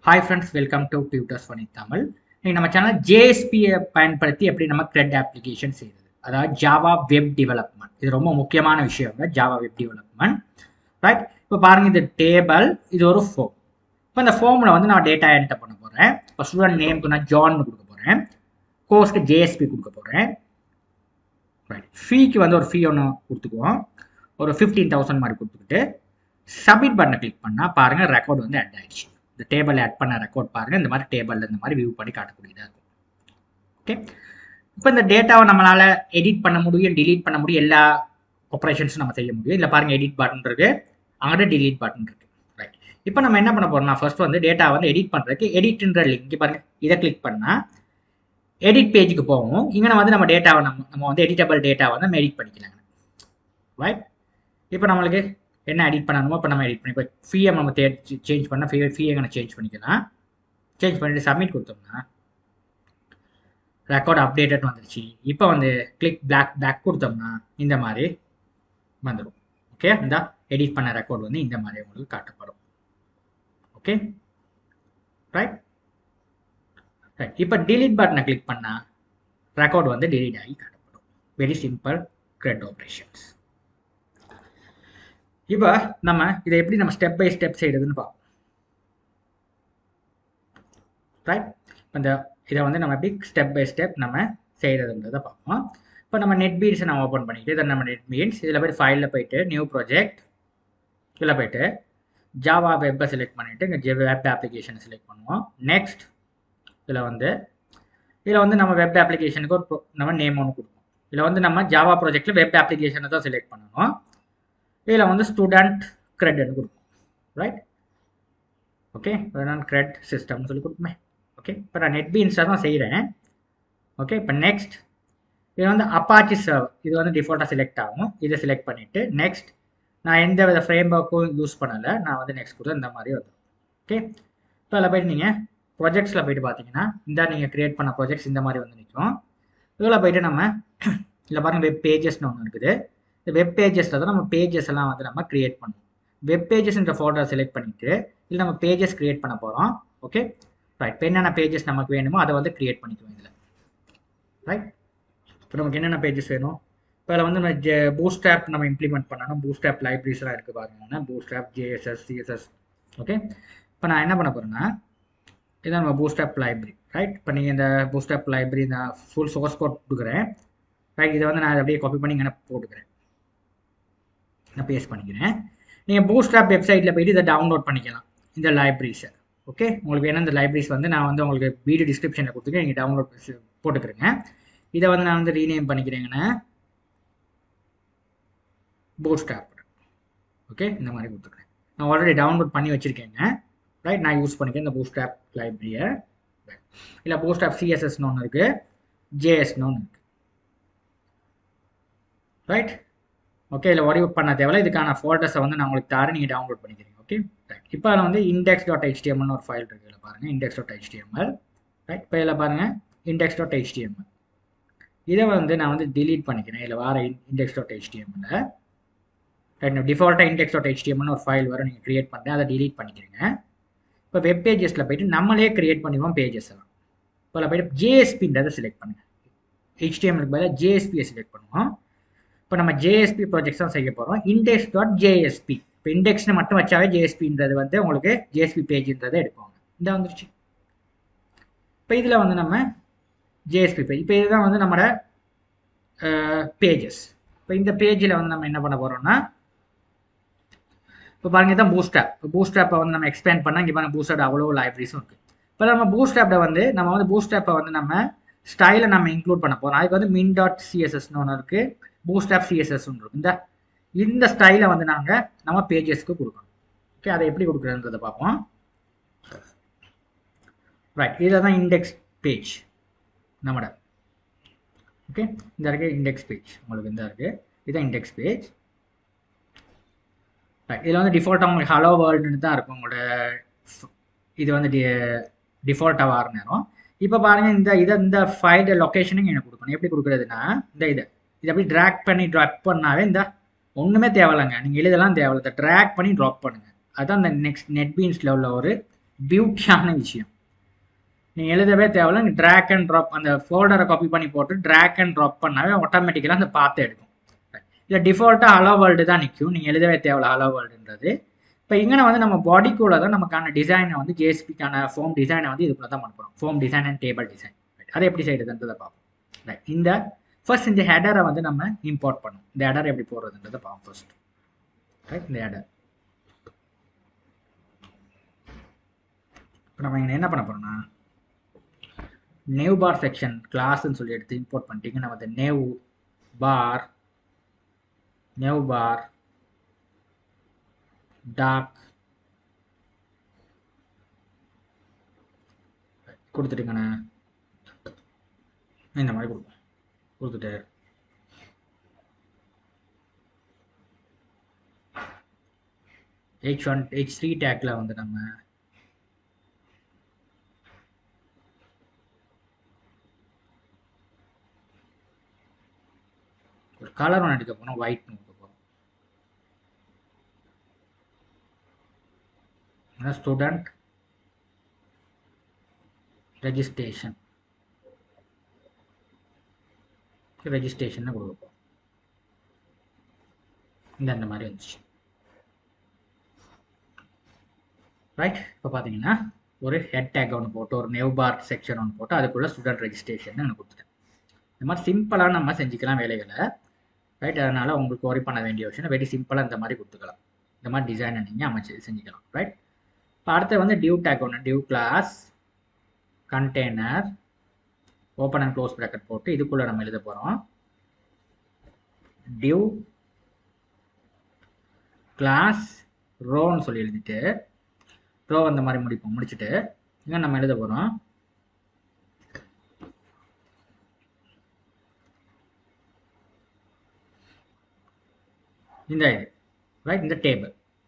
Hi friends welcome to tutors பண்ணி தமிழ் இன்னைக்கு நம்ம சேனல் ஜேஎஸ்பியை பயன்படுத்தி எப்படி நம்ம கிரெட் அப்ளிகேஷன் செய்யுது அதாவது ஜாவா வெப் டெவலப்மெண்ட் இது ரொம்ப முக்கியமான விஷயம் ஜாவா வெப் டெவலப்மெண்ட் ரைட் இப்போ பாருங்க இது டேபிள் இது ஒரு ஃபோம் இப்போ இந்த ஃபோமில் வந்து நான் டேட்டா என்டர் பண்ண போகிறேன் இப்போ ஸ்டூடெண்ட் நேம்க்கு நான் ஜான் கொடுக்க போகிறேன் கோர்ஸ்க்கு ஜேஎஸ்பி கொடுக்க போகிறேன் ரைட் ஃபீக்கு வந்து ஒரு ஃபீ ஒன்று கொடுத்துக்குவோம் ஒரு ஃபிஃப்டீன் தௌசண்ட் மாதிரி கொடுத்துக்கிட்டு சப்மிட் பட்டனை கிளிக் பண்ணால் பாருங்கள் ரெக்கார்ட் வந்து ஆட் ஆயிடுச்சு இந்த டேபிள் ஆட் பண்ண ரெக்கார்ட் பாருங்கள் இந்த மாதிரி டேபிளில் இந்த மாதிரி வியூ பண்ணி காட்டக்கூடியதாக இருக்கும் ஓகே இப்போ இந்த டேட்டாவை நம்மளால் எடிட் பண்ண முடியும் டிலீட் பண்ண முடியும் எல்லா ஆப்ரேஷன்ஸும் நம்ம செய்ய முடியும் இல்லை பாருங்கள் எடிட் பட்டன் இருக்கு அங்கிட்ட டிலீட் பட்டன் இருக்கு ரைட் இப்போ நம்ம என்ன பண்ண போறோம்னா ஃபர்ஸ்ட் வந்து டேட்டா வந்து எடிட் பண்ணுறதுக்கு எடிட்ன்ற லிங்க் இங்கே பாருங்க இதை கிளிக் பண்ணால் எடிட் பேஜுக்கு போவோம் இங்கே வந்து நம்ம டேட்டாவை நம்ம நம்ம வந்து எடிட்டபிள் டேட்டா வந்து நம்ம எடிட் பண்ணிக்கலாங்க ரைட் இப்போ நம்மளுக்கு என்ன எடிட் பண்ணணுமோ இப்போ நம்ம எடிட் பண்ணி இப்போ ஃபீயை நம்ம தே சேஞ்ச் பண்ணால் ஃபீ ஃபீயை எங்கே சேஞ்ச் பண்ணிக்கலாம் சேஞ்ச் பண்ணிட்டு சப்மிட் கொடுத்தோம்னா ரெக்கார்ட் அப்டேட்டட் வந்துருச்சு இப்போ வந்து கிளிக் பிளாக் பேக் கொடுத்தோம்னா இந்த மாதிரி வந்துடும் ஓகே இந்த எடிட் பண்ண ரெக்கார்ட் வந்து இந்த மாதிரி உங்களுக்கு காட்டப்படும் ஓகே ரைட் ரைட் இப்போ டிலீட் பட்டனை கிளிக் பண்ணால் ரெக்கார்ட் வந்து டிலீட் ஆகி காட்டப்படும் வெரி சிம்பிள் கிரெட் ஆப்ரேஷன்ஸ் இப்போ நம்ம இதை எப்படி நம்ம ஸ்டெப் பை ஸ்டெப் செய்யறதுன்னு பார்ப்போம் ரைட் இந்த இதை வந்து நம்ம எப்படி ஸ்டெப் பை ஸ்டெப் நம்ம செய்கிறதுன்றதை பார்ப்போம் இப்போ நம்ம நெட் பீன்ஸை நம்ம ஓப்பன் பண்ணிட்டு இதை நம்ம நெட் பீன்ஸ் இதில் போய் ஃபைலில் போயிட்டு நியூ ப்ராஜெக்ட் இதில் போயிட்டு ஜாவா வெப்பை செலக்ட் பண்ணிவிட்டு இங்கே வெப் அப்ளிகேஷனை செலக்ட் பண்ணுவோம் நெக்ஸ்ட் இதில் வந்து இதில் வந்து நம்ம வெப் அப்ளிகேஷனுக்கு ஒரு நம்ம நேம் ஒன்று கொடுப்போம் இதில் வந்து நம்ம ஜாவா ப்ராஜெக்ட்டில் வெப் அப்ளிகேஷனை தான் செலக்ட் பண்ணணும் இதில் வந்து ஸ்டூடெண்ட் கிரெட்னு கொடுப்போம் ரைட் ஓகே நான் கிரெட் சிஸ்டம்னு சொல்லி கொடுப்போமே ஓகே இப்போ நான் நெட் பீன்ஸாக தான் செய்கிறேன் ஓகே இப்போ நெக்ஸ்ட் இது வந்து அப்பாச்சி சர்வ் இது வந்து டிஃபால்ட்டாக செலக்ட் ஆகும் இதை செலக்ட் பண்ணிவிட்டு நெக்ஸ்ட் நான் எந்த வித ஃப்ரேம் ஒர்க்கும் யூஸ் பண்ணலை நான் வந்து நெக்ஸ்ட் கொடுத்து இந்த மாதிரி வந்துடும் ஓகே இப்போ அதில் போயிட்டு நீங்கள் ப்ராஜெக்ட்ஸில் போயிட்டு பார்த்தீங்கன்னா இந்த நீங்கள் க்ரியேட் பண்ண ப்ராஜெக்ட்ஸ் இந்த மாதிரி வந்து நிற்கும் இதில் போயிட்டு நம்ம இதில் பாருங்கள் வெப் பேஜஸ்னு ஒன்று இருக்குது இந்த வெப் பேஜஸில் தான் நம்ம பேஜஸ் எல்லாம் வந்து நம்ம க்ரியேட் பண்ணுவோம் வெப் பேஜஸ்ன்ற ஃபோட்டோ செலக்ட் பண்ணிவிட்டு இல்லை நம்ம பேஜஸ் க்ரியேட் பண்ண போகிறோம் ஓகே ரைட் இப்போ என்னென்ன பேஜஸ் நமக்கு வேணுமோ அதை வந்து க்ரியேட் பண்ணிக்குவோம் இதில் ரைட் இப்போ நமக்கு என்னென்ன பேஜஸ் வேணும் இப்போ அதில் வந்து நம்ம ஜே பூஸ்ட் ஆப் நம்ம இம்ப்ளிமெண்ட் பண்ணணும் பூஸ்ட் ஆப் லைப்ரரிஸ்லாம் இருக்குது பாருங்கன்னா Bootstrap JSS CSS okay இப்போ நான் என்ன பண்ண போகிறேன்னா இதான் நம்ம பூஸ்ட் ஆப் லைப்ரரி ரைட் இப்போ நீங்கள் இந்த பூஸ்ட் ஆப் லைப்ரரி நான் ஃபுல் சோர்ஸ் கோட் கொடுக்குறேன் ரைட் இதை வந்து நான் அப்படியே காப்பி பண்ணி இங்கே போட்டுக்கிறேன் நான் பேஸ்ட் பண்ணிக்கிறேன் நீங்கள் பூஸ்ட் ஆப் வெப்சைட்டில் போயிட்டு இதை டவுன்லோட் பண்ணிக்கலாம் இந்த லைப்ரரிஸை ஓகே உங்களுக்கு வேணும் இந்த லைப்ரரிஸ் வந்து நான் வந்து உங்களுக்கு வீடியோ டிஸ்கிரிப்ஷனில் கொடுத்துருக்கேன் நீங்கள் டவுன்லோட் போட்டுக்கிறேங்க இதை வந்து நான் வந்து ரீநேம் பண்ணிக்கிறேங்கன்னா பூஸ்ட் ஆப் ஓகே இந்த மாதிரி கொடுத்துருக்கேன் நான் ஆல்ரெடி டவுன்லோட் பண்ணி வச்சுருக்கேங்க ரைட் நான் யூஸ் பண்ணிக்கிறேன் இந்த பூஸ்ட் ஆப் லைப்ரரியை இல்லை பூஸ்ட் ஆப் சிஎஸ்எஸ்னு ஒன்று இருக்குது ஜேஎஸ்னு ஒன்று இருக்குது ரைட் ஓகே இதில் ஒரி பண்ண தேவையில்ல இதுக்கான ஃபோட்டோஸை வந்து நான் உங்களுக்கு தரேன் நீங்கள் டவுன்லோட் பண்ணிக்கிறீங்க ஓகே ரைட் இப்போ அதில் வந்து இண்டெக்ஸ் டாட் ஹெச்டிஎம்எல்னு ஒரு ஃபைல் இருக்குது இதில் பாருங்கள் இண்டெக்ஸ் டாட் ஹெச்டிஎம்எல் ரைட் இப்போ இதில் பாருங்கள் இண்டெக்ஸ் டாட் ஹெச்டிஎம்எல் இதை வந்து நான் வந்து டிலீட் பண்ணிக்கிறேன் இதில் வர இண்டெக்ஸ் டாட் ஹெச்டிஎம்எல்ல ரைட் டிஃபால்ட்டாக இண்டெக்ஸ் டாட் ஹெச்டிஎம்எல்னு ஒரு ஃபைல் வரும் நீங்கள் க்ரியேட் பண்ணுறேன் அதை டிலீட் பண்ணிக்கிறீங்க இப்போ வெப் பேஜஸில் போயிட்டு நம்மளே க்ரியேட் பண்ணிடுவோம் பேஜஸ் எல்லாம் இப்போ அதில் போய்ட்டு ஜேஎஸ்பின்றதை செலக்ட் பண்ணுங்கள் ஹெச்டிஎம்எலுக்கு பதிலாக ஜேஎஸ்பியை செலக்ட் பண்ணுவோம் இப்போ நம்ம ஜேஎஸ்பி ப்ராஜெக்ட்ஸ் தான் செய்ய போகிறோம் இண்டெக்ஸ் டாட் ஜேஎஸ்பி இப்போ இண்டெக்ஸ்னு மட்டும் வச்சாவே ஜேஎஸ்பின்றது வந்து உங்களுக்கு ஜேஎஸ்பி பேஜ்ன்றதை எடுப்பாங்க இந்த வந்துருச்சு இப்போ இதில் வந்து நம்ம ஜேஎஸ்பி பேஜ் இப்போ இதுதான் வந்து நம்மளோட பேஜஸ் இப்போ இந்த பேஜில் வந்து நம்ம என்ன பண்ண போகிறோம்னா இப்போ பாருங்க தான் பூஸ்ட் ஆப் இப்போ பூஸ்ட் ஆப்பை வந்து நம்ம எக்ஸ்பேண்ட் பண்ணால் இங்கே பாருங்க பூஸ்ட் ஆப் அவ்வளோ லைப்ரரிஸும் இருக்குது இப்போ நம்ம பூஸ்ட் ஆப்பில் வந்து நம்ம வந்து பூஸ்ட் ஆப்பை வந்து நம்ம ஸ்டைலை நம்ம இன்க்ளூட் பண்ண போகிறோம் அதுக்கு வந்து மின் டாட் சிஎஸ்எஸ்னு ஒன்று இருக்குது பூஸ்ட் ஆப் சிஎஸ்எஸ் இருக்கும் இந்த இந்த ஸ்டைலை வந்து நாங்கள் நம்ம பேஜஸ்க்கு கொடுக்கணும் ஓகே அதை எப்படி கொடுக்குறதுன்றதை பார்ப்போம் ரைட் இதில் தான் இண்டெக்ஸ் பேஜ் நம்மட ஓகே இந்த இருக்கு இண்டெக்ஸ் பேஜ் உங்களுக்கு இந்த இருக்குது இதுதான் இண்டெக்ஸ் பேஜ் ரைட் இதில் வந்து டிஃபால்ட்டாக உங்களுக்கு ஹலோ வேர்ல்டுன்னு தான் இருக்கும் உங்களோட இது வந்து டி டிஃபால்ட்டாக வர நேரம் இப்போ பாருங்கள் இந்த இதை இந்த ஃபைல் லொக்கேஷனுக்கு எனக்கு கொடுக்கணும் எப்படி கொடுக்குறதுன்னா இந்த இதை இதை அப்படி ட்ராக் பண்ணி ட்ராப் பண்ணாவே இந்த ஒன்றுமே தேவையில்லைங்க நீங்கள் எழுதலாம் தேவையில்ல இதை ட்ராக் பண்ணி ட்ராப் பண்ணுங்கள் அதுதான் இந்த நெக்ஸ்ட் நெட் பீன்ஸில் உள்ள ஒரு பியூட்டியான விஷயம் நீ எழுதவே தேவையில்ல நீ ட்ராக் அண்ட் ட்ராப் அந்த ஃபோல்டரை காப்பி பண்ணி போட்டு ட்ராக் அண்ட் ட்ராப் பண்ணாவே ஆட்டோமேட்டிக்கலாக அந்த பார்த்து எடுக்கும் இல்லை டிஃபால்ட்டாக ஹலோ வேர்ல்டு தான் நிற்கும் நீங்கள் எழுதவே தேவையில்ல ஹலோ வேர்ல்டுன்றது இப்போ இங்கே வந்து நம்ம பாடிக்குள்ளே தான் நமக்கான டிசைனை வந்து ஜேஎஸ்பிக்கான ஃபோம் டிசைனை வந்து இதுக்குள்ள தான் பண்ண போகிறோம் form design and table design அதை எப்படி செய்யுதுன்றதை பார்ப்போம் ரைட் இந்த ஃபர்ஸ்ட் இந்த ஹெடரை வந்து நம்ம இம்போர்ட் பண்ணணும் இந்த ஹெடர் எப்படி போடுறதுன்றதை பார்ப்போம் ஃபர்ஸ்ட் ரைட் இந்த ஹெடர் இப்போ நம்ம இங்கே என்ன பண்ண போகிறோம்னா நேவ் பார் செக்ஷன் கிளாஸ்ன்னு சொல்லி எடுத்து இம்போர்ட் பண்ணிட்டீங்கன்னா வந்து nav bar nav bar tag கொடுத்துட்டீங்கண்ணே இந்த மாதிரி கொடுப்போம் கொடுத்துட்டு ஹெச் ஒன் ஹெச் த்ரீ டேக்கில் வந்து நம்ம ஒரு கலர் ஒன்று எடுக்க போகிறோம் ஒயிட் கொடுக்க போகிறோம் ஸ்டூடெண்ட் ரெஜிஸ்ட்ரேஷன் ரெஜிஸ்ட்ரேஷன் கொடுக்க போகிறோம் இந்த அந்த மாதிரி வந்துச்சு ரைட் இப்போ பார்த்தீங்கன்னா ஒரு ஹெட் டேக் ஒன்று போட்டு ஒரு நெவ் பார் செக்ஷன் ஒன்று போட்டு அதுக்குள்ளே ஸ்டூடெண்ட் ரெஜிஸ்ட்ரேஷன் நான் கொடுத்துட்டேன் இந்த மாதிரி சிம்பிளாக நம்ம செஞ்சுக்கலாம் வேலைகளை ரைட் அதனால் உங்களுக்கு ஒரி பண்ண வேண்டிய விஷயம் வெரி சிம்பிளாக இந்த மாதிரி கொடுத்துக்கலாம் இந்த மாதிரி டிசைனை நீங்கள் அமைச்சு செஞ்சுக்கலாம் ரைட் இப்போ அடுத்து வந்து டியூ டேக் ஒன்று div class container open and close bracket போட்டு இதுக்குள்ளே நம்ம எழுத போகிறோம் டியூ கிளாஸ் ரோன்னு சொல்லி எழுதிட்டு ரோ அந்த மாதிரி முடிப்போம் முடிச்சுட்டு இங்கே நம்ம எழுத போகிறோம் இந்த இது ரைட் இந்த டேபிள்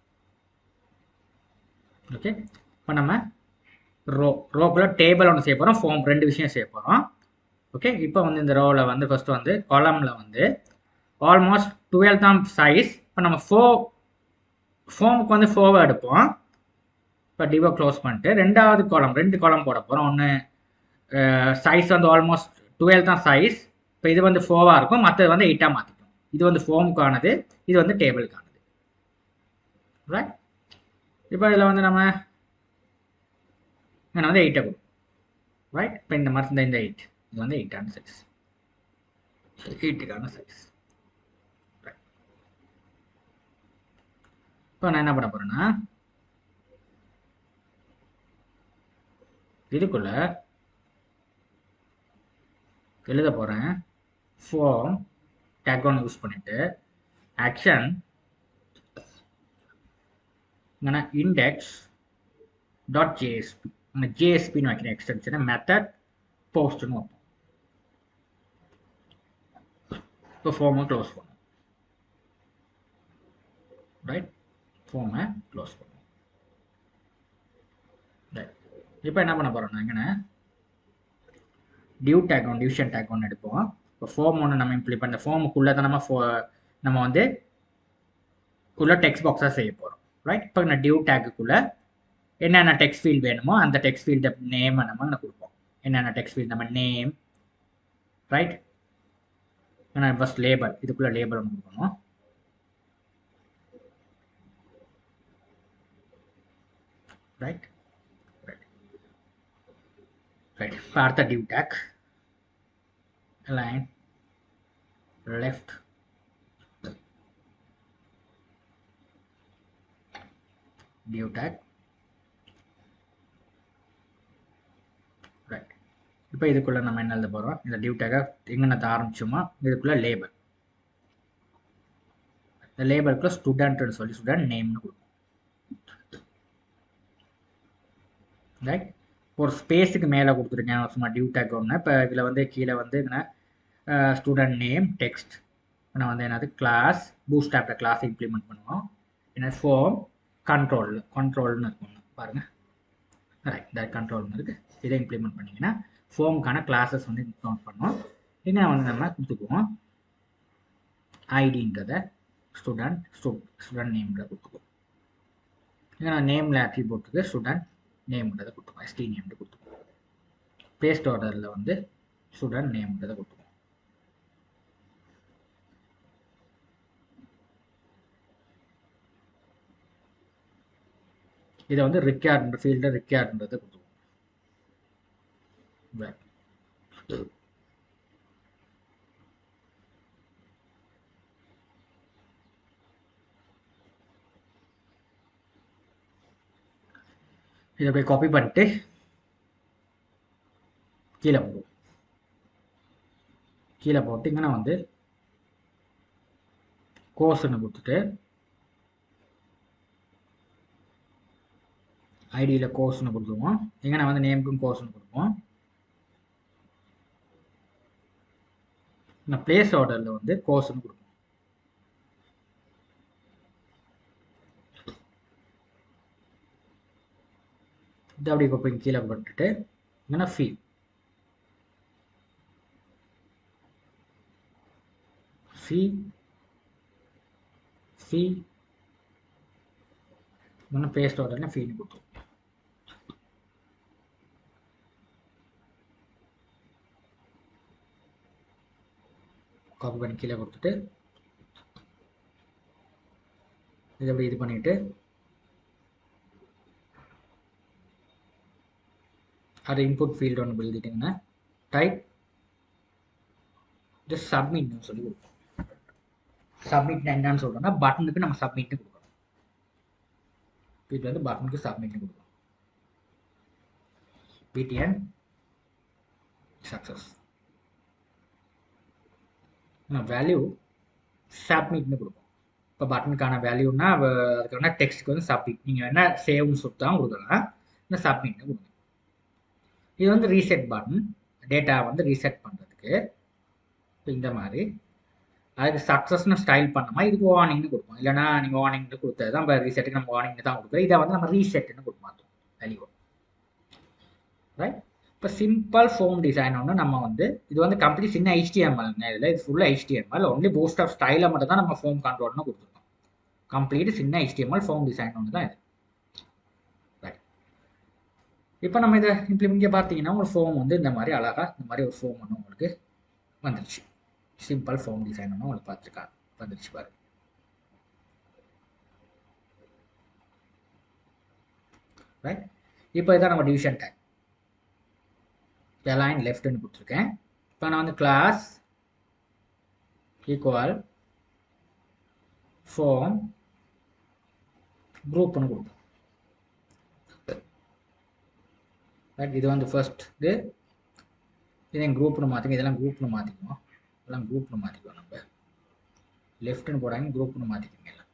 ஓகே இப்போ நம்ம ரோ ரோக்குள்ள டேபிள் ஒன்று செய்ய போகிறோம் ஃபோம் ரெண்டு விஷயம் செய்ய போகிறோம் ஓகே இப்போ வந்து இந்த ரோவில் வந்து ஃபஸ்ட்டு வந்து காலமில் வந்து ஆல்மோஸ்ட் டுவெல் தான் சைஸ் இப்போ நம்ம ஃபோ ஃபோமுக்கு வந்து ஃபோவை எடுப்போம் இப்போ டிவோ க்ளோஸ் பண்ணிட்டு ரெண்டாவது காலம் ரெண்டு காலம் போட போகிறோம் ஒன்று சைஸ் வந்து ஆல்மோஸ்ட் டுவெல் தான் சைஸ் இப்போ இது வந்து ஃபோவாக இருக்கும் மற்றது வந்து எயிட்டாக மாற்றிக்கும் இது வந்து ஃபோமுக்கானது இது வந்து டேபிளுக்கானது ரைட் இப்போ இதில் வந்து நம்ம இங்கே வந்து எயிட்டை கொடுக்கும் ரைட் இப்போ இந்த மாதிரி இந்த இந்த எயிட் இது வந்து எயிட்டான சைஸ் எயிட்டுக்கான சைஸ் இப்போ நான் என்ன பண்ண போகிறேன்னா இதுக்குள்ள எழுத போகிறேன் ஃபோம் டேக் ஒன் யூஸ் பண்ணிட்டு ஆக்ஷன் இங்கே இண்டெக்ஸ் டாட் ஜேஎஸ்பி அந்த ஜேஎஸ்பின்னு வைக்கிற எக்ஸ்டென்ஷனை மெத்தட் போஸ்ட்னு வைப்போம் இப்போ ஃபோமை க்ளோஸ் பண்ணும் ரைட் ஃபோமை க்ளோஸ் பண்ணும் ரைட் இப்போ என்ன பண்ண போகிறோம்னா இங்கே div tag one division tag ஒன்று எடுப்போம் இப்போ ஃபோம் ஒன்று நம்ம இம்ப்ளிமெண்ட் அந்த ஃபோமுக்குள்ளே தான் நம்ம ஃபோ நம்ம வந்து உள்ள டெக்ஸ்ட் பாக்ஸாக செய்ய போகிறோம் ரைட் இப்போ நான் டியூ டேக்குக்குள்ளே என்னென்ன டெக்ஸ்ட் ஃபீல்ட் வேணுமோ அந்த டெக்ஸ்ட் ஃபீல்டு நேமை நம்ம நான் கொடுப்போம் என்னென்ன டெக்ஸ்ட் ஃபீல்ட் நம்ம நேம் ரைட் நான் ஃபஸ்ட் லேபல் இதுக்குள்ளே லேபல் ஒன்று கொடுக்கணும் ரைட் ரைட் ரைட் இப்போ அடுத்த div tag line left div tag right இப்போ இதுக்குள்ளே நம்ம என்ன எழுத போகிறோம் இந்த டிவ் டேக்கை எங்கே ஆரம்பிச்சோமோ இதுக்குள்ளே லேபல் இந்த லேபலுக்குள்ள ஸ்டூடெண்ட்னு சொல்லி ஸ்டூடெண்ட் நேம்னு கொடுக்கும் ரைட் ஒரு ஸ்பேஸுக்கு மேலே கொடுத்துருக்கேன் சும்மா டிவ் டேக் ஒன்று இப்போ இதில் வந்து கீழே வந்து என்ன ஸ்டூடெண்ட் நேம் டெக்ஸ்ட் நான் வந்து என்னது கிளாஸ் பூஸ்ட் ஆப்பில் கிளாஸ் இம்ப்ளிமெண்ட் பண்ணுவோம் என்ன ஃபோம் கண்ட்ரோல் கண்ட்ரோல்னு இருக்கும் பாருங்கள் ரைட் இந்த கண்ட்ரோல்னு இருக்குது இதை இம்ப்ளிமெண்ட் பண்ணிங்கன்னா ஃபோமுக்கான கிளாஸஸ் வந்து கவுண்ட் பண்ணோம் இங்கே வந்து நம்ம கொடுத்துக்குவோம் ஐடின்றத ஸ்டூடெண்ட் ஸ்டூ ஸ்டூடெண்ட் நேமில் கொடுத்துக்குவோம் இங்கே நான் நேமில் அட்ரிபியூட்டுக்கு ஸ்டூடெண்ட் நேம்ன்றதை கொடுத்துக்கோம் எஸ்டி நேம்னு கொடுத்துக்கோம் பேஸ்ட் ஆர்டரில் வந்து ஸ்டூடெண்ட் நேம்ன்றதை கொடுத்துக்கோம் இதை வந்து ரிக்யார்ன்ற ஃபீல்டில் ரிக்யார்ன்றதை கொடுத்துக்கோம் Right. இதை போய் காப்பி பண்ணிட்டு கீழே போடுவோம் கீழே போட்டிங்கன்னா வந்து கோர்ஸ்னு கொடுத்துட்டு ஐடியில் கோர்ஸ்னு கொடுத்துருவோம் எங்கன்னா வந்து நேமுக்கும் கோர்ஸ்னு கொடுப்போம் நான் பிளேஸ் ஆர்டரில் வந்து கோர்ஸ்னு கொடுப்போம் இது அப்படி இப்போ கீழே போட்டுட்டு இங்கன்னா ஃபீ ஃபீ ஃபீ இன்னும் பேஸ்ட் ஆர்டர்னா ஃபீன்னு கொடுத்துருவோம் காப்பி பண்ணி கீழே கொடுத்துட்டு இது அப்படி இது பண்ணிட்டு அது இன்புட் ஃபீல்டு ஒன்று எழுதிட்டிங்கன்னா டைப் ஜஸ்ட் சப்மிட்னு சொல்லி கொடுப்போம் சப்மிட் என்னன்னு சொல்கிறோம்னா பட்டனுக்கு நம்ம சப்மிட்னு கொடுக்கணும் இது வந்து பட்டனுக்கு சப்மிட்னு கொடுக்கணும் பிடிஎன் சக்ஸஸ் வேல்யூ சப்மிட்னு கொடுப்போம் இப்போ பட்டனுக்கான வேல்யூனா அதுக்கான டெக்ஸ்ட்டுக்கு வந்து சப்மிட் நீங்கள் என்ன சேவ்னு சுத்தான் கொடுக்கலாம் இல்லை சப்மிட்னு கொடுங்க இது வந்து ரீசெட் பட்டன் டேட்டா வந்து ரீசெட் பண்ணுறதுக்கு இப்போ இந்த மாதிரி அதுக்கு சக்ஸஸ்னு ஸ்டைல் பண்ணோமா இதுக்கு வார்னிங்னு கொடுப்போம் இல்லைனா நீங்கள் வார்னிங்னு கொடுத்தது தான் இப்போ ரீசெட்டுக்கு நம்ம வார்னிங் தான் கொடுக்குறோம் இதை வந்து நம்ம ரீசெட்னு கொடுப்போம் வேல்யூ ரைட் இப்போ சிம்பிள் ஃபோம் டிசைன் ஒன்று நம்ம வந்து இது வந்து கம்ப்ளீட் சின்ன ஹெச்டிஎம்எல்ங்க இதில் இது ஃபுல்லாக ஹெச்டிஎம்எல் ஒன்லி போஸ்ட் ஆஃப் ஸ்டைலை மட்டும் தான் நம்ம ஃபோம் கண்ட்ரோல்னு கொடுத்துருக்கோம் கம்ப்ளீட் சின்ன ஹெச்டிஎம்எல் ஃபோம் டிசைன் ஒன்று தான் இது ரைட் இப்போ நம்ம இதை இம்ப்ளிமெண்ட் பார்த்தீங்கன்னா ஒரு ஃபோம் வந்து இந்த மாதிரி அழகாக இந்த மாதிரி ஒரு ஃபோம் ஒன்று உங்களுக்கு வந்துருச்சு சிம்பிள் ஃபோம் டிசைன் ஒன்று உங்களுக்கு பார்த்துருக்கா வந்துருச்சு பாரு ரைட் இப்போ இதான் நம்ம டிவிஷன் டேக் align லெஃப்ட்னு கொடுத்துருக்கேன் இப்போ நான் வந்து கிளாஸ் ஈக்குவல் ஃபோம் குரூப்னு கொடுப்போம் ரைட் இது வந்து ஃபர்ஸ்ட் இது இதெல்லாம் குரூப்னு மாற்றிங்க இதெல்லாம் குரூப்னு மாற்றிக்குவோம் இதெல்லாம் குரூப்னு மாற்றிக்குவோம் நம்ம லெஃப்ட்னு போடாங்க குரூப்னு மாற்றிக்கோங்க எல்லாம்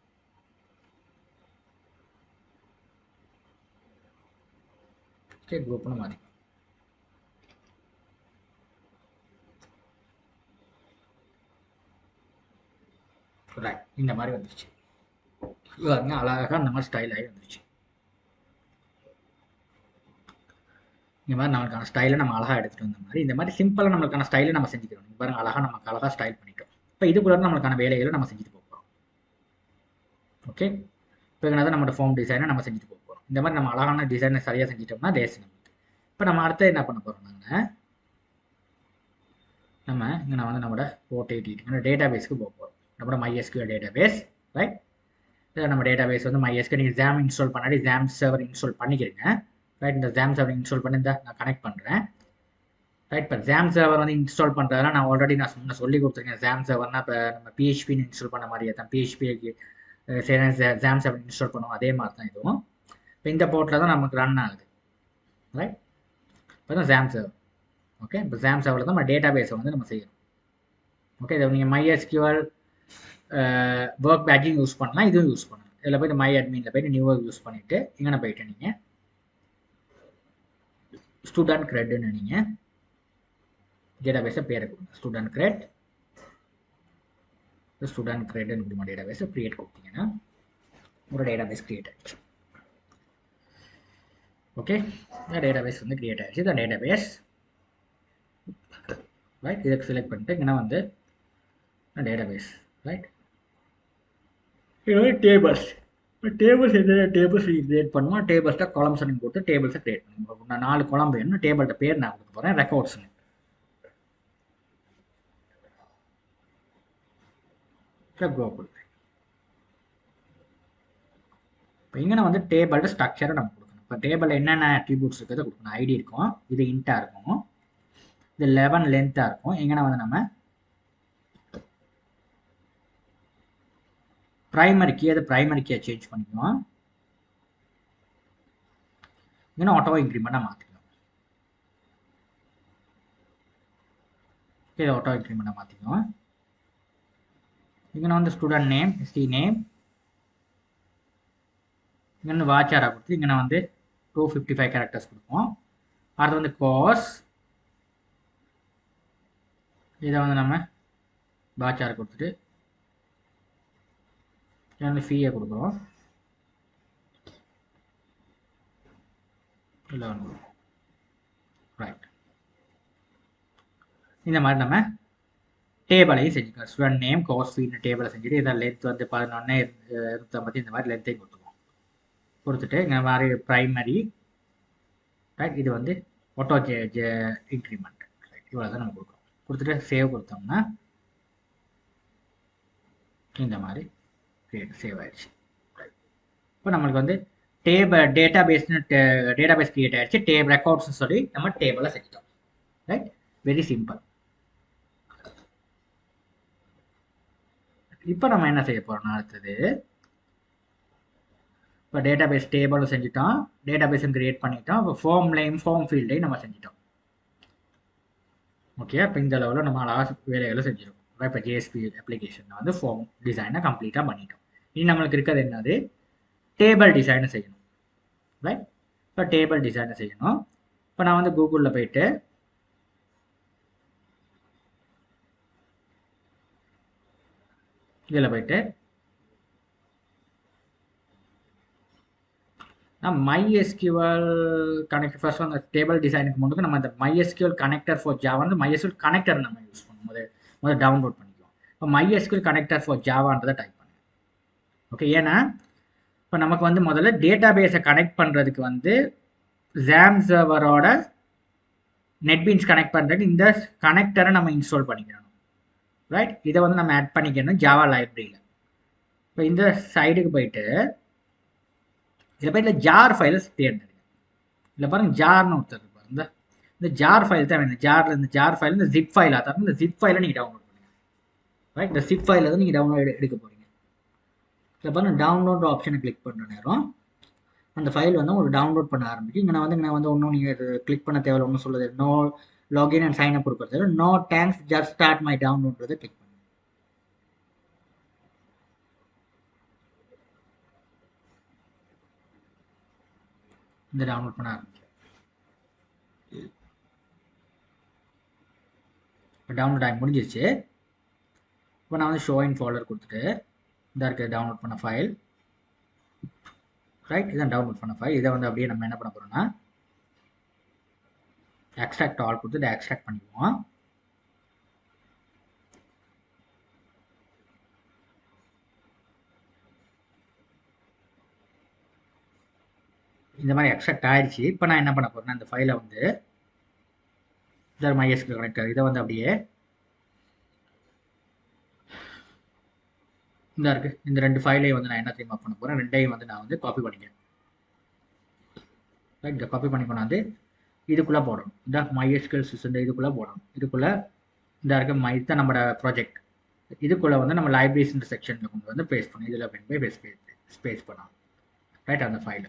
ஓகே குரூப்னு மாற்றிக்குவோம் ரைட் இந்த மாதிரி வந்துருச்சு பாருங்க அழகாக அந்த மாதிரி ஸ்டைல் ஆகி வந்துருச்சு இந்த மாதிரி நம்மளுக்கான ஸ்டைலை நம்ம அழகாக எடுத்துகிட்டு வந்த மாதிரி இந்த மாதிரி சிம்பிளாக நம்மளுக்கான ஸ்டைலை நம்ம செஞ்சுக்கிறோம் நீங்கள் பாருங்க அழகாக நமக்கு அழகாக ஸ்டைல் பண்ணிட்டோம் இப்போ இதுக்குள்ள நம்மளுக்கான வேலைகளை நம்ம செஞ்சுட்டு போகிறோம் ஓகே இப்போ என்னதான் நம்மளோட ஃபோம் டிசைனை நம்ம செஞ்சுட்டு போகிறோம் இந்த மாதிரி நம்ம அழகான டிசைனை சரியாக செஞ்சிட்டோம்னா தேஸ் நமக்கு இப்போ நம்ம அடுத்து என்ன பண்ண போகிறோம் நாங்கள் நம்ம இங்கே நான் வந்து நம்மளோட ஓடிடி டேட்டா பேஸ்க்கு போக போகிறோம் நம்மளோட MySQL டேட்டா பேஸ் ரைட் இதில் நம்ம டேட்டா பேஸ் வந்து MySQL நீங்கள் ஜாம் இன்ஸ்டால் பண்ணாடி ஜாம் சர்வர் இன்ஸ்டால் பண்ணிக்கிறீங்க ரைட் இந்த ஜாம் சர்வர் இன்ஸ்டால் பண்ணி இந்த நான் கனெக்ட் பண்ணுறேன் ரைட் இப்போ ஜாம் சர்வர் வந்து இன்ஸ்டால் பண்ணுறதுலாம் நான் ஆல்ரெடி நான் சொன்ன சொல்லி கொடுத்துருக்கேன் ஜாம் சர்வர்னா இப்போ நம்ம பிஹெச்பின்னு இன்ஸ்டால் பண்ண மாதிரியே தான் பிஹெச்பிக்கு சரி ஜாம் சர்வர் இன்ஸ்டால் பண்ணுவோம் அதே மாதிரி தான் இதுவும் இப்போ இந்த போர்ட்டில் தான் நமக்கு ரன் ஆகுது ரைட் இப்போ தான் ஜாம் சர்வர் ஓகே இப்போ ஜாம் சர்வரில் தான் நம்ம டேட்டா பேஸை வந்து நம்ம செய்யணும் ஓகே இதை நீங்கள் MySQL ஒர்க் பேட்சிங் யூஸ் பண்ணலாம் இதுவும் யூஸ் பண்ணலாம் இதில் போய்ட்டு மை அட்மினில் போய்ட்டு நியூ ஒர்க் யூஸ் பண்ணிவிட்டு இங்கே போயிட்டு நீங்கள் ஸ்டூடெண்ட் கிரெட்னு நீங்கள் டேட்டா பேஸை பேரை கொடுங்க ஸ்டூடெண்ட் கிரெட் ஸ்டூடெண்ட் கிரெட்னு கொடுங்க டேட்டா பேஸை க்ரியேட் கொடுத்தீங்கன்னா ஒரு டேட்டா பேஸ் க்ரியேட் ஆகிடுச்சு ஓகே இந்த டேட்டா பேஸ் வந்து க்ரியேட் ஆகிடுச்சு இந்த டேட்டா பேஸ் ரைட் இதுக்கு செலக்ட் பண்ணிட்டு இங்கே வந்து டேட்டா பேஸ் ரைட் இது வந்து டேபிள்ஸ் டேபிள்ஸ் எது டேபிள்ஸ் கிரியேட் பண்ணுவோம் டேபிள்ஸில் காலம்ஸ் கொடுத்து டேபிள்ஸை கிரியேட் பண்ணுவோம் நான் நாலு குழம்பு வேணும் டேபிள்கிட்ட பேர் நான் கொடுக்க போகிறேன் ரெக்கார்ட்ஸ்னு கோ கொடுக்குறேன் இப்போ இங்கே வந்து டேபிளோட ஸ்ட்ரக்சரை நம்ம கொடுக்கணும் இப்போ டேபிளில் என்னென்ன அட்ரிபியூட்ஸ் இருக்கிறத கொடுக்கணும் ஐடி இருக்கும் இது இன்ட்டாக இருக்கும் இது லெவன் லென்த்தாக இருக்கும் எங்கன்னா வந்து நம்ம ப்ரைமரி கீ அது ப்ரைமரி கீயை சேஞ்ச் பண்ணிக்குவோம் இங்கே ஆட்டோ இன்க்ரிமெண்ட்டாக மாற்றிக்கலாம் இதை ஆட்டோ இன்க்ரிமெண்ட்டாக மாற்றிக்குவோம் இங்கே வந்து ஸ்டூடெண்ட் நேம் சி நேம் இங்கே வந்து வாட்சாரா கொடுத்து இங்கே வந்து டூ ஃபிஃப்டி ஃபைவ் கேரக்டர்ஸ் கொடுப்போம் அடுத்து வந்து கோஸ் இதை வந்து நம்ம வாட்சாரை கொடுத்துட்டு இதை வந்து ஃபீயை கொடுக்குறோம் இல்லை ரைட் இந்த மாதிரி நம்ம டேபிளையும் செஞ்சுக்கலாம் ஸ்டூடெண்ட் நேம் கோர்ஸ் ஃபீன்னு டேபிளை செஞ்சுட்டு இதை லென்த் வந்து பதினொன்று இருநூத்தம்பத்தி இந்த மாதிரி லென்த்தையும் கொடுத்துருவோம் கொடுத்துட்டு இந்த மாதிரி ப்ரைமரி ரைட் இது வந்து ஆட்டோ ஜே ஜே இன்க்ரிமெண்ட் ரைட் இவ்வளோ தான் நம்ம கொடுக்குறோம் கொடுத்துட்டு சேவ் கொடுத்தோம்னா இந்த மாதிரி கிரியேட் சேவ் ஆயிடுச்சு இப்போ நம்மளுக்கு வந்து டேபிள் டேட்டா பேஸ்னு டேட்டா பேஸ் கிரியேட் ஆயிடுச்சு டேபிள் ரெக்கார்ட்ஸ்னு சொல்லி நம்ம டேபிளை செஞ்சுட்டோம் ரைட் வெரி சிம்பிள் இப்போ நம்ம என்ன செய்ய போறோம்னா அடுத்தது இப்போ டேட்டா பேஸ் டேபிளும் செஞ்சுட்டோம் டேட்டா பேஸும் கிரியேட் பண்ணிட்டோம் இப்போ ஃபார்ம்லையும் ஃபார்ம் ஃபீல்டையும் நம்ம செஞ்சுட்டோம் ஓகே இப்போ இந்த லெவலில் நம்ம அழகாக வேலைகளை செஞ்சிருக்கோம் இப்போ ஜேஎஸ்பி அப்ளிகேஷன் வந்து ஃபார்ம் டிசைனை கம்ப்ளீட்டாக பண்ணிட்டோம் இனி நம்மளுக்கு இருக்கிறது என்னது டேபிள் டிசைனை செய்யணும் ரைட் இப்போ டேபிள் டிசைனை செய்யணும் இப்போ நான் வந்து கூகுளில் போயிட்டு இதில் போயிட்டு நான் மைஎஸ்கியூஎல் கனெக்ட் ஃபர்ஸ்ட் அந்த டேபிள் டிசைனுக்கு முன்னுக்கு நம்ம அந்த மைஎஸ்கியூஎல் கனெக்டர் ஃபார் ஜாவா வந்து மைஎஸ்கியூஎல் கனெக்டர் நம்ம யூஸ் பண்ணுவோம் முதல் முதல் டவுன்லோட் பண்ணிக்குவோம் இப்போ மைஎஸ்கியூஎல் கனெக்டர் ஃபார் ஜாவான்றதை டைப் பண்ணுங்க ஓகே ஏன்னா இப்போ நமக்கு வந்து முதல்ல டேட்டா பேஸை கனெக்ட் பண்ணுறதுக்கு வந்து ஜாம் சர்வரோட நெட்பீன்ஸ் கனெக்ட் பண்ணுறதுக்கு இந்த கனெக்டரை நம்ம இன்ஸ்டால் பண்ணிக்கணும் ரைட் இதை வந்து நம்ம ஆட் பண்ணிக்கணும் ஜாவா லைப்ரரியில் இப்போ இந்த சைடுக்கு போயிட்டு இதில் போய் இல்லை ஜார் ஃபைல்ஸ் தேர்ந்தெடுங்க இல்லை பாருங்க ஜார்னு ஒருத்தர் இருப்பார் இந்த இந்த ஜார் ஃபைல் தான் வேணும் ஜாரில் இந்த ஜார் ஃபைல் இந்த ஜிப் ஃபைலாக தரணும் இந்த ஜிப் ஃபைலை நீங்கள் டவுன்லோட் பண்ணுங்க ரைட் இந்த ஜிப் ஃபைலில் தான் நீங்கள் டவுன்லோட் எடுக்க போகிறீங்க இதில் பாருங்க டவுன்லோட் ஆப்ஷனை கிளிக் பண்ணுற நேரம் அந்த ஃபைல் வந்து உங்களுக்கு டவுன்லோட் பண்ண ஆரம்பிக்கும் இங்கே நான் வந்து நான் வந்து ஒன்றும் நீங்கள் கிளிக் பண்ண தேவையில்ல ஒன்றும் சொல்லுது no login and sign up கொடுக்குறது no thanks just start my டவுன்லோட்றதை கிளிக் பண்ணுங்க இந்த டவுன்லோட் பண்ண ஆரம்பிக்கும் டவுன்லோட் ஆகி முடிஞ்சிருச்சு இப்போ நான் வந்து ஷோயின் ஃபோல்டர் கொடுத்துட்டு இந்த இருக்க டவுன்லோட் பண்ண ஃபைல் ரைட் இதான் டவுன்லோட் பண்ண ஃபைல் இதை வந்து அப்படியே நம்ம என்ன பண்ண போகிறோம்னா எக்ஸ்ட்ராக்ட் ஆல் கொடுத்து இதை எக்ஸ்ட்ராக்ட் பண்ணிக்குவோம் இந்த மாதிரி எக்ஸ்ட்ராக்ட் ஆயிடுச்சு இப்போ நான் என்ன பண்ண போறேன்னா இந்த ஃபைலை வந்து இதர் மைஎஸ்க்கு கனெக்டர் இதை வந்து அப்படியே இந்த இருக்கு இந்த ரெண்டு ஃபைலையும் வந்து நான் என்ன தெரியுமா பண்ண போறேன் ரெண்டையும் வந்து நான் வந்து காப்பி பண்ணிக்கிறேன் ரைட் இந்த காப்பி பண்ணி கொண்டாந்து இதுக்குள்ளே போடணும் இந்த மைஎஸ்கியூஎல் சிஸ்டம் இதுக்குள்ளே போடணும் இதுக்குள்ளே இந்த இருக்க மை தான் நம்மளோட ப்ராஜெக்ட் இதுக்குள்ளே வந்து நம்ம லைப்ரரிஸ்ன்ற செக்ஷனில் கொண்டு வந்து பேஸ்ட் பண்ணணும் இதில் கொண்டு போய் ஸ்பேஸ் ஸ்பேஸ் பண்ணணும் ரைட் அந்த ஃபைலை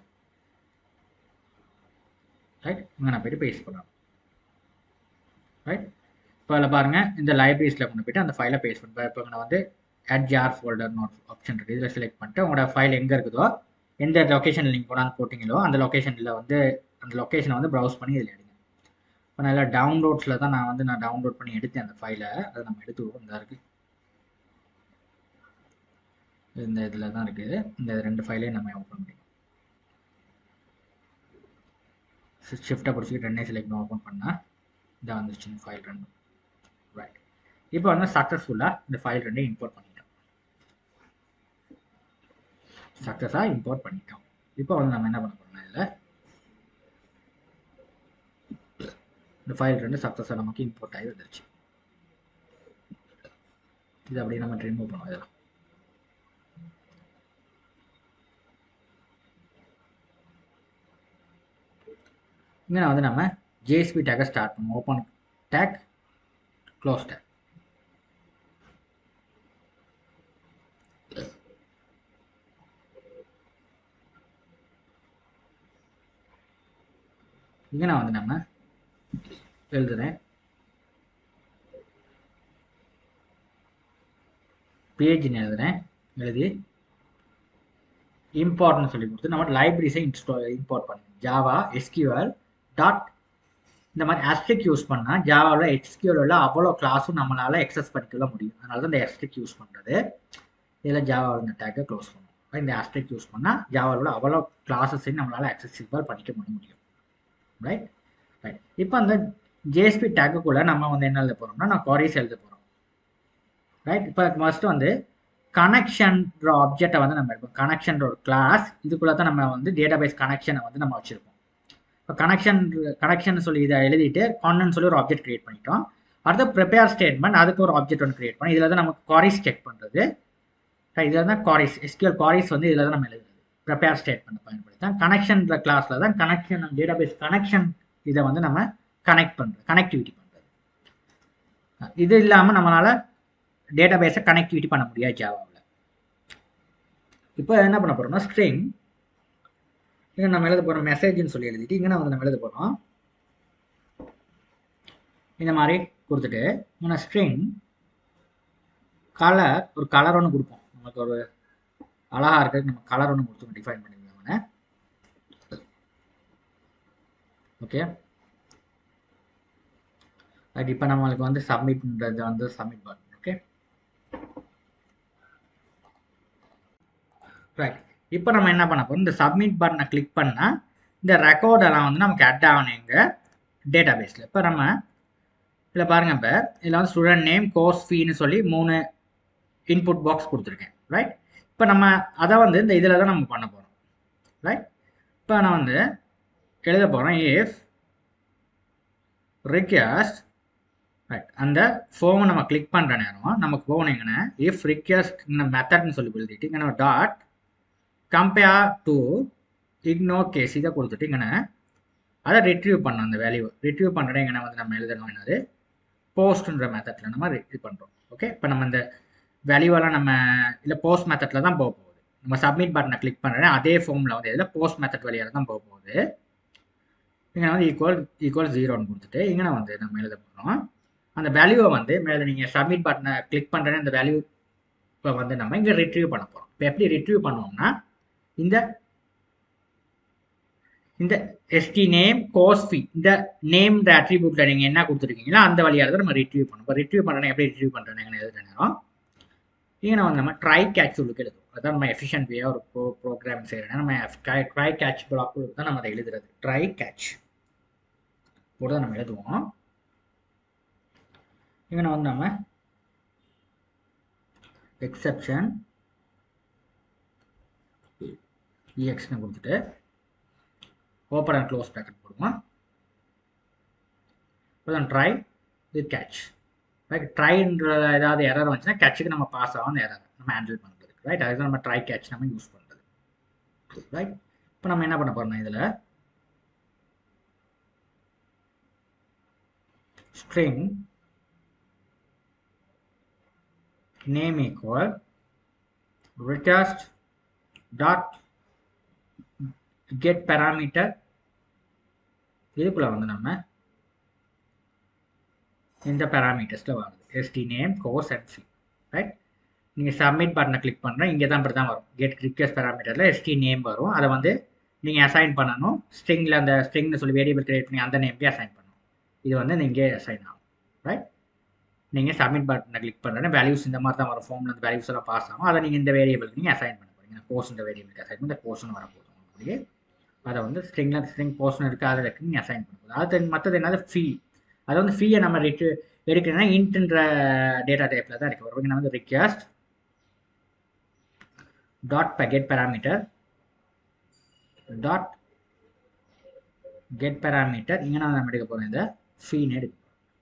ரைட் இங்கே நான் போயிட்டு பேஸ்ட் பண்ணணும் ரைட் இப்போ அதில் பாருங்கள் இந்த லைப்ரரிஸில் கொண்டு போயிட்டு அந்த ஃபைலை பேஸ்ட் பண்ணுறேன் இப்போ நான் வந்து அட் ஜார் ஃபோல்டர்னு ஒரு ஆப்ஷன் இருக்குது இதில் செலக்ட் பண்ணிட்டு உங்களோட ஃபைல் எங்கே இருக்குதோ எந்த லொக்கேஷனில் நீங்கள் கொண்டாந்து போட்டிங்களோ அந்த லொக்கேஷனில் வந்து அந்த லொக்கேஷனை வந்து ப்ரௌஸ் பண்ணி இதில் எடுங்க இப்போ நல்லா டவுன்லோட்ஸில் தான் நான் வந்து நான் டவுன்லோட் பண்ணி எடுத்தேன் அந்த ஃபைலை அதை நம்ம எடுத்துக்குவோம் இந்த இருக்குது இந்த இதில் தான் இருக்குது இந்த ரெண்டு ஃபைலையும் நம்ம ஓப்பன் பண்ணிக்கலாம் ஷிஃப்ட்டை பிடிச்சிக்கிட்டு ரெண்டே செலக்ட் ஓப்பன் பண்ணால் இதாக வந்துருச்சு ஃபைல் ரெண்டு ரைட் இப்போ வந்து சக்ஸஸ்ஃபுல்லாக இந்த ஃபைல் ரெண்டையும் இம்போர்ட் பண்ணிட்டோம் சக்ஸஸாக இம்போர்ட் பண்ணிட்டோம் இப்போ வந்து நம்ம என்ன பண்ண போறோம்னா இதில் இந்த ஃபைல் ரெண்டு சக்ஸஸாக நமக்கு இம்போர்ட் ஆகி வந்துருச்சு இது அப்படியே நம்ம ரிமூவ் பண்ணுவோம் இதெல்லாம் இங்கே வந்து நம்ம ஜேஎஸ்பி டேக்கை ஸ்டார்ட் பண்ணுவோம் ஓப்பன் டேக் க்ளோஸ் டேக் இங்கே நான் வந்து நம்ம எழுதுறேன் பேஜ்னு எழுதுறேன் எழுதி இம்பார்ட்னு சொல்லி கொடுத்து நம்ம லைப்ரரிஸை இன்ஸ்டா இம்போர்ட் பண்ணுங்க ஜாவா எஸ்கியூஎல் டாட் இந்த மாதிரி அஸ்ட்ரிக் யூஸ் பண்ணால் ஜாவாவில் எஸ்கியூஎல் உள்ள அவ்வளோ கிளாஸும் நம்மளால் எக்ஸஸ் பண்ணிக்கொள்ள முடியும் அதனால தான் இந்த அஸ்ட்ரிக் யூஸ் பண்ணுறது இதில் ஜாவாவில் இந்த டேக்கை க்ளோஸ் பண்ணுவோம் இந்த அஸ்ட்ரிக் யூஸ் பண்ணால் ஜாவாவில் உள்ள அவ்வளோ கிளாஸஸையும் நம்மளால் அக்சசிபிள் பண்ணிக்க முடியும் ரைட் ரைட் இப்போ அந்த ஜேஎஸ்பி டேக்குக்குள்ளே நம்ம வந்து என்ன எழுத போகிறோம்னா நான் குவாரிஸ் எழுத போகிறோம் ரைட் இப்போ ஃபஸ்ட்டு வந்து கனெக்ஷன்ற ஆப்ஜெக்டை வந்து நம்ம எடுப்போம் கனெக்ஷன்ற ஒரு கிளாஸ் இதுக்குள்ளே தான் நம்ம வந்து டேட்டாபேஸ் கனெக்ஷனை வந்து நம்ம வச்சுருப்போம் இப்போ கனெக்ஷன் கனெக்ஷன் சொல்லி இதை எழுதிட்டு கான்னு சொல்லி ஒரு ஆப்ஜெக்ட் கிரியேட் பண்ணிட்டோம் அடுத்து ப்ரிப்பேர் ஸ்டேட்மெண்ட் அதுக்கு ஒரு ஆப்ஜெக்ட் ஒன்று கிரியேட் பண்ணி இதில் தான் நமக்கு குவாரிஸ் செக் பண்ணுறது இதில் தான் குவாரிஸ் எஸ்கியூஎல் குவாரிஸ் வந்து இதில் தான் நம்ம எழுதுறது ப்ரிப்பேர் ஸ்டேட்மெண்ட் பயன்படுத்தி தான் கனெக்ஷன்ற கிளாஸில் தான் கனெக்ஷன் டேட்டாபேஸ் கனெக்ஷன் இதை வந்து நம்ம கனெக்ட் பண்ணுறது கனெக்டிவிட்டி பண்ணுறது இது இல்லாமல் நம்மளால் டேட்டாபேஸை கனெக்டிவிட்டி பண்ண முடியாது ஜாவாவில் இப்போ என்ன பண்ண போகிறோம்னா ஸ்ட்ரிங் இங்கே நம்ம எழுத போகிறோம் மெசேஜ்னு சொல்லி எழுதிட்டு இங்கே வந்து நம்ம எழுத போகிறோம் இந்த மாதிரி கொடுத்துட்டு நம்ம ஸ்ட்ரிங் கலர் ஒரு கலர் ஒன்று கொடுப்போம் நமக்கு ஒரு அழகா இருக்கிறது நம்ம கலர் ஒன்று கொடுத்து டிஃபைன் பண்ணிக்கலாம் ஓகே ரைட் இப்போ நம்மளுக்கு வந்து சப்மிட்ன்றது வந்து சப்மிட் பட்டன் ஓகே ரைட் இப்போ நம்ம என்ன பண்ண போறோம் இந்த சப்மிட் பட்டனை கிளிக் பண்ணால் இந்த ரெக்கார்டெல்லாம் வந்து நமக்கு அட் ஆகணும் எங்கள் டேட்டா பேஸில் இப்போ நம்ம இதில் பாருங்கள் இப்போ இதில் வந்து ஸ்டூடெண்ட் நேம் கோர்ஸ் ஃபீன்னு சொல்லி மூணு இன்புட் பாக்ஸ் கொடுத்துருக்கேன் ரைட் இப்போ நம்ம அதை வந்து இந்த இதில் தான் நம்ம பண்ண போகிறோம் ரைட் இப்போ நான் வந்து எழுத போகிறேன் இஃப் ரிக்வஸ்ட் ரைட் அந்த ஃபோமை நம்ம கிளிக் பண்ணுற நேரம் நமக்கு போகணும் எங்கன்னா இஃப் ரிக்வஸ்ட் இந்த மெத்தட்னு சொல்லி எழுதிட்டு இங்கே நம்ம dot compare to ignore case இதை கொடுத்துட்டு இங்கே அதை ரிட்ரீவ் பண்ணணும் அந்த வேல்யூ ரிட்ரீவ் பண்ணுறேன் எங்கன்னா வந்து நம்ம எழுதணும் என்னது போஸ்ட்ன்ற மெத்தடில் நம்ம இது பண்ணுறோம் ஓகே இப்போ நம்ம இந்த வேல்யூவெல்லாம் நம்ம இல்லை போஸ்ட் மெத்தடில் தான் போக போகுது நம்ம சப்மிட் பட்டனை கிளிக் பண்ணுறேன் அதே ஃபார்மில் வந்து இதில் போஸ்ட் மெத்தட் வழியாக தான் போக போகுது இங்கே வந்து ஈக்குவல் ஈக்குவல் ஜீரோன்னு கொடுத்துட்டு இங்கே வந்து நம்ம எழுத போகிறோம் அந்த வேல்யூவை வந்து மேலே நீங்கள் சப்மிட் பட்டனை கிளிக் பண்ணுறேன்னு அந்த வேல்யூ இப்போ வந்து நம்ம இங்கே ரிட்ரீவ் பண்ண போகிறோம் இப்போ எப்படி ரிட்ரீவ் பண்ணுவோம்னா இந்த இந்த எஸ்டி நேம் கோர்ஸ் ஃபீ இந்த நேம் இந்த அட்ரிபியூட்டில் நீங்கள் என்ன கொடுத்துருக்கீங்களோ அந்த வழியாக தான் நம்ம ரிட்ரீவ் பண்ணணும் இப்போ ரிட்ரீவ் பண்ணுறேன் எப்படி ரிட்ரீவ் பண்ணுறேன் எழுதுற நேரம் இங்கே நம்ம நம்ம ட்ரை கேட்ச் உள்ளுக்கு எழுதுவோம் அதான் நம்ம எஃபிஷியன்ட் வேயாக ஒரு ப்ரோ ப்ரோக்ராம் செய்கிறேன் நம்ம ட்ரை கேட்ச் பிளாக் தான் நம்ம அதை எழுதுறது ட்ரை கேட்ச் போட்டு தான் நம்ம எழுதுவோம் இங்கே வந்து நம்ம எக்ஸப்ஷன் இஎக்ஸ்னு கொடுத்துட்டு ஓப்பன் அண்ட் க்ளோஸ் ப்ராக்கெட் போடுவோம் இப்போ ட்ரை வித் கேட்ச் ரைட் ட்ரைன்ற ஏதாவது எரர் வந்துச்சுன்னா கேட்சுக்கு நம்ம பாஸ் ஆகும் அந்த எரர் நம்ம ஹேண்டில் பண்ணுறதுக்கு ரைட் அதுதான் நம்ம ட்ரை கேட்ச் நம்ம யூஸ் பண்ணுறது ரைட் இப்போ நம்ம என்ன பண்ண போகிறோம் இதில் string name equal request dot get parameter இதுக்குள்ள வந்து நம்ம இந்த பேராமீட்டர்ஸில் வருது ST name course and fee right நீங்கள் சப்மிட் பட்டனை கிளிக் பண்ணுறேன் இங்கே தான் இப்படி தான் வரும் கெட் ரிக்வெஸ்ட் பேராமீட்டரில் எஸ்டி நேம் வரும் அதை வந்து நீங்கள் அசைன் பண்ணணும் ஸ்ட்ரிங்கில் அந்த ஸ்ட்ரிங்னு சொல்லி வேரியபிள் கிரியேட் பண்ணி அந்த நேம்க்கே அசைன் பண்ணணும் இது வந்து இங்கே அசைன் ஆகும் ரைட் நீங்கள் சப்மிட் பட்டனை கிளிக் பண்ணுறேன்னா வேல்யூஸ் இந்த மாதிரி தான் வரும் ஃபார்மில் அந்த வேல்யூஸ் எல்லாம் பாஸ் ஆகும் அதை நீங்கள் இந்த வேரியபிளுக்கு நீங்கள் அசைன் பண்ண போகிறீங்க கோர்ஸ் இந்த வேரியபிளுக்கு அசைன் பண்ணி இந்த கோர்ஸ்னு வரப்போகுது உங்களுக்கு அதை வந்து ஸ்ட்ரிங்கில் ஸ்ட்ரிங் போர்ஷன் இருக்குது அதில் இருக்கு நீங்கள் அசைன் பண்ணுறது அது மற்றது என்னது ஃபீ அது வந்து ஃபீயை நம்ம ரிட்டு எடுக்கணும்னா இன்ட்ன்ற டேட்டா டைப்பில் தான் இருக்குது வருவீங்க வந்து request dot get parameter dot get parameter இங்கே நான் நம்ம எடுக்க போகிறோம் இந்த ஃபீன்னு எடுக்க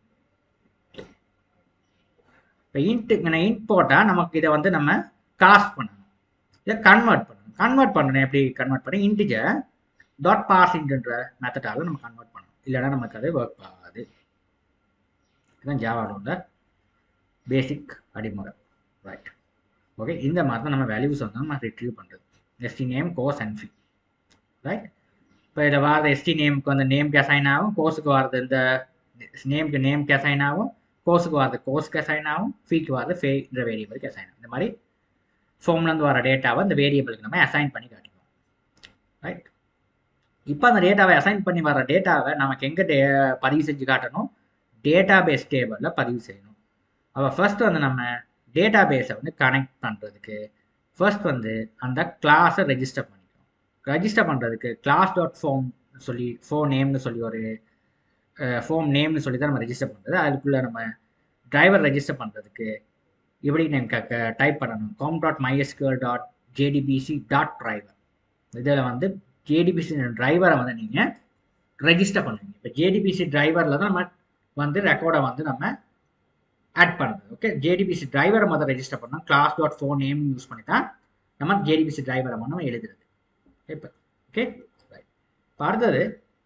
இப்போ இன்ட் இங்கே இன்ட் போட்டால் நமக்கு இதை வந்து நம்ம காஸ்ட் பண்ணணும் இதை கன்வெர்ட் பண்ணணும் கன்வெர்ட் பண்ணணும் எப்படி கன்வெர்ட் பண்ணி இன்டிஜர் டாட் பாசிங்ன்ற மெத்தடால் நம்ம கன்வெர்ட் பண்ணணும் இல்லைன்னா நமக்கு அது ஒர்க் ஆகாது இதுதான் ஜாவாவில் உள்ள பேசிக் அடிமுறை ரைட் ஓகே இந்த மாதிரி தான் நம்ம வேல்யூஸ் வந்து நம்ம ரிட்ரீவ் பண்ணுறது ST name course and fee right இப்போ இதில் வர எஸ்டி நேமுக்கு வந்து நேம்க்கு அசைன் ஆகும் கோர்ஸுக்கு வரது இந்த நேம்க்கு நேம்க்கு அசைன் ஆகும் கோர்ஸுக்கு வரது கோர்ஸ்க்கு அசைன் ஆகும் ஃபீக்கு வரது ஃபேன்ற வேரியபிளுக்கு அசைன் ஆகும் இந்த மாதிரி ஃபோம்லேருந்து வர டேட்டாவை இந்த வேரியபிளுக்கு நம்ம அசைன் பண்ணி காட்டிக்குவோம் ரைட் இப்போ அந்த டேட்டாவை அசைன் பண்ணி வர டேட்டாவை நமக்கு எங்கே டே பதிவு செஞ்சு காட்டணும் டேட்டா பேஸ் டேபிளில் பதிவு செய்யணும் அப்போ ஃபர்ஸ்ட் வந்து நம்ம டேட்டா பேஸை வந்து கனெக்ட் பண்ணுறதுக்கு ஃபர்ஸ்ட் வந்து அந்த கிளாஸை ரெஜிஸ்டர் பண்ணிக்கணும் ரெஜிஸ்டர் பண்ணுறதுக்கு கிளாஸ் டாட் ஃபோம் சொல்லி ஃபோன் நேம்னு சொல்லி ஒரு ஃபோம் நேம்னு சொல்லி தான் நம்ம ரெஜிஸ்டர் பண்ணுறது அதுக்குள்ளே நம்ம டிரைவர் ரெஜிஸ்டர் பண்ணுறதுக்கு எப்படி நீங்கள் டைப் பண்ணணும் com dot MySQL dot JDBC dot driver இதில் வந்து ஜேடிபிசி டிரைவரை வந்து நீங்கள் ரெஜிஸ்டர் பண்ணுவீங்க இப்போ ஜேடிபிசி டிரைவரில் தான் நம்ம வந்து ரெக்கார்டை வந்து நம்ம ஆட் பண்ணுறது ஓகே ஜேடிபிசி டிரைவரை முதல் ரெஜிஸ்டர் பண்ணோம் class dot phone name use பண்ணி தான் நம்ம ஜேடிபிசி டிரைவரை வந்து நம்ம எழுதுறது இப்போ ஓகே ரைட் இப்போ அடுத்தது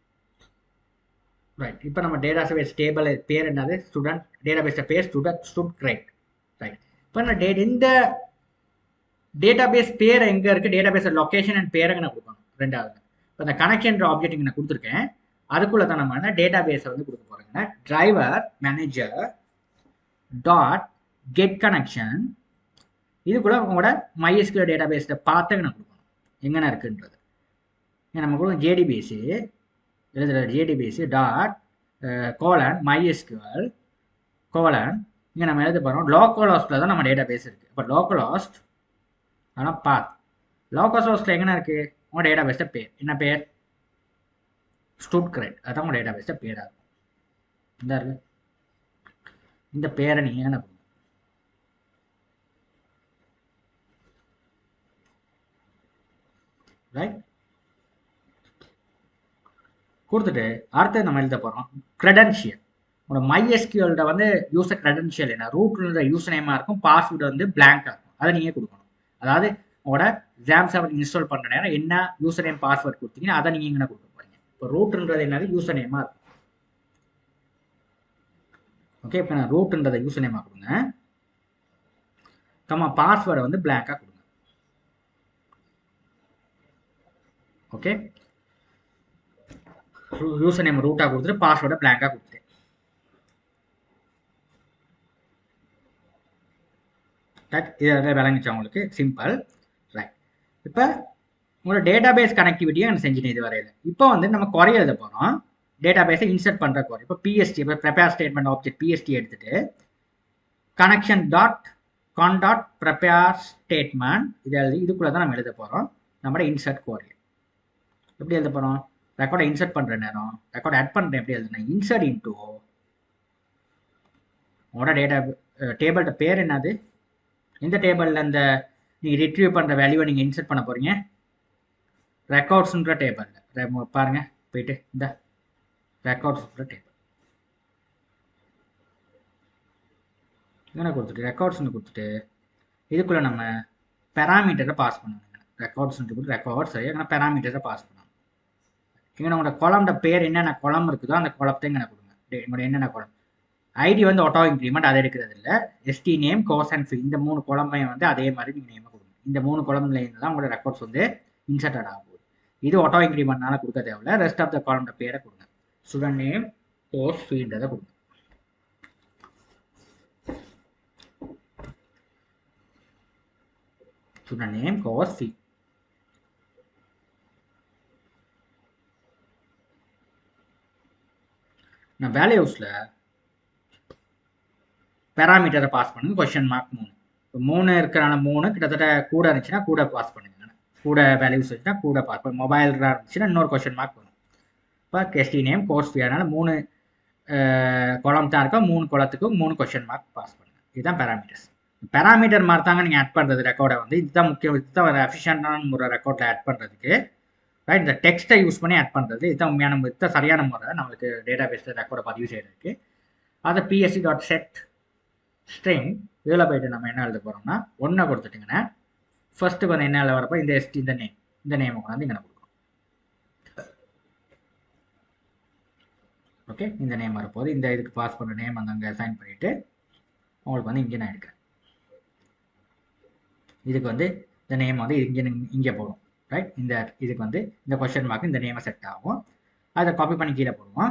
ரைட் இப்போ நம்ம டேட்டா பேஸ் டேபிள் பேர் என்னது ஸ்டூடெண்ட் டேட்டா பேஸில் பேர் ஸ்டூடெண்ட் ஸ்டூட் கிரைட் ரைட் இப்போ நான் டேட் இந்த டேட்டா பேஸ் பேர் எங்கே இருக்குது டேட்டா பேஸ் லொக்கேஷன் அண்ட் பேரை நான் கொடுக்கணும் ரெண்டாவது இப்போ இந்த கனெக்ஷன் ஆப்ஜெக்ட் நான் கொடுத்துருக்கேன் அதுக்குள்ளே தான் நம்ம என்ன டேட்டா பேஸை வந்து கொடுக்க போகிறோங்க driver manager dot get connection இது கூட உங்களோட மைஎஸ்கியூ டேட்டா பேஸில் பார்த்து நான் கொடுக்கணும் எங்கன இருக்குன்றது நம்ம கூட ஜேடிபிசி எழுதுகிற JDBC dot colon MySQL colon இங்கே நம்ம எழுத போகிறோம் லோக்கலாஸ்ட்டில் தான் நம்ம டேட்டா பேஸ் இருக்குது இப்போ லோக்கலாஸ்ட் ஆனால் பாத் லோக்கலாஸ்ட்டில் எங்கே இருக்குது உங்கள் டேட்டா பேஸில் பேர் என்ன பேர் ஸ்டூட் கிரெட் அதான் உங்கள் டேட்டா பேஸில் பேராக இருக்கும் இந்த இருக்கு இந்த பேரை நீங்கள் என்ன பண்ணுங்க ரைட் கொடுத்துட்டு அடுத்து நம்ம எழுத போகிறோம் க்ரெடென்ஷியல் உங்களோட மைஎஸ்கியூல்ட வந்து யூசர் க்ரெடென்ஷியல் என்ன ரூட்ல யூசர் நேமாக இருக்கும் பாஸ்வேர்டு வந்து பிளாங்காக இருக்கும் அதை நீங்கள் கொடுக்கணும் அதாவது உங்களோட ஜாம் செவன் இன்ஸ்டால் பண்ணுற நேரம் என்ன யூசர் நேம் பாஸ்வேர்ட் கொடுத்தீங்கன்னா அதை நீங்கள் என்ன கொடுக்க போகிறீங்க இப்போ ரூட்ன்றது என்னது யூசர் நேமாக இருக்கும் ஓகே இப்போ நான் ரூட்ன்றதை யூசர் நேமாக கொடுங்க கம்மா பாஸ்வேர்டை வந்து பிளாங்காக கொடுங்க ஓகே யூசர் நேம் ரூட்டாக கொடுத்துட்டு பாஸ்வேர்டை பிளாங்காக கொடுத்துட்டேன் இதை விளங்கிச்சு உங்களுக்கு சிம்பிள் ரைட் இப்போ உங்களோட டேட்டா பேஸ் கனெக்டிவிட்டியும் எனக்கு செஞ்சுட்டேன் இது வரையில் இப்போ வந்து நம்ம குறை எழுத போகிறோம் டேட்டா பேஸை இன்சர்ட் பண்ணுற குறை இப்போ பிஎஸ்டி இப்போ ப்ரிப்பேர் ஸ்டேட்மெண்ட் ஆப்ஜெக்ட் பிஎஸ்டி எடுத்துட்டு connection dot con dot prepare statement இது எழுதி இதுக்குள்ளே தான் நம்ம எழுத போகிறோம் நம்மளோட இன்சர்ட் கோரி எப்படி எழுத போகிறோம் ரெக்கார்டை இன்சர்ட் பண்ணுற நேரம் ரெக்கார்ட் ஆட் பண்ணுறேன் எப்படி எழுதுனா இன்சர்ட் இன்டூ உங்களோட டேட்டா டேபிள்கிட்ட பேர் என்னது இந்த டேபிளில் இந்த நீங்கள் ரிட்ரீவ் பண்ணுற வேல்யூவை நீங்கள் இன்சர்ட் பண்ண போகிறீங்க ரெக்கார்ட்ஸுன்ற டேபிளில் பாருங்கள் போயிட்டு இந்த ரெக்கார்ட்ஸ்ன்ற டேபிள் இங்கே கொடுத்துட்டு ரெக்கார்ட்ஸ்னு கொடுத்துட்டு இதுக்குள்ளே நம்ம பெராமீட்டரை பாஸ் பண்ணணும் ரெக்கார்ட்ஸ்னு கொடுத்து ரெக்கார்ட்ஸ் எங்கன்னா பெராமீட்டரை பாஸ் பண்ணணும் இங்கே உங்களோட குளம்ட பேர் என்னென்ன குளம் இருக்குதோ அந்த குளத்தை இங்கே கொடுங்க உங்களோட என்னென்ன குளம் ஐடி வந்து ஆட்டோ இன்க்ரிமெண்ட் அதை எடுக்கிறது இல்லை எஸ்டி நேம் கோஸ் அண்ட் ஃபி இந்த மூணு குழம்பையும் வந்து அதே மாதிரி நீங்கள் நேமாக கொடுங்க இந்த மூணு குழம்புல இருந்து தான் உங்களோட ரெக்கார்ட்ஸ் வந்து இன்சர்டட் ஆகும் இது ஆட்டோ இன்க்ரிமெண்ட்னால கொடுக்க தேவையில்ல ரெஸ்ட் ஆஃப் த காலம்ட பேரை கொடுங்க ஸ்டூடெண்ட் நேம் கோர்ஸ் ஃபீன்றதை கொடுங்க ஸ்டூடெண்ட் நேம் கோர்ஸ் ஃபீ நான் வேல்யூஸில் பேராமீட்டரை பாஸ் பண்ணுங்க கொஷின் மார்க் மூணு இப்போ மூணு இருக்கிறான மூணு கிட்டத்தட்ட கூட இருந்துச்சுன்னா கூட பாஸ் பண்ணுங்க கூட வேல்யூஸ் வச்சுன்னா கூட பாஸ் பண்ணு மொபைல் இருந்துச்சுன்னா இன்னொரு கொஷின் மார்க் வரும் இப்போ கெஸ்டி நேம் கோர்ஸ் ஃபீ அதனால் மூணு குளம் தான் இருக்கும் மூணு குளத்துக்கும் மூணு கொஷின் மார்க் பாஸ் பண்ணுங்க இதுதான் பேராமீட்டர்ஸ் பேராமீட்டர் மாதிரி தாங்க நீங்கள் ஆட் பண்ணுறது ரெக்கார்டை வந்து இதுதான் முக்கியம் இதுதான் ஒரு எஃபிஷியண்டான முறை ரெக்கார்டில் ஆட் பண்ணுறதுக்கு ரைட் இந்த டெக்ஸ்ட்டை யூஸ் பண்ணி ஆட் பண்ணுறது இதுதான் உண்மையான முறை, இதுதான் சரியான முறை நம்மளுக்கு டேட்டா பேஸில் ரெக்கார்டை பதிவு செய்கிறதுக்கு அதை பிஎஸ்சி டாட் செட் ஸ்ட்ரிங் இதில் போயிட்டு நம்ம என்ன எழுத போகிறோம்னா ஒன்றை கொடுத்துட்டிங்கன்னா ஃபர்ஸ்ட்டு வந்து என்ன எழுத வரப்போ இந்த எஸ்டி இந்த நேம் இந்த நேமை கொண்டாந்து இங்கே கொடுக்கணும் ஓகே இந்த நேம் வரப்போது இந்த இதுக்கு பாஸ் பண்ணுற நேம் வந்து அங்கே அசைன் பண்ணிவிட்டு உங்களுக்கு வந்து இங்கே நான் எடுக்கிறேன் இதுக்கு வந்து இந்த நேம் வந்து இங்கே இங்கே போடும் ரைட் இந்த இதுக்கு வந்து இந்த கொஷின் மார்க் இந்த நேமை செட் ஆகும் அதை காப்பி பண்ணி கீழே போடுவோம்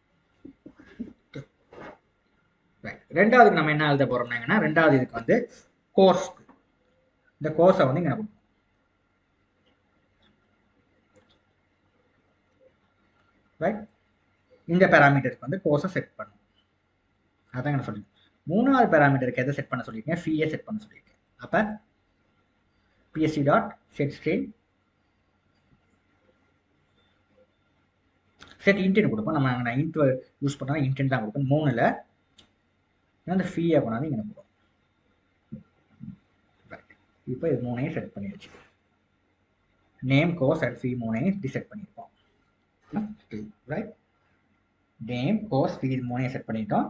ரைட் ரெண்டாவதுக்கு நம்ம என்ன எழுத போகிறோம்னாங்கன்னா ரெண்டாவது இதுக்கு வந்து கோர்ஸ் இந்த கோர்ஸை வந்து இங்கே கொடுப்போம் ரைட் இந்த பேராமீட்டருக்கு வந்து கோர்ஸை செட் பண்ணும் அதான் நான் சொல்லி மூணாவது பேராமீட்டருக்கு எதை செட் பண்ண சொல்லியிருக்கேன் ஃபீயை செட் பண்ண சொல்லியிருக்கேன் அப்போ PSC dot set stream set intent கொடுப்போம் நம்ம நான் இன்ட் யூஸ் பண்ணால் இன்டென்ட் தான் கொடுப்போம் மூணில் அந்த ஃபீயை கொண்டாந்து இங்கே கொடுப்போம் ரைட் இப்போ இது மூணையும் செட் பண்ணியாச்சு நேம் கோர்ஸ் அண்ட் ஃபீ மூணையும் இப்படி செட் பண்ணியிருப்போம் ரைட் நேம் கோர்ஸ் ஃபீ இது மூணையும் செட் பண்ணிட்டோம்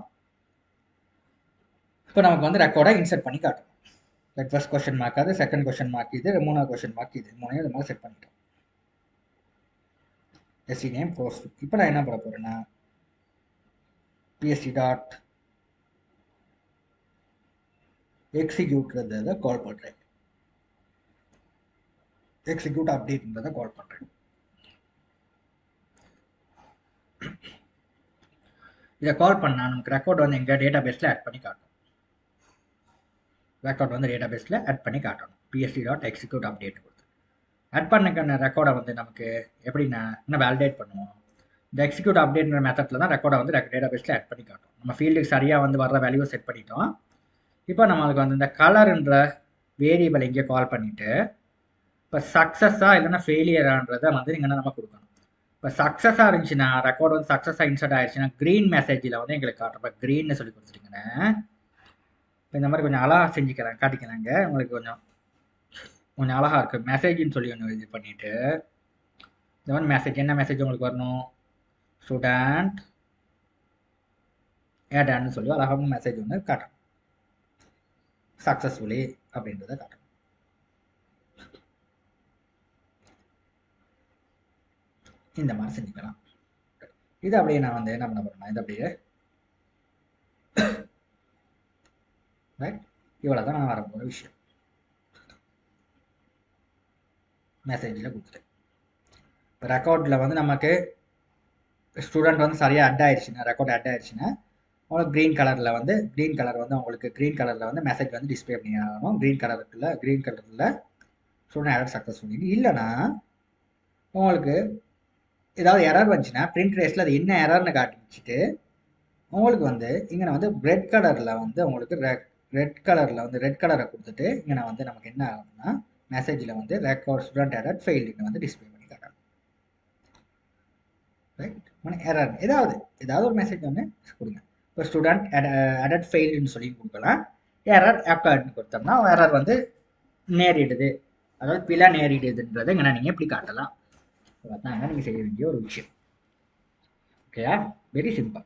இப்போ நமக்கு வந்து ரெக்கார்டை இன்சர்ட் பண்ணி காட்டும் லைக் ஃபர்ஸ்ட் கொஸ்டின் மார்க் அது செகண்ட் கொஸ்டின் மார்க் இது மூணாவது கொஸ்டின் மார்க் இது மூணையும் இது மாதிரி செட் பண்ணிட்டோம் எஸ்சி நேம் கோர்ஸ் இப்போ நான் என்ன பண்ண போறேன்னா பிஎஸ்சி டாட் எக்ஸிக்யூட்ன்றதை கால் பண்ணுறேன் எக்ஸிக்யூட் அப்டேட்ன்றதை கால் பண்ணுறேன் இதை கால் பண்ணால் நமக்கு ரெக்கார்ட் வந்து எங்கள் டேட்டா பேஸில் ஆட் பண்ணி காட்டும் ரெக்கார்ட் வந்து டேட்டா பேஸில் ஆட் பண்ணி காட்டணும் பிஎஸ்சி டாட் எக்ஸிக்யூட் அப்டேட் கொடுத்து ஆட் பண்ணக்கான ரெக்கார்டை வந்து நமக்கு எப்படி நான் என்ன வேலிடேட் பண்ணுவோம் இந்த எக்ஸிக்யூட் அப்டேட்ன்ற மெத்தடில் தான் ரெக்கார்டை வந்து டேட்டா பேஸில் ஆட் பண்ணி காட்டும் நம்ம ஃபீல்டுக்கு சரியாக வந்து வர்ற வேல்யூ செட் பண்ணிட்டோம் இப்போ நம்மளுக்கு வந்து இந்த கலர்ன்ற வேரியபிள் இங்கே கால் பண்ணிவிட்டு இப்போ சக்ஸஸாக இல்லைன்னா ஃபெயிலியரான்றதை வந்து நீங்கள் நம்ம கொடுக்கணும் இப்போ சக்ஸஸாக இருந்துச்சுன்னா ரெக்கார்ட் வந்து சக்ஸஸாக இன்சர்ட் ஆயிடுச்சுன்னா க்ரீன் மெசேஜில் வந்து எங்களுக்கு காட்டும் இப்போ க்ரீன்னு சொல்லி கொடுத்துட்டீங்கன்னா இப்போ இந்த மாதிரி கொஞ்சம் அழகாக செஞ்சுக்கிறேன் காட்டிக்கிறாங்க உங்களுக்கு கொஞ்சம் கொஞ்சம் அழகாக இருக்குது மெசேஜ்னு சொல்லி ஒன்று இது பண்ணிவிட்டு இந்த மாதிரி மெசேஜ் என்ன மெசேஜ் உங்களுக்கு வரணும் ஸ்டூடெண்ட் ஏடான்னு சொல்லி அழகாக மெசேஜ் ஒன்று காட்டணும் சக்ஸஸ்ஃபுல்லி அப்படின்றத காட்டணும் இந்த மாதிரி செஞ்சுக்கலாம் இது அப்படியே நான் வந்து என்ன பண்ண போறேன்னா இது அப்படியே ரைட் இவ்வளோ தான் நான் வரப்போகிற விஷயம் மெசேஜில் கொடுத்துட்டேன் இப்போ ரெக்கார்டில் வந்து நமக்கு ஸ்டூடெண்ட் வந்து சரியாக அட் ஆயிடுச்சுன்னா ரெக்கார்ட் அட் ஆயிடுச்சுன்னா உங்களுக்கு க்ரீன் கலரில் வந்து க்ரீன் கலர் வந்து உங்களுக்கு க்ரீன் கலரில் வந்து மெசேஜ் வந்து டிஸ்பிளே பண்ணி ஆகணும் க்ரீன் கலருக்குள்ள க்ரீன் கலரில் ஸ்டூடெண்ட் ஆட் சக்ஸஸ்ஃபுல் இல்லைன்னா உங்களுக்கு ஏதாவது எரர் வந்துச்சுன்னா பிரிண்ட் ரேஸில் அது என்ன எரர்னு காட்டிச்சுட்டு உங்களுக்கு வந்து இங்கே வந்து ரெட் கலரில் வந்து உங்களுக்கு ரெட் கலரில் வந்து ரெட் கலரை கொடுத்துட்டு இங்கே வந்து நமக்கு என்ன ஆகும்னா மெசேஜில் வந்து ரெக்கார்ட் ஸ்டூடெண்ட் எரர் ஃபெயில்டுன்னு வந்து டிஸ்பிளே பண்ணி காட்டணும் ரைட் எரர் ஏதாவது ஏதாவது ஒரு மெசேஜ் வந்து கொடுங்க இப்போ ஸ்டூடெண்ட் அடட் ஃபெயில்டுன்னு சொல்லி கொடுக்கலாம் எரர் அக்கர்ட்னு கொடுத்தோம்னா எரர் வந்து நேரிடுது அதாவது பிழை நேரிடுதுன்றதை இங்கே நீங்கள் எப்படி காட்டலாம் அதாங்க நீங்கள் செய்ய வேண்டிய ஒரு விஷயம் ஓகேயா வெரி சிம்பிள்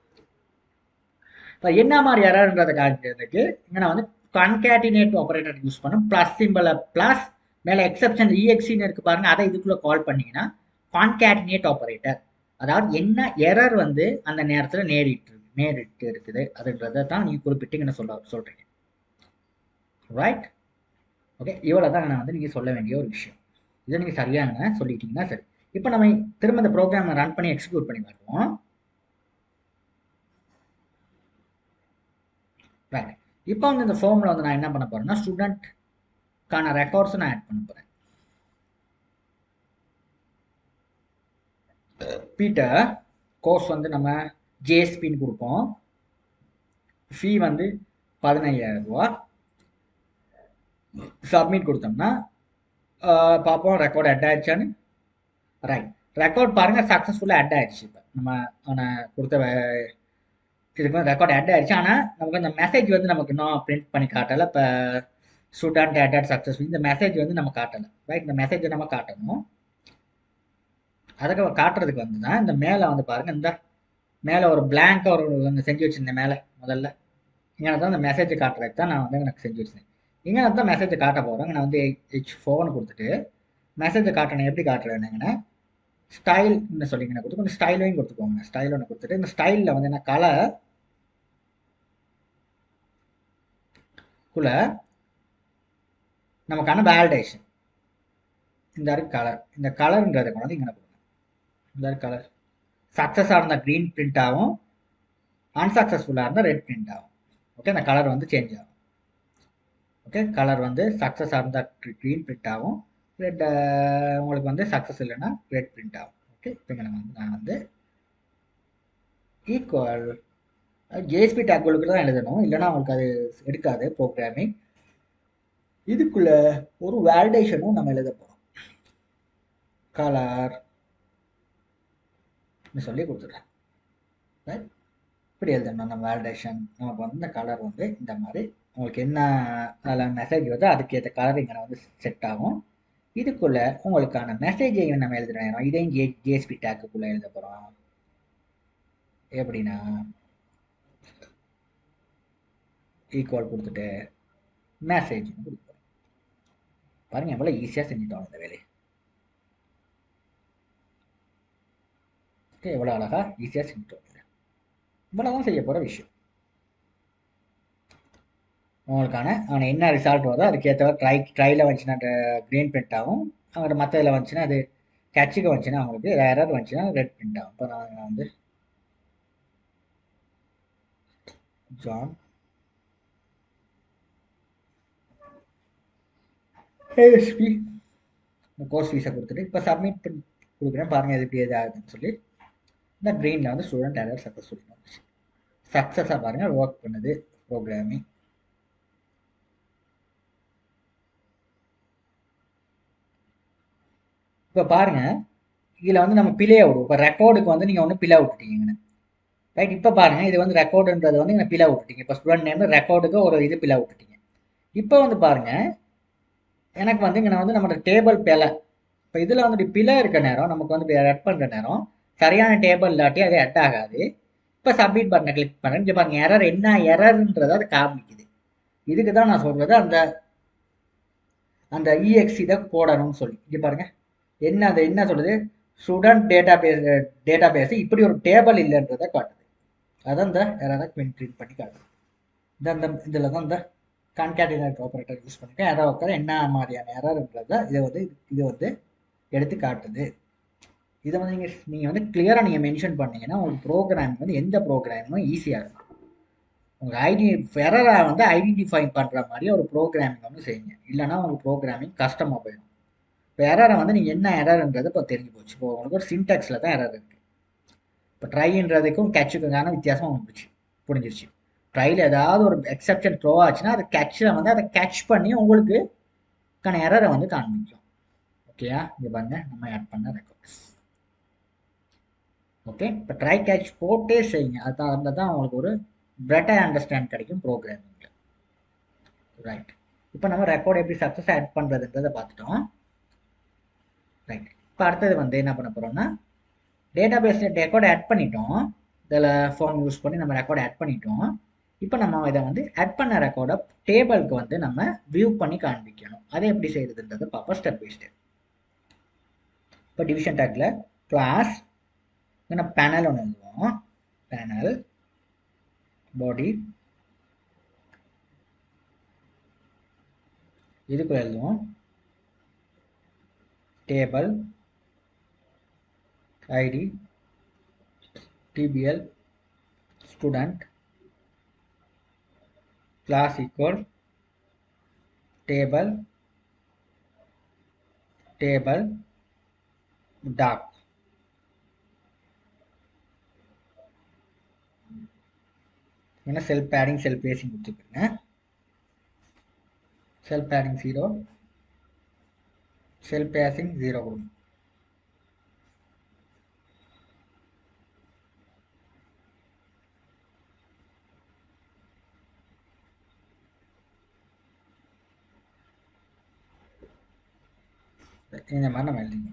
இப்போ என்ன மாதிரி எரர்ன்றதை காட்டுறதுக்கு இங்கே நான் வந்து கன்கேட்டினேட் ஆப்ரேட்டர் யூஸ் பண்ணும் ப்ளஸ் சிம்பிளை ப்ளஸ் மேலே எக்ஸப்ஷன் இஎக்ஸின்னு இருக்கு பாருங்க அதை இதுக்குள்ளே கால் பண்ணீங்கன்னா கான்கேட்டினேட் ஆப்ரேட்டர் அதாவது என்ன எரர் வந்து அந்த நேரத்தில் நேரிட்டு நேரிட்டு இருக்குது அதுன்றதை தான் நீங்கள் குறிப்பிட்டு சொல்ல சொல்கிறீங்க ரைட் ஓகே இவ்வளோ தான் நான் வந்து நீங்கள் சொல்ல வேண்டிய ஒரு விஷயம் இதை நீங்கள் சரியான சொல்லிட்டீங்கன்னா சரி இப்போ நம்ம திரும்ப இந்த ப்ரோக்ராமை ரன் பண்ணி எக்ஸிக்யூட் பண்ணி பார்ப்போம் ரைட் இப்போ வந்து இந்த ஃபார்மில் வந்து நான் என்ன பண்ண போறேன்னா ஸ்டூடெண்ட்கான ரெக்கார்ட்ஸ் நான் ஆட் பண்ண போகிறேன் பீட்டர் கோர்ஸ் வந்து நம்ம ஜேஎஸ்பின்னு கொடுப்போம் ஃபீ வந்து பதினையாயிரம் ரூபா சப்மிட் கொடுத்தோம்னா பார்ப்போம் ரெக்கார்ட் அட் ஆயிடுச்சான்னு ரைட் ரெக்கார்ட் பாருங்கள் சக்ஸஸ்ஃபுல்லாக அட் ஆயிடுச்சு இப்போ நம்ம அவனை கொடுத்த இதுக்கு வந்து ரெக்கார்ட் ஆட் ஆயிடுச்சு ஆனால் நமக்கு அந்த மெசேஜ் வந்து நமக்கு இன்னும் பிரிண்ட் பண்ணி காட்டலை இப்போ ஸ்டூடெண்ட் ஆட்டட் சக்ஸஸ்ஃபுல் இந்த மெசேஜ் வந்து நம்ம காட்டலை ரைட் இந்த மெசேஜை நம்ம காட்டணும் அதுக்கு காட்டுறதுக்கு வந்து தான் இந்த மேலே வந்து பாருங்க இந்த மேலே ஒரு பிளாங்காக ஒரு ஒன்று செஞ்சு வச்சிருந்தேன் மேலே முதல்ல இங்கே தான் இந்த மெசேஜ் காட்டுறதுக்கு தான் நான் வந்து எனக்கு செஞ்சு வச்சிருந்தேன் இங்கே தான் மெசேஜை காட்ட போகிறேன் நான் வந்து ஹெச் ஃபோன் கொடுத்துட்டு மெசேஜை காட்டணும் எப்படி காட்டுறேன்னுங்கன்னா ஸ்டைல்னு சொல்லிங்கன்னா கொடுத்து கொஞ்சம் ஸ்டைலையும் கொடுத்துக்கோங்க ஸ்டைல் ஒன்று கொடுத்துட்டு இந்த ஸ்டைலில் வந்து என்ன கலர் குள்ள நமக்கான வேலிடேஷன் இந்த இருக்கு கலர் இந்த கலர்ன்றதை கொண்டு வந்து இங்கே கொடுங்க இந்த இருக்கு கலர் சக்ஸஸாக இருந்தால் க்ரீன் பிரிண்ட் ஆகும் அன்சக்ஸஸ்ஃபுல்லாக இருந்தால் ரெட் பிரிண்ட் ஆகும் ஓகே அந்த கலர் வந்து சேஞ்ச் ஆகும் ஓகே கலர் வந்து சக்ஸஸாக இருந்தால் க்ரீன் பிரிண்ட் ஆகும் ரெட் உங்களுக்கு வந்து சக்ஸஸ் இல்லைன்னா ரெட் பிரிண்ட் ஆகும் ஓகே இப்போ இங்கே நம்ம வந்து நான் வந்து ஈக்குவல் ஜேஎஸ்பி டேக்குகளுக்கு தான் எழுதணும் இல்லைன்னா உங்களுக்கு அது எடுக்காது ப்ரோக்ராமிங் இதுக்குள்ள ஒரு வேலிடேஷனும் நம்ம எழுத போகிறோம் கலர் சொல்லி கொடுத்துட்றேன் ரைட் இப்படி எழுதணும் நம்ம வேலிடேஷன் நமக்கு வந்து இந்த கலர் வந்து இந்த மாதிரி உங்களுக்கு என்ன அதில் மெசேஜ் வருதோ அதுக்கேற்ற கலர் இங்கே வந்து செட் ஆகும் இதுக்குள்ள உங்களுக்கான மெசேஜை நம்ம எழுதுற நேரம் இதையும் ஜே ஜேஎஸ்பி டேக்குக்குள்ளே எழுத போகிறோம் எப்படின்னா ஈக்குவல் கொடுத்துட்டு மெசேஜ் கொடுக்குறோம் பாருங்க எவ்வளோ ஈஸியாக செஞ்சுட்டோம் இந்த வேலையை ஓகே எவ்வளோ அழகா ஈஸியாக செஞ்சுட்டோம் இவ்வளோதான் செய்ய போகிற விஷயம் உங்களுக்கான அவன் என்ன ரிசல்ட் வருதோ அதுக்கேற்ற ட்ரை ட்ரையில் வந்துச்சுன்னா க்ரீன் பிரிண்ட் ஆகும் அவங்கள்ட்ட மற்ற இதில் வந்துச்சுன்னா அது கேட்சுக்கு வந்துச்சுன்னா அவங்களுக்கு யாராவது வந்துச்சுன்னா ரெட் பிரிண்ட் ஆகும் இப்போ நான் வந்து ஜான் ஏஎஸ்பி இந்த கோர்ஸ் ஃபீஸை கொடுத்துட்டு இப்போ சப்மிட் பண்ணி கொடுக்குறேன் பாருங்கள் இது எப்படி எது ஆகுதுன்னு சொல்லி இந்த க்ரீனில் வந்து ஸ்டூடெண்ட் எரர் சக்ஸஸ்ஃபுல் வந்துச்சு சக்ஸஸாக பாருங்கள் ஒர்க் பண்ணுது ப்ரோக்ராமிங் இப்போ பாருங்க இதில் வந்து நம்ம பிழையை விடுவோம் இப்போ ரெக்கார்டுக்கு வந்து நீங்கள் ஒன்று பிழை விட்டுட்டீங்கன்னு ரைட் இப்போ பாருங்க இது வந்து ரெக்கார்டுன்றது வந்து நீங்கள் பிழை விட்டுட்டீங்க இப்போ ஸ்டூடெண்ட் நேம் ரெக்கார்டுக்கு ஒரு இது பிழை விட்டுட்டீங்க இப்போ வந்து பாருங்க எனக்கு வந்து இங்கே வந்து நம்மளோட டேபிள் பிழை இப்போ இதில் வந்துட்டு பிழை இருக்க நேரம் நமக்கு வந்து ரெட் பண்ணுற நேரம் சரியான டேபிள் இல்லாட்டி அது எட் ஆகாது இப்போ சப்மிட் பட்டனை கிளிக் பண்ணுறேன் இங்கே பாருங்க எரர் என்ன எரர்ன்றது அது காமிக்குது இதுக்கு தான் நான் சொல்கிறது அந்த அந்த இஎக்ஸி தான் போடணும்னு சொல்லி இங்கே பாருங்க என்ன அது என்ன சொல்லுது student database database இப்படி ஒரு டேபிள் இல்லைன்றதை காட்டுது அதான் இந்த எரரை பிரிண்ட் பண்ணி காட்டுது இந்த அந்த இதில் தான் இந்த கான்கேட்டினேட் ஆப்ரேட்டர் யூஸ் பண்ணிட்டு எரர் உட்கார என்ன மாதிரியான எரர்ன்றதை இதை வந்து இது வந்து எடுத்து காட்டுது இதை வந்து நீங்கள் நீங்கள் வந்து கிளியராக நீங்கள் மென்ஷன் பண்ணீங்கன்னா உங்களுக்கு ப்ரோக்ராமிங் வந்து எந்த ப்ரோக்ராமிங்கும் ஈஸியாக இருக்கும் உங்கள் ஐடி எரரை வந்து ஐடென்டிஃபை பண்ணுற மாதிரி ஒரு ப்ரோக்ராமிங் வந்து செய்யுங்க இல்லைனா உங்களுக்கு ப்ரோக்ராமிங் கஷ்டமாக போயிடும் இப்போ எரரை வந்து நீங்கள் என்ன எரர்ன்றது இப்போ தெரிஞ்சு போச்சு இப்போ உங்களுக்கு ஒரு சின்டாக்ஸில் தான் எரர் இருக்குது இப்போ ட்ரைன்றதுக்கும் கேட்சுக்குங்கான வித்தியாசம் உங்களுக்கு புரிஞ்சிருச்சு ட்ரையில் ஏதாவது ஒரு எக்ஸப்ஷன் த்ரோ ஆச்சுன்னா அது கேட்சில் வந்து அதை கேட்ச் பண்ணி உங்களுக்கு கான எரரை வந்து காண்பிக்கும் ஓகேயா இங்கே பாருங்க நம்ம ஆட் பண்ண ரெக்கார்ட்ஸ் ஓகே இப்போ ட்ரை கேட்ச் போட்டே செய்யுங்க அதுதான் அதில் தான் உங்களுக்கு ஒரு பெட்டர் அண்டர்ஸ்டாண்ட் கிடைக்கும் ப்ரோக்ராமிங்கில் ரைட் இப்போ நம்ம ரெக்கார்ட் எப்படி சக்ஸஸ் ஆட் பண்ணுறதுன்றதை பார்த்துட்டோம் ரைட் இப்போ அடுத்தது வந்து என்ன பண்ண போகிறோம்னா டேட்டா பேஸில் ரெக்கார்ட் ஆட் பண்ணிட்டோம் இதில் ஃபார்ம் யூஸ் பண்ணி நம்ம ரெக்கார்ட் ஆட் பண்ணிட்டோம் இப்போ நம்ம இதை வந்து ஆட் பண்ண ரெக்கார்டை டேபிளுக்கு வந்து நம்ம வியூ பண்ணி காண்பிக்கணும் அதை எப்படி செய்யறதுன்றதை பார்ப்போம் ஸ்டெப் பை ஸ்டெப் இப்போ டிவிஷன் டேக்கில் கிளாஸ் இங்கே பேனல் ஒன்று எழுதுவோம் பேனல் பாடி இதுக்குள்ள எழுதுவோம் table ID TBL student class equal table table dark என்ன செல் பேடிங் செல் பேசிங் கொடுத்துருக்குங்க cell padding zero cell spacing zero கொடுங்க இந்த மாதிரி நம்ம எழுதிக்கணும்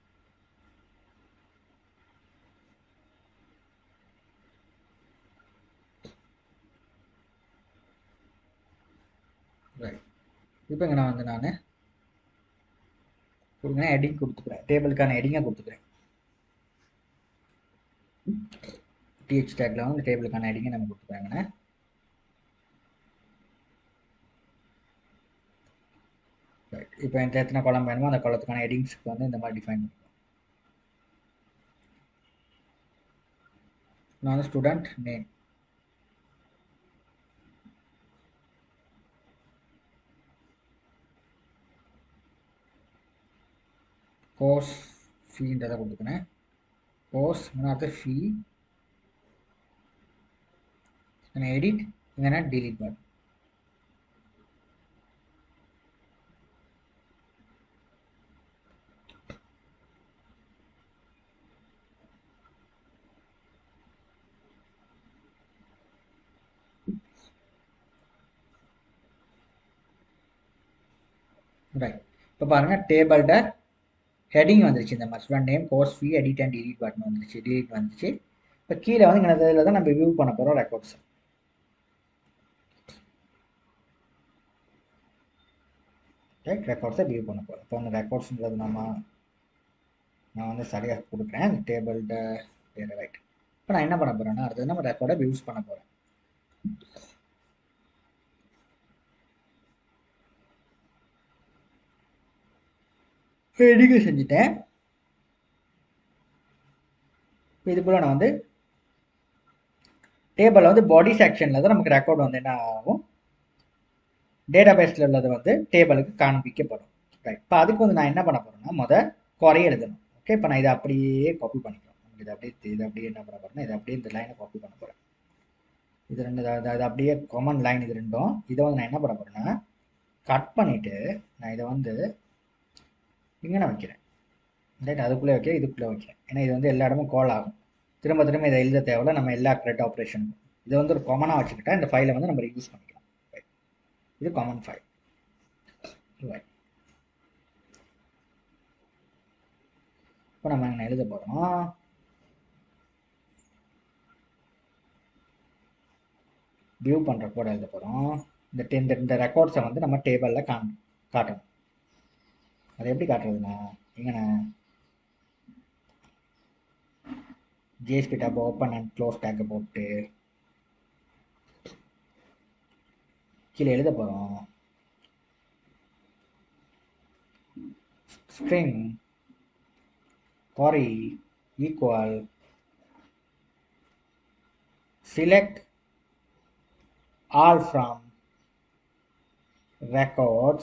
ரைட் இப்போ இங்கே நான் வந்து நான் கொடுங்க ஹெட்டிங் கொடுத்துக்கிறேன் டேபிளுக்கான ஹெட்டிங்காக கொடுத்துக்கிறேன் டிஹெச் டேக்ல வந்து டேபிளுக்கான ஹெட்டிங்கை நம்ம கொடுத்துக்கிறாங்கண்ணே ரைட் இப்போ என்கிட்ட எத்தனை காலம் வேணுமோ அந்த காலத்துக்கான ஹெட்டிங்ஸ்க்கு வந்து இந்த மாதிரி டிஃபைன் பண்ணிக்கலாம் நான் வந்து ஸ்டூடெண்ட் நேம் கோர்ஸ் ஃபீன்றதை கொடுத்துக்கிறேன் கோர்ஸ் அடுத்து ஃபீ எடிட் இல்லைன்னா டிலீட் பட்டன் ரைட் இப்போ பாருங்க டேபிள்ட ஹெட்டிங் வந்துருச்சு இந்த மாதிரி student name course fee edit and delete button வந்துருச்சு டிலீட் வந்துருச்சு இப்போ கீழே வந்து இங்கே இதில் தான் நம்ம வியூ பண்ண போகிறோம் ரெக்கார்ட்ஸ் ரைட் ரெக்கார்ட்ஸை வியூ பண்ண போகிறோம் இப்போ அந்த ரெக்கார்ட்ஸுன்றது நம்ம நான் வந்து சரியாக கொடுக்குறேன் அந்த டேபிள்ட பேர் ரைட் இப்போ நான் என்ன பண்ண போகிறேன்னா அடுத்தது நம்ம ரெக்கார்டை வியூஸ் பண்ண போகிறேன் எடிக்க செஞ்சுட்டேன் இது போல் நான் வந்து டேபிளில் வந்து பாடி செக்ஷனில் தான் நமக்கு ரெக்கார்ட் வந்து என்ன ஆகும் டேட்டா பேஸில் உள்ளது வந்து டேபிளுக்கு காண்பிக்கப்படும் ரைட் இப்போ அதுக்கு வந்து நான் என்ன பண்ண போகிறேன்னா மொதல் குறைய எழுதணும் ஓகே இப்போ நான் இதை அப்படியே காப்பி பண்ணிக்கிறேன் நமக்கு இதை அப்படியே இதை அப்படியே என்ன பண்ண போகிறேன்னா இதை அப்படியே இந்த லைனை காப்பி பண்ண போகிறேன் இது ரெண்டு இது அப்படியே காமன் லைன் இது ரெண்டும் இதை வந்து நான் என்ன பண்ண போகிறேன்னா கட் பண்ணிவிட்டு நான் இதை வந்து இங்கே நான் வைக்கிறேன் ரைட் அதுக்குள்ளே வைக்கிறேன் இதுக்குள்ளே வைக்கிறேன் ஏன்னா இது வந்து எல்லா இடமும் கால் ஆகும் திரும்ப திரும்ப இதை எழுத தேவையில்ல நம்ம எல்லா கரெக்ட் ஆப்ரேஷனுக்கும் இதை வந்து ஒரு காமனாக வச்சுக்கிட்டா இந்த ஃபைலை வந்து நம்ம யூஸ் பண்ணிக்கலாம் இது காமன் ஃபைல் ரைட் இப்போ நம்ம என்ன எழுத போகிறோம் வியூ பண்ணுற கூட எழுத போகிறோம் இந்த இந்த இந்த ரெக்கார்ட்ஸை வந்து நம்ம டேபிளில் காண் காட்டணும் அது எப்படி காட்டுறதுண்ணா எங்கண்ணா JSP tag open and close டேக்கை போட்டு கீழே எழுத போகிறோம் string query equal select all from records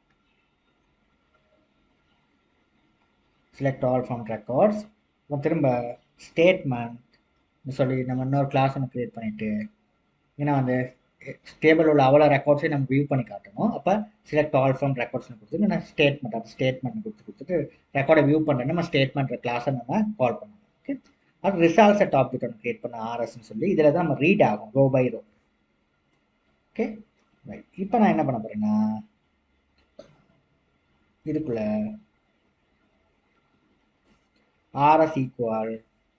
select all from records அப்புறம் திரும்ப ஸ்டேட்மெண்ட் சொல்லி நம்ம இன்னொரு கிளாஸ் ஒன்று க்ரியேட் பண்ணிட்டு ஏன்னா வந்து டேபிள் உள்ள அவ்வளோ ரெக்கார்ட்ஸையும் நம்ம வியூ பண்ணி காட்டணும் அப்போ செலக்ட் ஆல் ஃப்ரம் ரெக்கார்ட்ஸ்னு கொடுத்துட்டு நான் ஸ்டேட்மெண்ட் அந்த ஸ்டேட்மெண்ட் கொடுத்து கொடுத்துட்டு ரெக்கார்டை வியூ பண்ணுறேன் நம்ம ஸ்டேட்மெண்ட் கிளாஸை நம்ம கால் பண்ணணும் ஓகே அது ரிசால்ட் செட் ஆப்ஜெக்ட் ஒன்று கிரியேட் பண்ண ஆர்எஸ்ன்னு சொல்லி இதில் தான் நம்ம ரீட் ஆகும் row by row okay right இப்போ நான் என்ன பண்ண போகிறேன்னா இதுக்குள்ள ஆர்எஸ் ஈக்குவல்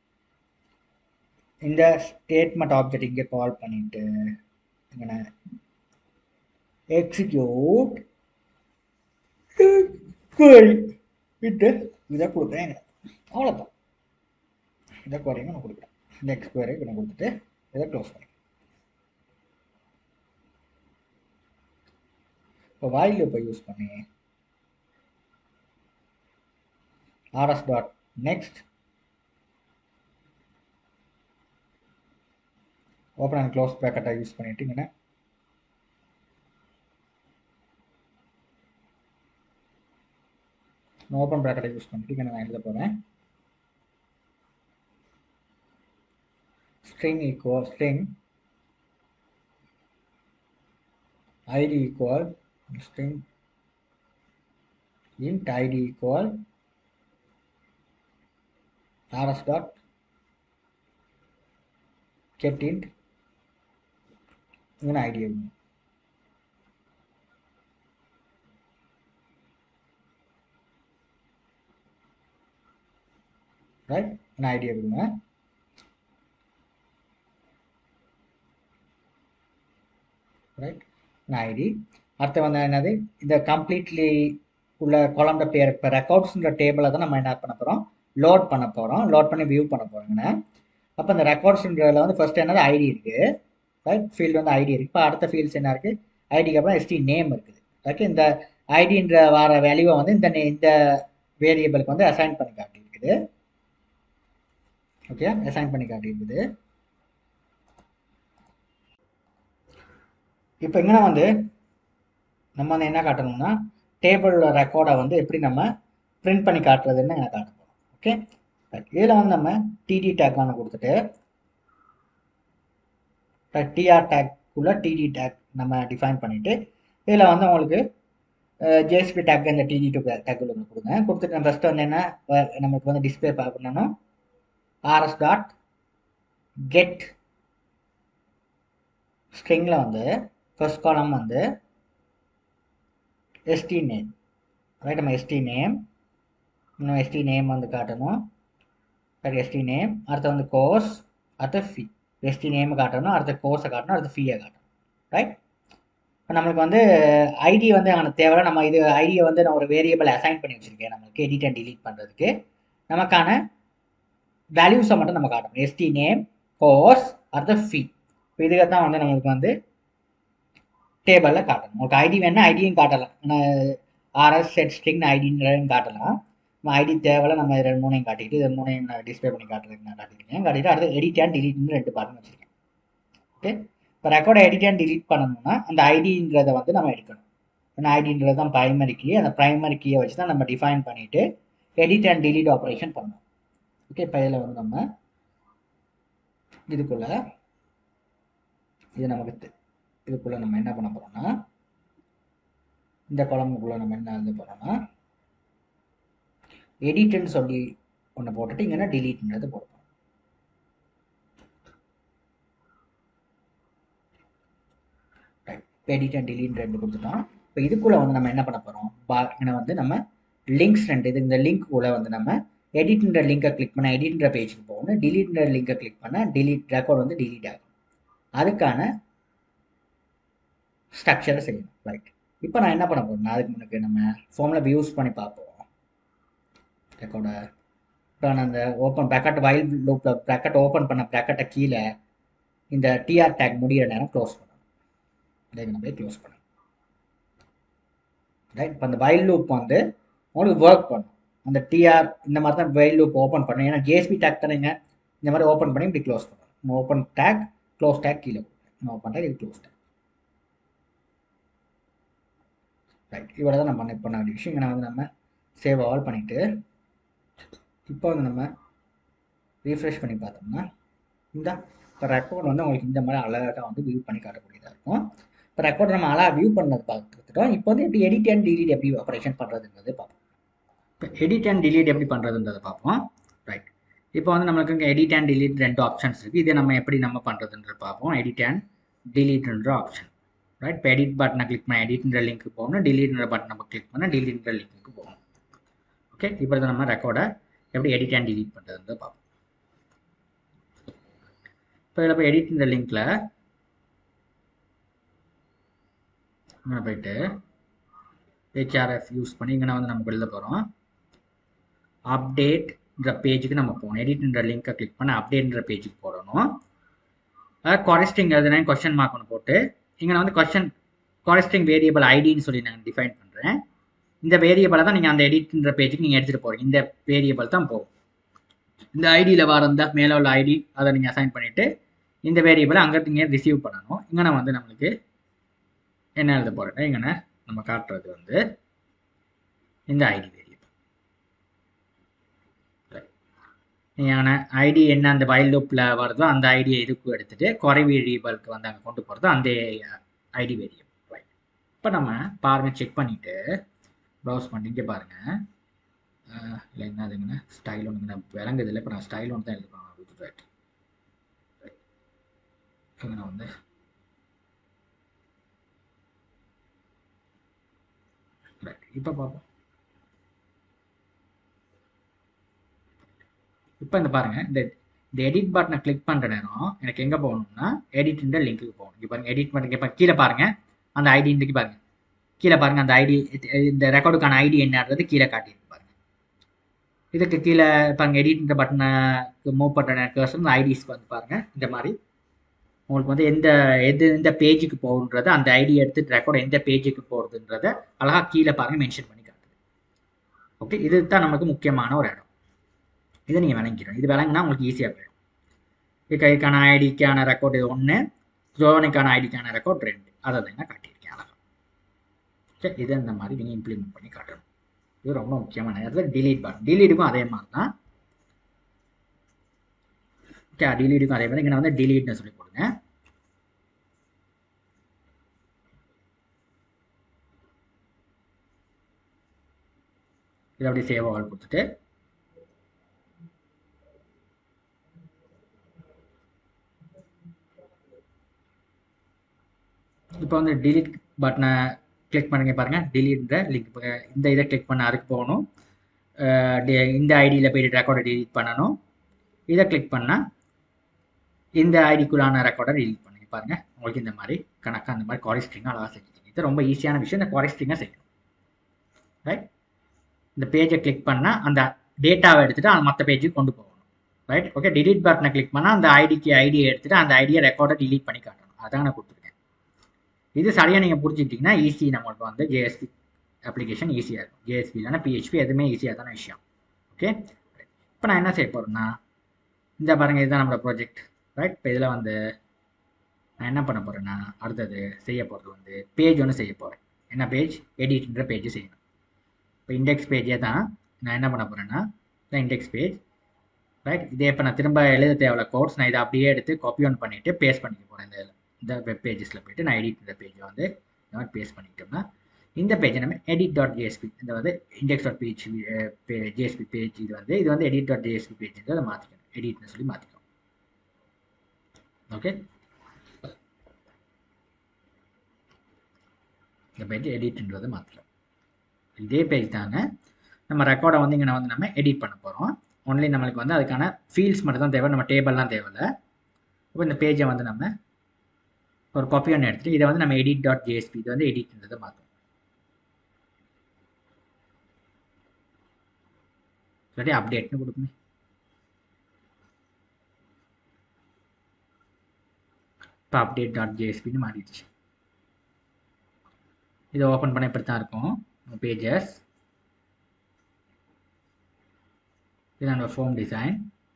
இந்த ஸ்டேட்மெண்ட் ஆப்ஜெக்ட் இங்கே கால் பண்ணிட்டு இங்கே எக்ஸிக்யூட் query விட்டு இதை கொடுக்குறேன் அவ்வளோதான் இதை குறையும் நான் கொடுக்குறேன் இந்த எக்ஸ் குவரை நான் கொடுத்துட்டு இதை க்ளோஸ் பண்ணிக்கிறேன் இப்போ வாயில் இப்போ யூஸ் பண்ணி RS dot next open and close ப்ராக்கெட்டை யூஸ் பண்ணிட்டு இங்கே நான் ஓப்பன் ப்ராக்கெட்டை யூஸ் பண்ணிட்டு இங்கே நான் எழுத போகிறேன் string equal string id equal string int id equal rs dot get int இவன் id எழுதணும் ரைட் நான் ஐடியா கொடுங்க ரைட் நான் ஐடி அடுத்து வந்து என்னது இந்த கம்ப்ளீட்லி உள்ள குழந்த பேர் இப்போ ரெக்கார்ட்ஸுன்ற டேபிளை தான் நம்ம என்ன பண்ண போகிறோம் லோட் பண்ண போகிறோம் லோட் பண்ணி வியூ பண்ண போகிறோங்கண்ணே அப்போ இந்த ரெக்கார்ட்ஸுன்றதில் வந்து ஃபர்ஸ்ட் என்னது ஐடி இருக்குது ரைட் ஃபீல்டு வந்து ஐடி இருக்குது இப்போ அடுத்த ஃபீல்ட்ஸ் என்ன இருக்குது ஐடிக்கு அப்புறம் எஸ்டி நேம் இருக்குது ஓகே இந்த ஐடின்ற வர வேல்யூவை வந்து இந்த நே- இந்த வேரியபிளுக்கு வந்து அசைன் பண்ணி காட்டியிருக்குது ஓகே அசைன் பண்ணி காட்டியிருக்குது இப்போ இங்கே வந்து நம்ம வந்து என்ன காட்டணும்னா டேபிளோட ரெக்கார்டை வந்து எப்படி நம்ம பிரிண்ட் பண்ணி காட்டுறதுன்னு நான் காட்ட போகிறோம் ஓகே இதில் வந்து நம்ம டிடி டேக் ஒன்று கொடுத்துட்டு டிஆர் டேக்குள்ள டிடி டேக் நம்ம டிஃபைன் பண்ணிவிட்டு இதில் வந்து உங்களுக்கு ஜேஎஸ்பி டேக் இந்த டிடி டூ டேக் ஒன்று கொடுங்க கொடுத்துட்டு நம்ம ஃபஸ்ட்டு வந்து என்ன அஹ் நமக்கு வந்து டிஸ்பிளே பார்க்கணும்னா ஆர்எஸ் டாட் கெட் ஸ்ட்ரிங்கில் வந்து ஃபர்ஸ்ட் காலம் வந்து எஸ்டி நேம் ரைட் நம்ம எஸ்டி நேம் இன்னும் எஸ்டி நேம் வந்து காட்டணும் சரி எஸ்டி நேம் அடுத்து வந்து கோர்ஸ் அடுத்து ஃபீ எஸ்டி நேம் காட்டணும் அடுத்து கோர்ஸை காட்டணும் அடுத்து ஃபீயை காட்டணும் ரைட் இப்போ நம்மளுக்கு வந்து ஐடி வந்து எனக்கு தேவை நம்ம இது ஐடியை வந்து நான் ஒரு வேரியபிள் அசைன் பண்ணி வச்சுருக்கேன் நம்மளுக்கு எடிட் அண்ட் delete பண்ணுறதுக்கு நமக்கான வேல்யூஸை மட்டும் நம்ம காட்டணும் எஸ்டி நேம் கோர்ஸ் அடுத்து ஃபீ இப்போ இதுக்கு தான் வந்து நம்மளுக்கு வந்து டேபிளில் காட்டணும் உங்களுக்கு ஐடி வேணா ஐடியும் காட்டலாம் ஆர்எஸ் செட் ஸ்ட்ரிங் ஐடின்றதையும் காட்டலாம் நம்ம ஐடி தேவையில்ல நம்ம இது ரெண்டு மூணையும் காட்டிட்டு இது மூணையும் நான் டிஸ்பிளே பண்ணி காட்டுறதுக்கு நான் காட்டியிருக்கேன் காட்டிட்டு அடுத்து எடிட் அண்ட் டிலீட்னு ரெண்டு பார்ட்னு வச்சிருக்கேன் ஓகே இப்போ ரெக்கார்டை எடிட் அண்ட் delete பண்ணணும்னா அந்த ஐடின்றதை வந்து நம்ம எடுக்கணும் ஏன்னா ஐடின்றது தான் ப்ரைமரி கீ அந்த ப்ரைமரி கீயை வச்சு தான் நம்ம டிஃபைன் பண்ணிட்டு எடிட் அண்ட் delete ஆப்ரேஷன் பண்ணணும் ஓகே இப்போ இதில் வந்து நம்ம இதுக்குள்ள இது நமக்கு தெ- இதுக்குள்ள நம்ம என்ன பண்ண போறோம்னா இந்த குழம்புக்குள்ள நம்ம என்ன எழுத போறோம்னா எடிட்னு சொல்லி ஒன்று போட்டுட்டு இங்கன்னா டிலீட்ன்றது போட போறோம் எடிட் அண்ட் டிலீட் ரெண்டு கொடுத்துட்டோம் இப்போ இதுக்குள்ள வந்து நம்ம என்ன பண்ண போறோம் பா இங்கே வந்து நம்ம லிங்க்ஸ் ரெண்டு இது இந்த லிங்க் கூட வந்து நம்ம எடிட்ன்ற லிங்கை கிளிக் பண்ண எடிட்ன்ற பேஜுக்கு போகணும் டிலீட்ன்ற லிங்கை கிளிக் பண்ண டிலீட் ரெக்கார்ட் வந்து டிலீட் ஆகும் அதுக்கான ஸ்ட்ரக்சரை செய்யணும் ரைட் இப்போ நான் என்ன பண்ண போறேன்னா அதுக்கு முன்னாடி நம்ம ஃபார்மில் யூஸ் பண்ணி பார்ப்போம் ரெக்கார்டை இப்போ நான் அந்த ஓப்பன் ப்ராக்கெட் வைல் லூப்பில் ப்ராக்கெட் ஓப்பன் பண்ண ப்ராக்கெட்டை கீழே இந்த டிஆர் டேக் முடிகிற நேரம் க்ளோஸ் பண்ணணும் இதை நம்ம க்ளோஸ் பண்ணணும் ரைட் இப்போ அந்த வைல் லூப் வந்து உங்களுக்கு ஒர்க் பண்ணும் அந்த டிஆர் இந்த மாதிரி தான் வைல் லூப் ஓப்பன் பண்ணணும் ஏன்னா ஜேஎஸ்பி டேக் தானேங்க இந்த மாதிரி ஓப்பன் பண்ணி இப்படி க்ளோஸ் பண்ணணும் ஓப்பன் டேக் க்ளோஸ் டேக் கீழே ஓப்பன் டேக் இது க்ளோஸ் டேக் ரைட் இவ்வளோ தான் நம்ம பண்ண பண்ண வேண்டிய விஷயம் ஏன்னா வந்து நம்ம சேவ் ஆல் பண்ணிவிட்டு இப்போ வந்து நம்ம ரீஃப்ரெஷ் பண்ணி பார்த்தோம்னா இந்த இப்போ ரெக்கார்ட் வந்து உங்களுக்கு இந்த மாதிரி அழகாக வந்து வியூ பண்ணி காட்டக்கூடியதாக இருக்கும் இப்போ ரெக்கார்ட் நம்ம அழகாக வியூ பண்ணது பார்த்துட்டோம் இப்போ வந்து எப்படி எடிட் அண்ட் delete எப்படி ஆப்ரேஷன் பண்ணுறதுன்றது பார்ப்போம் இப்போ எடிட் அண்ட் delete எப்படி பண்ணுறதுன்றதை பார்ப்போம் ரைட் இப்போ வந்து நம்மளுக்கு இங்கே எடிட் அண்ட் delete ரெண்டு ஆப்ஷன்ஸ் இருக்குது இதை நம்ம எப்படி நம்ம பண்ணுறதுன்றது பார்ப்போம் எடிட் அண்ட் deleteன்ற ஆப்ஷன் ரைட் இப்போ எடிட் பட்டனை கிளிக் பண்ண எடிட்ன்ற லிங்க்கு போகணும் டிலீட்ன்ற பட்டன் நம்ம கிளிக் பண்ணால் டிலீட்ன்ற லிங்க்கு போகணும் ஓகே இப்போ இதை நம்ம ரெக்கார்டை எப்படி எடிட் அண்ட் delete பண்ணுறதுன்றதை பார்ப்போம் இப்போ இதில் போய் எடிட்ன்ற லிங்க்கில் இங்கே போயிட்டு ஹெச்ஆர்எஃப் யூஸ் பண்ணி இங்கே வந்து நம்ம எழுத போகிறோம் அப்டேட்ன்ற பேஜுக்கு நம்ம போகணும் எடிட்ன்ற லிங்க்கை கிளிக் பண்ண அப்டேட்ன்ற பேஜுக்கு போடணும் அதாவது கொரஸ்டிங் எழுதுனா கொஸ்டின் மார்க் ஒன்று போட்டு இங்கே நான் வந்து கொஸ்டின் கொரஸ்டிங் வேரியபிள் ஐடின்னு சொல்லி நான் டிஃபைன் பண்ணுறேன் இந்த வேரியபிளை தான் நீங்கள் அந்த எடிட்ன்ற பேஜுக்கு நீங்கள் எடுத்துகிட்டு போகிறீங்க இந்த வேரியபிள் தான் போகும் இந்த ஐடியில் வர இந்த மேலே உள்ள ஐடி அதை நீங்கள் அசைன் பண்ணிவிட்டு இந்த வேரியபிளை அங்கே நீங்கள் ரிசீவ் பண்ணணும் இங்கே நான் வந்து நம்மளுக்கு என்ன எழுத போகிறேன் இங்கே நம்ம காட்டுறது வந்து இந்த ஐடி வேரியபிள் நீங்கள் ஐடி என்ன அந்த வைல் லூப்பில் வருதோ அந்த ஐடியை இதுக்கு எடுத்துகிட்டு குறை வேரியபிளுக்கு வந்து அங்கே கொண்டு போகிறது அந்த ஐடி வேரியபிள் இப்போ நம்ம பாருங்கள் செக் பண்ணிவிட்டு ப்ரௌஸ் பண்ணி இங்கே பாருங்கள் இல்லை என்னதுங்கண்ணா ஸ்டைல் ஒன்றுங்கண்ணா விளங்குது இல்லை இப்போ நான் ஸ்டைல் ஒன்று தான் எழுதுறேன் ரைட் நான் வந்து ரைட் இப்போ பார்ப்போம் இப்போ இந்த பாருங்கள் இந்த இந்த எடிட் பட்டனை கிளிக் பண்ணுற நேரம் எனக்கு எங்கே போகணும்னா எடிட்ன்ற லிங்க்குக்கு போகணும் இங்கே பாருங்கள் எடிட் பண்ணுங்க இப்போ கீழே பாருங்கள் அந்த ஐடி இன்றைக்கு பாருங்கள் கீழே பாருங்கள் அந்த ஐடி இந்த ரெக்கார்டுக்கான ஐடி என்னன்றது கீழே காட்டியிருக்கு பாருங்கள் இதுக்கு கீழே பாருங்கள் எடிட்ன்ற பட்டனை மூவ் பண்ணுற கர்சன் இந்த ஐடிஸ்க்கு வந்து பாருங்கள் இந்த மாதிரி உங்களுக்கு வந்து எந்த எது எந்த பேஜுக்கு போகுன்றது அந்த ஐடி எடுத்து ரெக்கார்டு எந்த பேஜுக்கு போகிறதுன்றத அழகாக கீழே பாருங்கள் மென்ஷன் பண்ணி காட்டுது ஓகே இது தான் நமக்கு முக்கியமான ஒரு இடம் இதை நீங்கள் விளங்கிக்கணும் இது விளங்குனா உங்களுக்கு ஈஸியாக போயிடும் இதுக்கான ஐடிக்கான ரெக்கார்டு இது ஒன்று ஜோனுக்கான ஐடிக்கான ரெக்கார்ட் ரெண்டு அதை தான் நான் காட்டியிருக்கேன் அழகாக சரி இதை இந்த மாதிரி நீங்கள் இம்ப்ளிமெண்ட் பண்ணி காட்டணும் இது ரொம்ப முக்கியமான நேரத்தில் டிலீட் பட்டன் டிலீட்டுக்கும் அதே மாதிரி தான் ஓகே டிலீட்டுக்கும் அதே மாதிரி இங்கே வந்து டிலீட்னு சொல்லி போடுங்க இதை அப்படியே சேவ் ஆல் கொடுத்துட்டு இப்போ வந்து டிலீட் பட்டனை கிளிக் பண்ணுங்க பாருங்க டிலீட்ன்ற லிங்க் இந்த இதை கிளிக் பண்ண அதுக்கு போகணும் இந்த ஐடியில் போயிட்டு ரெக்கார்டை டிலீட் பண்ணணும் இதை கிளிக் பண்ணால் இந்த ஐடிக்குள்ளான ரெக்கார்டை டிலீட் பண்ணுங்க பாருங்க உங்களுக்கு இந்த மாதிரி கணக்காக அந்த மாதிரி குவாரி ஸ்ட்ரிங்காக அழகாக செஞ்சுட்டீங்க இது ரொம்ப ஈஸியான விஷயம் இந்த குவாரி ஸ்ட்ரிங்காக செய்யணும் ரைட் இந்த பேஜை கிளிக் பண்ணால் அந்த டேட்டாவை எடுத்துகிட்டு அந்த மற்ற பேஜுக்கு கொண்டு போகணும் ரைட் ஓகே டிலீட் பட்டனை கிளிக் பண்ணால் அந்த ஐடிக்கு ஐடியை எடுத்துகிட்டு அந்த ஐடியை ரெக்கார்டை டிலீட் பண்ணி காட்டணும் அதான் நான் கொடுத்துருக்கேன் இது சரியாக நீங்கள் புரிஞ்சுக்கிட்டிங்கன்னா ஈஸி நம்மளுக்கு வந்து ஜேஎஸ்பி அப்ளிகேஷன் ஈஸியாக இருக்கும் ஜேஎஸ்பி இல்லைனா பிஹெச்பி எதுவுமே ஈஸியாக தான விஷயம் ஓகே இப்போ நான் என்ன செய்ய போகிறேன்னா இந்த பாருங்கள் இதுதான் நம்மளோட ப்ராஜெக்ட் ரைட் இப்போ இதில் வந்து நான் என்ன பண்ண போகிறேன்னா அடுத்தது செய்ய போகிறது வந்து பேஜ் ஒன்று செய்ய போகிறேன் என்ன பேஜ் எடிட்ன்ற பேஜ் செய்யணும் இப்போ இண்டெக்ஸ் பேஜே தான் நான் என்ன பண்ண போகிறேன்னா இந்த இண்டெக்ஸ் பேஜ் ரைட் இதே இப்போ நான் திரும்ப எழுத தேவையில்ல கோட்ஸ் நான் இதை அப்படியே எடுத்து காப்பி ஒன் பண்ணிவிட்டு பேஸ்ட் பண்ணிக்க போகிறேன் இந்த இந்த வெப் பேஜஸில் போயிட்டு நான் எடிட் இந்த பேஜை வந்து இந்த மாதிரி பேஸ்ட் பண்ணிக்கிட்டோம்னா இந்த பேஜை நம்ம எடிட் டாட் ஜேஎஸ்பி இந்த வந்து index dot page JSP page இது வந்து இது வந்து எடிட் டாட் ஜேஎஸ்பி பேஜ் அதை மாற்றிக்கணும் எடிட்னு சொல்லி மாற்றிக்கணும் ஓகே இந்த பேஜ் எடிட்ன்றதை மாற்றிக்கலாம் இதே பேஜ் தாங்க நம்ம ரெக்கார்டை வந்து இங்கே வந்து நம்ம எடிட் பண்ண போகிறோம் ஒன்லி நம்மளுக்கு வந்து அதுக்கான ஃபீல்ட்ஸ் மட்டும் தான் தேவை நம்ம டேபிள்லாம் தேவையில்ல இப்போ இந்த பேஜை வந்து நம்ம ஒரு காப்பி ஒன்று எடுத்துகிட்டு இதை வந்து நம்ம எடிட் டாட் ஜேஎஸ்பி இது வந்து எடிட்ன்றதை மாற்றணும் இல்லாட்டி அப்டேட்னு கொடுக்குமே இப்போ அப்டேட் டாட் ஜேஎஸ்பின்னு மாறிடுச்சு இதை ஓப்பன் பண்ண இப்படி தான் இருக்கும் பேஜஸ் இது நம்ம ஃபோம் டிசைன்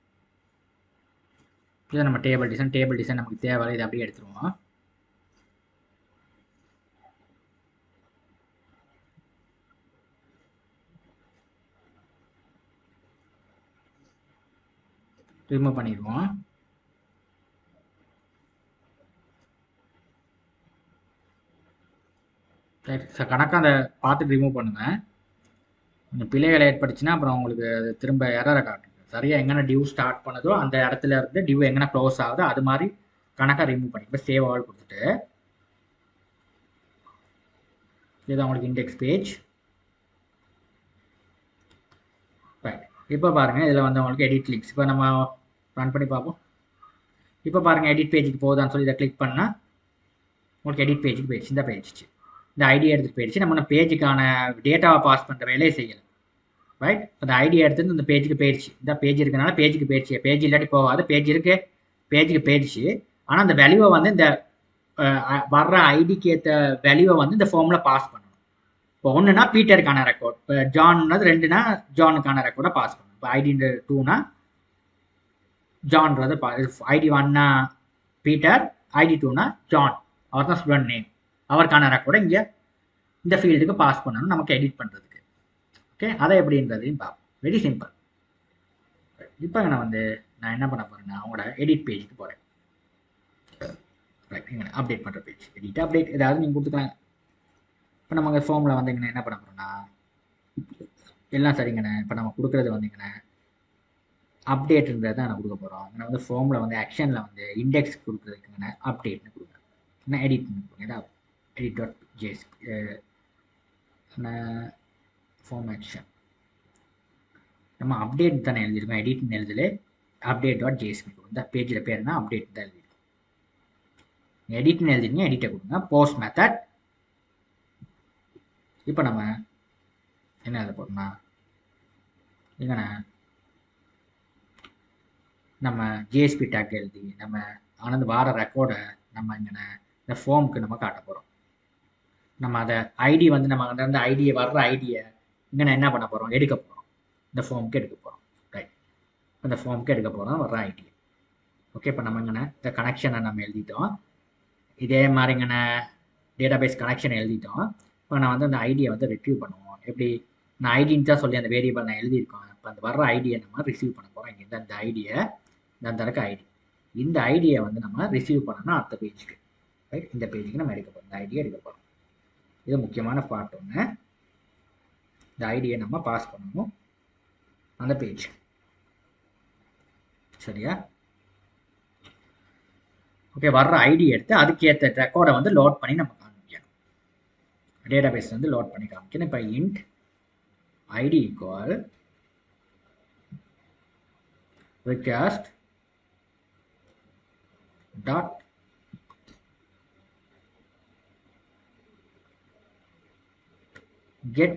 இது நம்ம டேபிள் டிசைன் டேபிள் டிசைன் நமக்கு தேவை இதை அப்படியே எடுத்துருவோம் ரிமூவ் பண்ணிடுவோம் கணக்காக அதை பார்த்துட்டு ரிமூவ் பண்ணுங்கள் கொஞ்சம் பிழைகள் ஏற்பட்டுச்சுன்னா அப்புறம் உங்களுக்கு அது திரும்ப எரரை காட்டுங்க சரியாக எங்கன்னா டியூ ஸ்டார்ட் பண்ணதோ அந்த இடத்துல இருந்து டியூ எங்கன்னா க்ளோஸ் ஆகுதோ அது மாதிரி கணக்காக ரிமூவ் பண்ணி இப்போ சேவ் ஆல் கொடுத்துட்டு இது உங்களுக்கு இண்டெக்ஸ் பேஜ் ரைட் இப்போ பாருங்கள் இதில் வந்து உங்களுக்கு எடிட் லிங்க்ஸ் இப்போ நம்ம ரன் பண்ணி பார்ப்போம் இப்போ பாருங்கள் எடிட் பேஜுக்கு போகுதான்னு சொல்லி இதை கிளிக் பண்ணால் உங்களுக்கு எடிட் பேஜுக்கு போயிடுச்சு இந்த பேஜிச்சு இந்த ஐடி எடுத்துகிட்டு போயிடுச்சு நம்ம பேஜுக்கான டேட்டாவை பாஸ் பண்ணுற வேலையை செய்யலை ரைட் அந்த ஐடி எடுத்துட்டு இந்த பேஜுக்கு போயிடுச்சு இந்த பேஜ் இருக்கனால பேஜுக்கு போயிடுச்சு பேஜ் இல்லாட்டி போகாது பேஜ் இருக்கு பேஜுக்கு போயிடுச்சு ஆனால் அந்த வேல்யூவை வந்து இந்த வர்ற ஐடிக்கு ஏற்ற வேல்யூவை வந்து இந்த ஃபார்மில் பாஸ் பண்ணணும் இப்போ ஒன்றுனா பீட்டருக்கான ரெக்கார்ட் இப்போ ஜான்றது ரெண்டுனா ஜானுக்கான ரெக்கார்டை பாஸ் பண்ணணும் இப்போ ஐடி டூனா ஜான்றது ஐடி ஒன்னா பீட்டர் ஐடி டூனா ஜான் அவர் தான் ஸ்டூடெண்ட் நேம் அவருக்கான ரெக்கார்டை இங்கே இந்த ஃபீல்டுக்கு பாஸ் பண்ணணும் நமக்கு எடிட் பண்ணுறதுக்கு ஓகே அதை எப்படின்றதையும் பார்ப்போம் வெரி சிம்பிள் இப்போ நான் வந்து நான் என்ன பண்ண போகிறேன்னா அவங்களோட எடிட் பேஜுக்கு போகிறேன் ரைட் இங்கே அப்டேட் பண்ணுற பேஜ் எடிட் அப்டேட் ஏதாவது நீங்கள் கொடுத்துக்கலாம் இப்போ நம்ம அங்கே ஃபார்மில் வந்தீங்கன்னா என்ன பண்ண போகிறோம்னா எல்லாம் சரிங்கண்ணே இப்போ நம்ம கொடுக்குறது வந்தீங்கண்ணே அப்டேட்டுன்றதை தான் நான் கொடுக்க போகிறோம் நான் வந்து ஃபார்மில் வந்து ஆக்ஷனில் வந்து இண்டெக்ஸ் கொடுக்குறதுக்குங்கண்ணே அப்டேட்னு கொடுக்குறேன் நான் எடிட் கொடுங்க ஏதாவது edit dot jsp uh, form action நம்ம அப்டேட் தானே எழுதியிருக்கோம் எடிட்னு எழுதல அப்டேட் டாட் ஜேஎஸ்பி இந்த பேஜில் பேர் என்ன அப்டேட் தான் எழுதியிருக்கோம் எடிட்னு எழுதிருங்க எடிட்டை கொடுங்க போஸ்ட் மெத்தட் இப்போ நம்ம என்ன எழுத போறோம்னா எங்கண்ணா நம்ம ஜிஎஸ்பி டேக் எழுதி நம்ம ஆனது வார ரெக்கார்டை நம்ம இங்கே இந்த ஃபார்முக்கு நம்ம காட்ட போகிறோம் நம்ம அதை ஐடி வந்து நம்ம அங்கே இருந்து ஐடியை வர்ற ஐடியை இங்கே என்ன பண்ண போகிறோம் எடுக்க போகிறோம் இந்த ஃபார்முக்கு எடுக்க போகிறோம் ரைட் இந்த ஃபார்முக்கு எடுக்க போகிறோம் வர்ற ஐடி ஓகே இப்போ நம்ம இங்கே இந்த கனெக்ஷனை நம்ம எழுதிட்டோம் இதே மாதிரி இங்கே டேட்டாபேஸ் கனெக்ஷன் எழுதிட்டோம் இப்போ நான் வந்து அந்த ஐடியை வந்து ரிட்ரீவ் பண்ணுவோம் எப்படி நான் ஐடின்னு தான் சொல்லி அந்த வேரியபிள் நான் எழுதியிருக்கோம் இப்போ அந்த வர்ற ஐடியை நம்ம ரிசீவ் பண்ண போகிறோம் இங்கே இந்த ஐடியை இந்த அந்த இருக்க ஐடி இந்த ஐடியை வந்து நம்ம ரிசீவ் பண்ணணும் அடுத்த பேஜுக்கு ரைட் இந்த பேஜுக்கு நம்ம எடுக்க போகிறோம் இந்த ஐடியை எடுக்க போகிறோம் இது முக்கியமான பார்ட் ஒன்று இந்த ஐடியை நம்ம பாஸ் பண்ணணும் அந்த பேஜ் சரியா ஓகே வர்ற ஐடி எடுத்து அதுக்கேற்ற ரெக்கார்டை வந்து லோட் பண்ணி நம்ம காமிக்கணும் டேட்டாபேஸ் வந்து லோட் பண்ணி காமிக்கணும் இப்போ int ID equal request dot get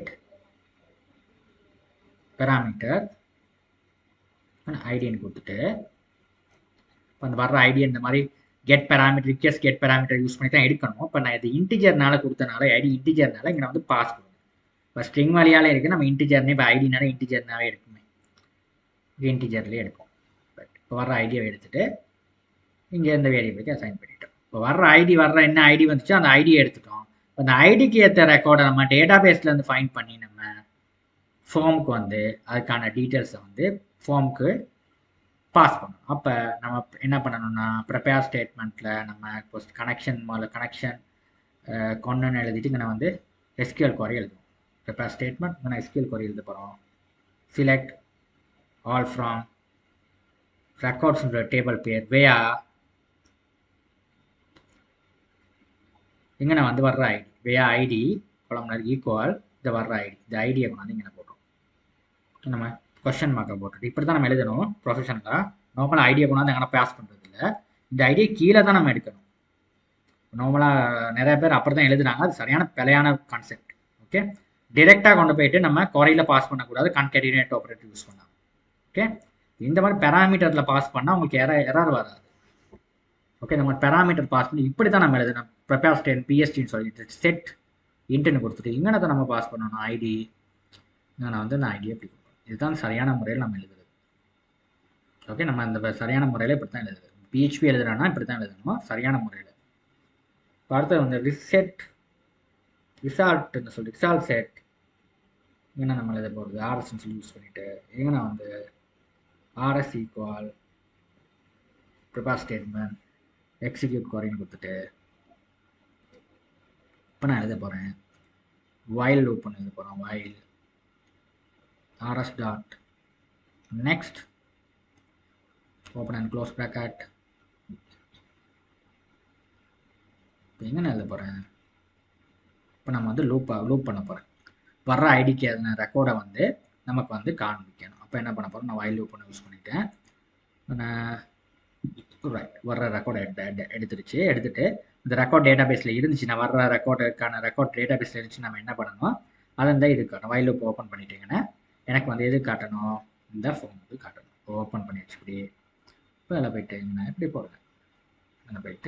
parameter ஐடின்னு கொடுத்துட்டு இப்போ அந்த வர்ற ஐடி இந்த மாதிரி get parameter request get parameter use பண்ணி தான் எடுக்கணும் இப்போ நான் இது இன்டிஜர்னால கொடுத்தனால ஐடி இன்டிஜர்னால இங்கே வந்து பாஸ் பண்ணுவேன் இப்போ ஸ்ட்ரிங் வழியால இருக்கு நம்ம இன்டிஜர்னே இப்போ ஐடினால இன்டிஜர்னாவே எடுக்குமே இன்டிஜர்லேயே எடுக்கும் பட் இப்போ வர்ற ஐடியை எடுத்துட்டு இங்கே இந்த வேரியபிளுக்கு அசைன் பண்ணிட்டோம் இப்போ வர்ற ஐடி வர்ற என்ன ஐடி வந்துச்சோ அந்த ஐடியை எடுத்துட்டோம் அந்த ஐடிக்கு ஏற்ற ரெக்கார்டை நம்ம டேட்டா பேஸ்லேருந்து ஃபைன் பண்ணி நம்ம ஃபார்முக்கு வந்து அதுக்கான டீட்டெயில்ஸை வந்து ஃபார்முக்கு பாஸ் பண்ணணும் அப்போ நம்ம என்ன பண்ணணும்னா ப்ரிப்பேர் ஸ்டேட்மெண்ட்டில் நம்ம இப்போ கனெக்ஷன் முதல்ல கனெக்ஷன் கொண்டுன்னு எழுதிட்டு இங்கே வந்து எஸ்கியூஎல் குறை எழுதுவோம் ப்ரிப்பேர் ஸ்டேட்மெண்ட் இங்கே எஸ்கியூஎல் குறை எழுத போகிறோம் சிலெக்ட் ஆல் ஃப்ரம் ரெக்கார்ட்ஸ்ன்ற டேபிள் பேர் வேயா இங்கே நான் வந்து வர்ற ஐடி வேயா ஐடி குழம்புனர் ஈக்குவல் இந்த வர்ற ஐடி இந்த ஐடியை கொண்டாந்து இங்கே போட்டோம் நம்ம கொஷன் மார்க்கை போட்டுட்டு இப்படி தான் நம்ம எழுதணும் ப்ரொஃபஷனலாக நார்மலாக ஐடியா கொண்டாந்து எங்கன்னா பாஸ் பண்ணுறது இல்லை இந்த ஐடியா கீழே தான் நம்ம எடுக்கணும் நார்மலாக நிறைய பேர் அப்படி தான் எழுதுனாங்க அது சரியான பிழையான கான்செப்ட் ஓகே டிரெக்டாக கொண்டு போயிட்டு நம்ம குறையில் பாஸ் பண்ணக்கூடாது கன்கேட்டினேட் ஆப்ரேட்டர் யூஸ் பண்ணலாம் ஓகே இந்த மாதிரி பெராமீட்டரில் பாஸ் பண்ணால் உங்களுக்கு எர எரர் வராது ஓகே இந்த மாதிரி பெராமீட்டர் பாஸ் பண்ணி இப்படி தான் நம்ம எழுதணும் ப்ரிப்பேர் ஸ்டேன் பிஎஸ்டின்னு சொல்லிட்டு செட் இன்டர்னு கொடுத்துட்டு இங்கே தான் நம்ம பாஸ் பண்ணணும் ஐடி நான் வந்து இந்த ஐடியை இப்படி கொடுப்பேன் இதுதான் சரியான முறையில் நம்ம எழுதுறது ஓகே நம்ம இந்த சரியான முறையில் இப்படி தான் எழுதுறது பிஹெச்பி எழுதுறோன்னா இப்படி தான் எழுதணும் சரியான முறையில் இப்போ அடுத்தது வந்து ரிசெட் ரிசால்ட்னு சொல்லி ரிசால்ட் செட் இங்கே நம்ம எழுத போகிறது ஆர்எஸ்ன்னு சொல்லி யூஸ் பண்ணிவிட்டு இங்கே நான் வந்து RS equal prepare statement execute குறைன்னு கொடுத்துட்டு இப்போ நான் எழுத போகிறேன் வயல் லூப் பண்ணி எழுத போகிறோம் வயல் rs dot next open and close bracket இப்போ எங்கே நான் எழுத போகிறேன் இப்போ நம்ம வந்து லூப் லூப் பண்ண போகிறேன் வர்ற ஐடிக்கு எதுனா ரெக்கார்டை வந்து நமக்கு வந்து காண்பிக்கணும் அப்போ என்ன பண்ண போகிறோம் நான் வயல் லூப் பண்ண யூஸ் பண்ணிட்டேன் நான் ரைட் வர்ற ரெக்கார்டை எடு எடுத்துருச்சு எடுத்துட்டு இந்த ரெக்கார்ட் டேட்டா பேஸில் இருந்துச்சு நான் வர்ற ரெக்கார்டுக்கான ரெக்கார்ட் டேட்டா பேஸில் இருந்துச்சு நம்ம என்ன பண்ணணும் அதை தான் இதுக்கான வயல் லூப் ஓப்பன் பண்ணிட்டீங்கன்னா எனக்கு வந்து எது காட்டணும் இந்த ஃபோன் வந்து காட்டணும் ஓப்பன் பண்ணிடுச்சு இப்படி இப்போ அதில் போயிட்டு நான் எப்படி போடுறேன் இங்கே போயிட்டு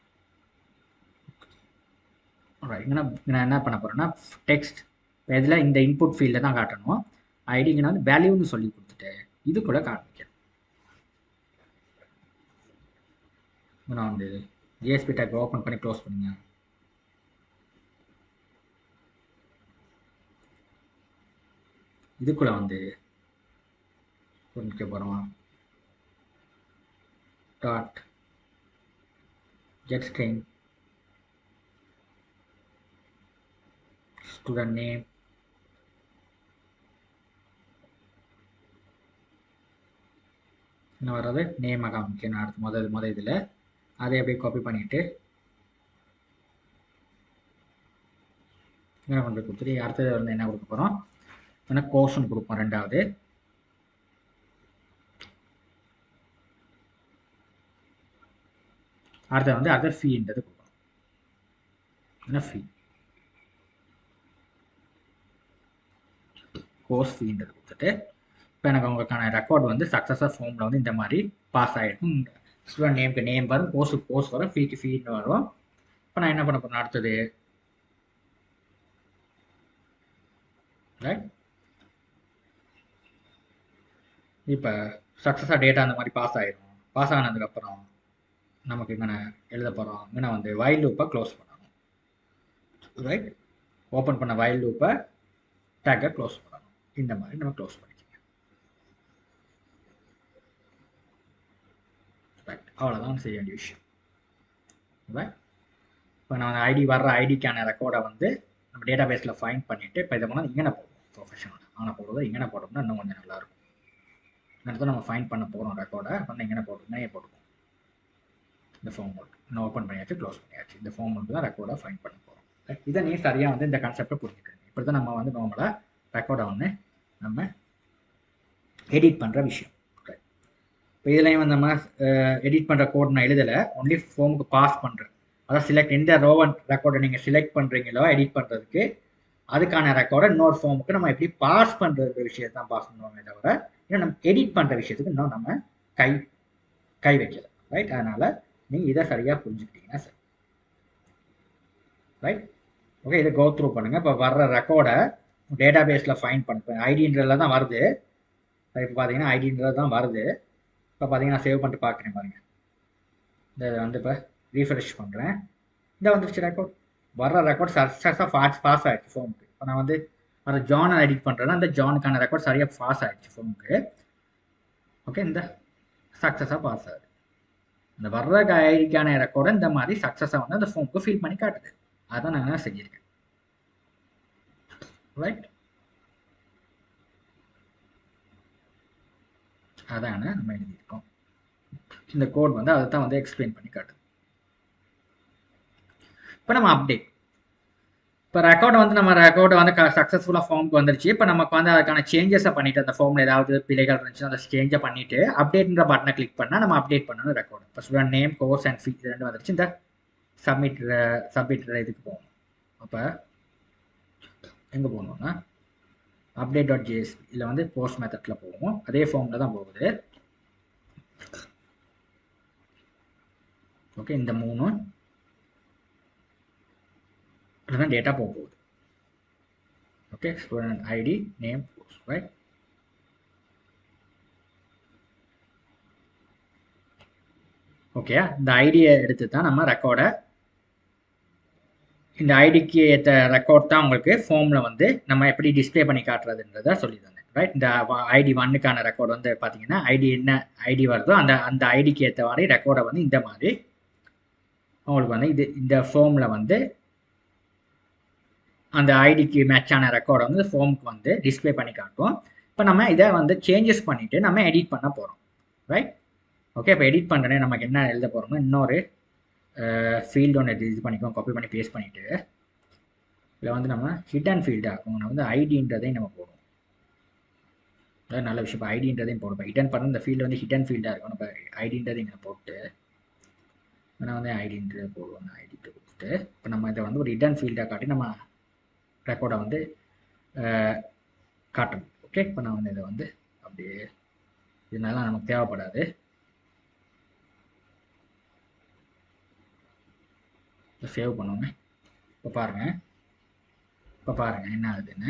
ரைட் இங்கே நான் என்ன பண்ண போகிறேன்னா டெக்ஸ்ட் இப்போ இதில் இந்த இன்புட் ஃபீல்டில் தான் காட்டணும் ஐடிங்கன்னா வந்து வேல்யூன்னு சொல்லி கொடுத்துட்டு இது கூட காமிக்கணும் நான் வந்து ஜிஎஸ்பி டேக் ஓப்பன் பண்ணி க்ளோஸ் பண்ணுங்க இதுக்குள்ள வந்து புரிஞ்சுக்க போகிறோம் dot get string student name என்ன வர்றது நேம் காமிக்கணும் அடுத்து முதல் முதல் இதில் அதை அப்படியே காப்பி பண்ணிவிட்டு இங்கே கொண்டு போய் கொடுத்துட்டு அடுத்தது வந்து என்ன கொடுக்க போகிறோம் ஏன்னா கோஷன் கொடுப்போம் ரெண்டாவது அடுத்தது வந்து அதர் ஃபீன்றது கொடுக்கணும் என்ன ஃபீ கோர்ஸ் ஃபீன்றது கொடுத்துட்டு இப்போ எனக்கு உங்களுக்கான ரெக்கார்ட் வந்து சக்ஸஸாக ஃபார்மில் வந்து இந்த மாதிரி பாஸ் ஆகிருக்கும் ஸ்டூடெண்ட் நேமுக்கு நேம் வரும் கோர்ஸுக்கு கோர்ஸ் வரும் ஃபீக்கு ஃபீன்னு வரும் இப்போ நான் என்ன பண்ண போகிறேன் அடுத்தது ரைட் இப்போ சக்ஸஸாக டேட்டா அந்த மாதிரி பாஸ் ஆயிடும் பாஸ் ஆனதுக்கப்புறம் நமக்கு இங்கே எழுத போகிறோம் இங்கே வந்து வயல் லூப்பை க்ளோஸ் பண்ணணும் ரைட் ஓப்பன் பண்ண வயல் லூப்பை டேக்கை க்ளோஸ் பண்ணணும் இந்த மாதிரி நம்ம க்ளோஸ் பண்ணிக்கலாம் ரைட் அவ்வளோதான் செய்ய வேண்டிய விஷயம் ரைட் இப்போ நான் ஐடி வர்ற ஐடிக்கான ரெக்கார்டை வந்து நம்ம டேட்டா பேஸில் ஃபைன் பண்ணிவிட்டு இப்போ இதை பண்ணால் இங்கே போடுவோம் ப்ரொஃபஷனல் ஆனால் போடுறது இங்கே போட்டோம்னா இன்னும் கொஞ்சம் நல்லாயிருக்கும் அடுத்து நம்ம ஃபைன் பண்ண போகிறோம் ரெக்கார்டை பண்ண இங்கே போட்டுருந்தேன் போட்டுக்குவோம் இந்த ஃபார்ம் ஒர்க் இன்னும் ஓப்பன் பண்ணியாச்சு க்ளோஸ் பண்ணியாச்சு இந்த ஃபார்ம் ஒர்க் தான் ரெக்கார்டை ஃபைன் பண்ண போகிறோம் இதை நீ சரியாக வந்து இந்த கான்செப்டை புரிஞ்சுக்கணும் இப்படி தான் நம்ம வந்து நார்மலாக ரெக்கார்டை வந்து நம்ம எடிட் பண்ணுற விஷயம் இப்போ இதுலேயும் வந்து நம்ம எடிட் பண்ணுற கோட் நான் எழுதலை ஒன்லி ஃபார்முக்கு பாஸ் பண்ணுறேன் அதாவது செலக்ட் எந்த ரோவன் ரெக்கார்டை நீங்கள் செலக்ட் பண்ணுறீங்களோ எடிட் பண்ணுறதுக்கு அதுக்கான ரெக்கார்டை இன்னொரு ஃபார்முக்கு நம்ம எப்படி பாஸ் பண்ணுற விஷயத்தை தான் பாஸ் பண்ணுவோமே தவிர இன்னும் நம்ம எடிட் பண்ணுற விஷயத்துக்கு இன்னும் நம்ம கை கை வைக்கல ரைட் அதனால் நீங்கள் இதை சரியாக புரிஞ்சுக்கிட்டீங்கன்னா சரி ரைட் ஓகே இதை கோ த்ரூ பண்ணுங்கள் இப்போ வர்ற ரெக்கார்டை டேட்டா பேஸில் ஃபைன் பண்ண ஐடின்றதுல தான் வருது இப்போ பார்த்தீங்கன்னா ஐடின்றது தான் வருது இப்போ பார்த்தீங்கன்னா சேவ் பண்ணிட்டு பார்க்குறேன் பாருங்கள் இந்த வந்து இப்போ ரீஃப்ரெஷ் பண்ணுறேன் இந்த வந்துருச்சு ரெக்கார்ட் வர்ற ரெக்கார்ட் சக்ஸஸாக பாஸ் பாஸ் ஆகிடுச்சு ஃபோனுக்கு இப்போ நான் வந்து அந்த ஜானை எடிட் பண்ணுறேன்னா அந்த ஜானுக்கான ரெக்கார்ட் சரியாக பாஸ் ஆகிடுச்சு ஃபோனுக்கு ஓகே இந்த சக்ஸஸாக பாஸ் ஆகுது இந்த வர்ற ஐடிக்கான ரெக்கார்டை இந்த மாதிரி சக்ஸஸாக வந்து அந்த ஃபோனுக்கு ஃபீல் பண்ணி காட்டுது அதான் நான் செஞ்சுருக்கேன் ரைட் அதான நம்ம எழுதியிருக்கோம் இந்த கோட் வந்து அதை தான் வந்து எக்ஸ்பிளைன் பண்ணி காட்டுது இப்போ நம்ம அப்டேட் இப்போ ரெக்கார்டு வந்து நம்ம ரெக்கார்டு வந்து சக்ஸஸ்ஃபுல்லாக ஃபார்முக்கு வந்துருச்சு இப்போ நமக்கு வந்து அதுக்கான சேஞ்சஸை பண்ணிட்டு அந்த ஃபார்மில் ஏதாவது பிழைகள் இருந்துச்சுன்னா அந்த சேஞ்சை பண்ணிட்டு அப்டேட்ன்ற பட்டனை கிளிக் பண்ணால் நம்ம அப்டேட் பண்ணணும் ரெக்கார்டு இப்போ student name course and fee ரெண்டு வந்துருச்சு இந்த சப்மிட் சப்மிட் இதுக்கு போகணும் அப்போ எங்கே போகணும்னா அப்டேட் டாட் ஜேஎஸ் இதில் வந்து போஸ்ட் மெத்தடில் போகும் அதே ஃபார்மில் தான் போகுது ஓகே இந்த மூணு இதுதான் டேட்டா போக போகுது okay student ID name post right okay இந்த ஐடியை எடுத்து தான் நம்ம ரெக்கார்டை இந்த ஐடிக்கு ஏற்ற ரெக்கார்ட் தான் உங்களுக்கு ஃபார்மில் வந்து நம்ம எப்படி டிஸ்பிளே பண்ணி காட்டுறதுன்றத சொல்லி தந்தேன் ரைட் இந்த ஐடி ஒன்னுக்கான ரெக்கார்டு வந்து பார்த்தீங்கன்னா ஐடி என்ன ஐடி வருதோ அந்த அந்த ஐடிக்கு ஏற்ற மாதிரி ரெக்கார்டை வந்து இந்த மாதிரி உங்களுக்கு வந்து இது இந்த ஃபார்மில் வந்து அந்த ஐடிக்கு மேட்சான ரெக்கார்டை வந்து ஃபார்முக்கு வந்து டிஸ்பிளே பண்ணி காட்டுவோம் இப்போ நம்ம இதை வந்து சேஞ்சஸ் பண்ணிவிட்டு நம்ம எடிட் பண்ண போகிறோம் ரைட் ஓகே இப்போ எடிட் பண்ணுறேனே நமக்கு என்ன எழுத போகிறோம்னா இன்னொரு ஃபீல்டு ஒன்று இது பண்ணிக்குவோம் காப்பி பண்ணி பேஸ்ட் பண்ணிவிட்டு இதில் வந்து நம்ம ஹிடன் ஃபீல்டு ஆகும் நம்ம வந்து ஐடின்றதையும் நம்ம போடுவோம் அதாவது நல்ல விஷயம் இப்போ ஐடின்றதையும் போடுவோம் ஹிடன் பண்ண இந்த ஃபீல்டு வந்து ஹிடன் ஃபீல்டாக இருக்கும் நம்ம ஐடின்றதை இங்கே போட்டு நான் வந்து ஐடின்றது போடுவோம் ஐடி கொடுத்துட்டு இப்போ நம்ம இதை வந்து ஒரு ஹிடன் ஃபீல்டாக காட்டி நம்ம ரெக்கார்டை வந்து காட்டணும் ஓகே இப்போ நான் வந்து இதை வந்து அப்படியே இதனால நமக்கு தேவைப்படாது சேவ் பண்ணுவோங்க இப்போ பாருங்கள் இப்போ பாருங்கள் என்ன ஆகுதுன்னு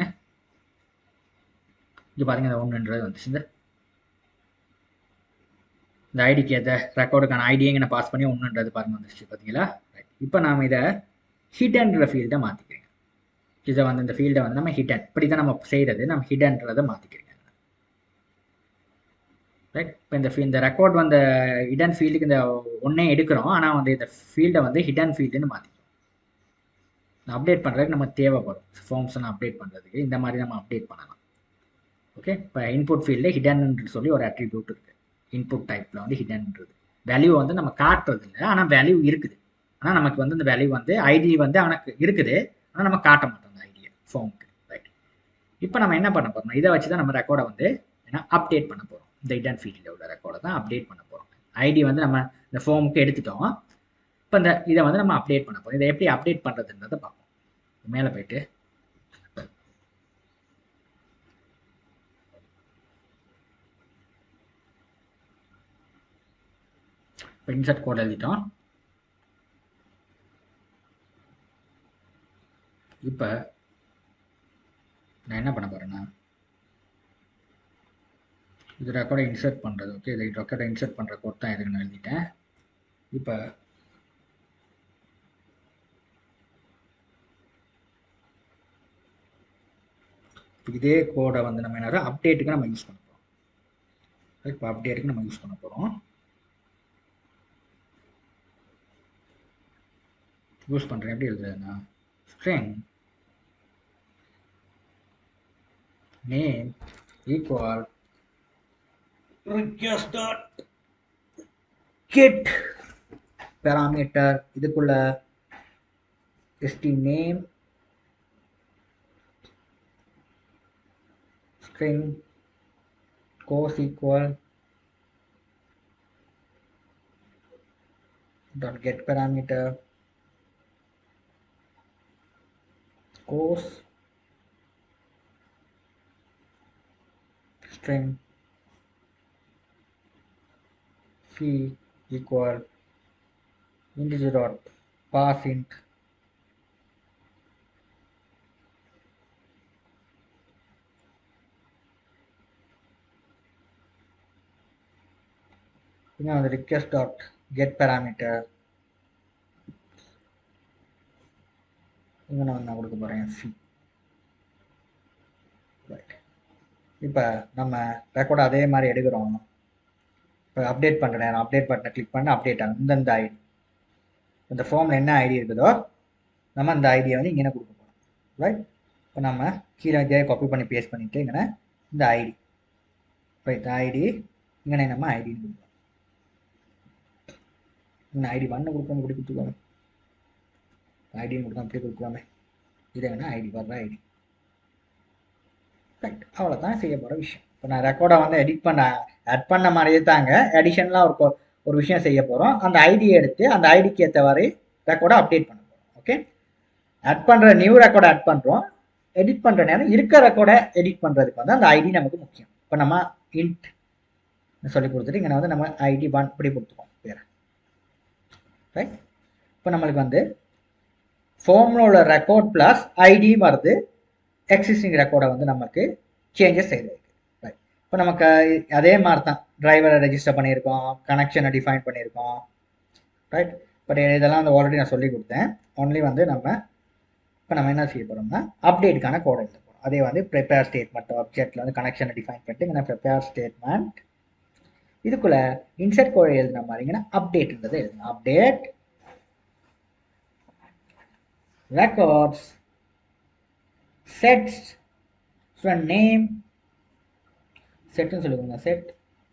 இங்கே பாருங்கள் இந்த ஒன்றுன்றது வந்துச்சு இந்த இந்த ஐடிக்கு ஏற்ற ரெக்கார்டுக்கான ஐடியை இங்கே பாஸ் பண்ணி ஒன்றுன்றது பாருங்கள் வந்துருச்சு பார்த்தீங்களா இப்போ நாம் இதை ஹிடன்ற ஃபீல்டை மாற்றிக்கிறேன் இதை வந்து இந்த ஃபீல்டை வந்து நம்ம ஹிடன் இப்படி தான் நம்ம செய்கிறது நம்ம ஹிடன்றதை மாற்றிக்கிறீங்க ரைட் இப்போ இந்த இந்த ரெக்கார்ட் வந்த ஹிடன் ஃபீல்டுக்கு இந்த ஒன்றே எடுக்கிறோம் ஆனால் வந்து இந்த ஃபீல்டை வந்து ஹிடன் ஃபீல்டுன்னு மாற்றிக்கிறோம் அப்டேட் பண்ணுறதுக்கு நம்ம தேவைப்படும் ஃபார்ம்ஸ் எல்லாம் அப்டேட் பண்ணுறதுக்கு இந்த மாதிரி நம்ம அப்டேட் பண்ணலாம் ஓகே இப்போ இன்புட் ஃபீல்டில் ஹிடன்னு சொல்லி ஒரு அட்ரிபியூட் இருக்குது இன்புட் டைப்பில் வந்து ஹிடன்ன்றது வேல்யூ வந்து நம்ம காட்டுறது இல்லை ஆனால் வேல்யூ இருக்குது ஆனால் நமக்கு வந்து இந்த வேல்யூ வந்து ஐடி வந்து அவனுக்கு இருக்குது ஆனால் நம்ம காட்ட மாட்டோம் அந்த ஐடியை ஃபார்முக்கு ரைட் இப்போ நம்ம என்ன பண்ண போகிறோம் இதை வச்சு தான் நம்ம ரெக்கார்டை வந்து என்ன அப்டேட் பண்ண போகிறோம் இந்த இடன் ஃபீல்டில் உள்ள ரெக்கார்டை தான் அப்டேட் பண்ண போகிறோம் ஐடி வந்து நம்ம இந்த ஃபார்முக்கு எடுத்துட்டோம் இப்போ இந்த இதை வந்து நம்ம அப்டேட் பண்ண போகிறோம் இதை எப்படி அப்டேட் பண்ணுறதுன்றதை பார்ப்போம் மேலே போயிட்டு இப்போ இன்சர்ட் கோட் எழுதிட்டோம் இப்போ நான் என்ன பண்ண போகிறேன்னா இது ரெக்கார்டை இன்சர்ட் பண்ணுறது ஓகே இது ரெக்கார்டை இன்சர்ட் பண்ணுற கோட் தான் எதுக்கு நான் எழுதிட்டேன் இப்போ இதே கோடை வந்து நம்ம என்ன அப்டேட்டுக்கு நம்ம யூஸ் பண்ண போகிறோம் இப்போ அப்டேட்டுக்கு நம்ம யூஸ் பண்ண போகிறோம் யூஸ் பண்ணுறேன் எப்படி எழுதுறதுன்னா string name equal request dot get parameter இதுக்குள்ள st name string course equal dot get parameter course string fee equal integer dot pass int now the request dot get parameter இங்கே நான் நான் கொடுக்க போகிறேன் சி ரைட் இப்போ நம்ம record அதே மாதிரி எடுக்கிறோம் இப்போ அப்டேட் பண்ணுற நேரம் அப்டேட் பட்டனை கிளிக் பண்ண அப்டேட் ஆகும் இந்தந்த ஐடி இந்த ஃபார்மில் என்ன ஐடி இருக்குதோ நம்ம அந்த ஐடியை வந்து இங்கே கொடுக்க போகிறோம் ரைட் இப்போ நம்ம கீழே இதே காப்பி பண்ணி பேஸ்ட் பண்ணிவிட்டு இங்கே இந்த ஐடி இப்போ இந்த ஐடி இங்கே நம்ம ஐடின்னு கொடுப்போம் இங்கே ஐடி பண்ண கொடுப்போம் இப்படி கொடுத்துக்கோங்க ஐடின்னு கொடுத்தா அப்படியே கொடுக்கலாமே இது என்ன ஐடி வர்ற ஐடி ரைட் அவ்வளோதான் செய்ய போகிற விஷயம் இப்போ நான் ரெக்கார்டை வந்து எடிட் பண்ண ஆட் பண்ண மாதிரியே தாங்க எடிஷன்லாம் ஒரு கொ- ஒரு விஷயம் செய்ய போகிறோம் அந்த ஐடியை எடுத்து அந்த ஐடிக்கு ஏற்றவாறு ரெக்கார்டை அப்டேட் பண்ண போகிறோம் ஓகே ஆட் பண்ணுற நியூ ரெக்கார்டை ஆட் பண்ணுறோம் எடிட் பண்ணுற நேரம் இருக்க ரெக்கார்டை எடிட் பண்ணுறதுக்கு வந்து அந்த ஐடி நமக்கு முக்கியம் இப்போ நம்ம இன்ட் சொல்லி கொடுத்துட்டு இங்கே வந்து நம்ம ஐடி ஒன் இப்படி கொடுத்துருக்கோம் பேர் ரைட் இப்போ நம்மளுக்கு வந்து ஃபார்மில் உள்ள ரெக்கார்ட் ப்ளஸ் ஐடி வருது எக்ஸிஸ்டிங் ரெக்கார்டை வந்து நமக்கு சேஞ்சஸ் செய்யுது ரைட் இப்போ நமக்கு அதே மாதிரி தான் டிரைவரை ரெஜிஸ்டர் பண்ணியிருக்கோம் கனெக்ஷனை டிஃபைன் பண்ணியிருக்கோம் ரைட் பட் இதெல்லாம் வந்து ஆல்ரெடி நான் சொல்லி கொடுத்தேன் ஒன்லி வந்து நம்ம இப்போ நம்ம என்ன செய்ய போகிறோம்னா அப்டேட்டுக்கான கோட் எழுத போகிறோம் அதே வந்து ப்ரிப்பேர் ஸ்டேட்மெண்ட் ஆப்ஜெக்டில் வந்து கனெக்ஷனை டிஃபைன் பண்ணிட்டு இங்கே ப்ரிப்பேர் ஸ்டேட்மெண்ட் இதுக்குள்ள இன்சர்ட் கோட் எழுதுன மாதிரிங்கன்னா அப்டேட்ன்றது எழுதுங்க update records sets from name செட்னு சொல்லுவாங்க செட்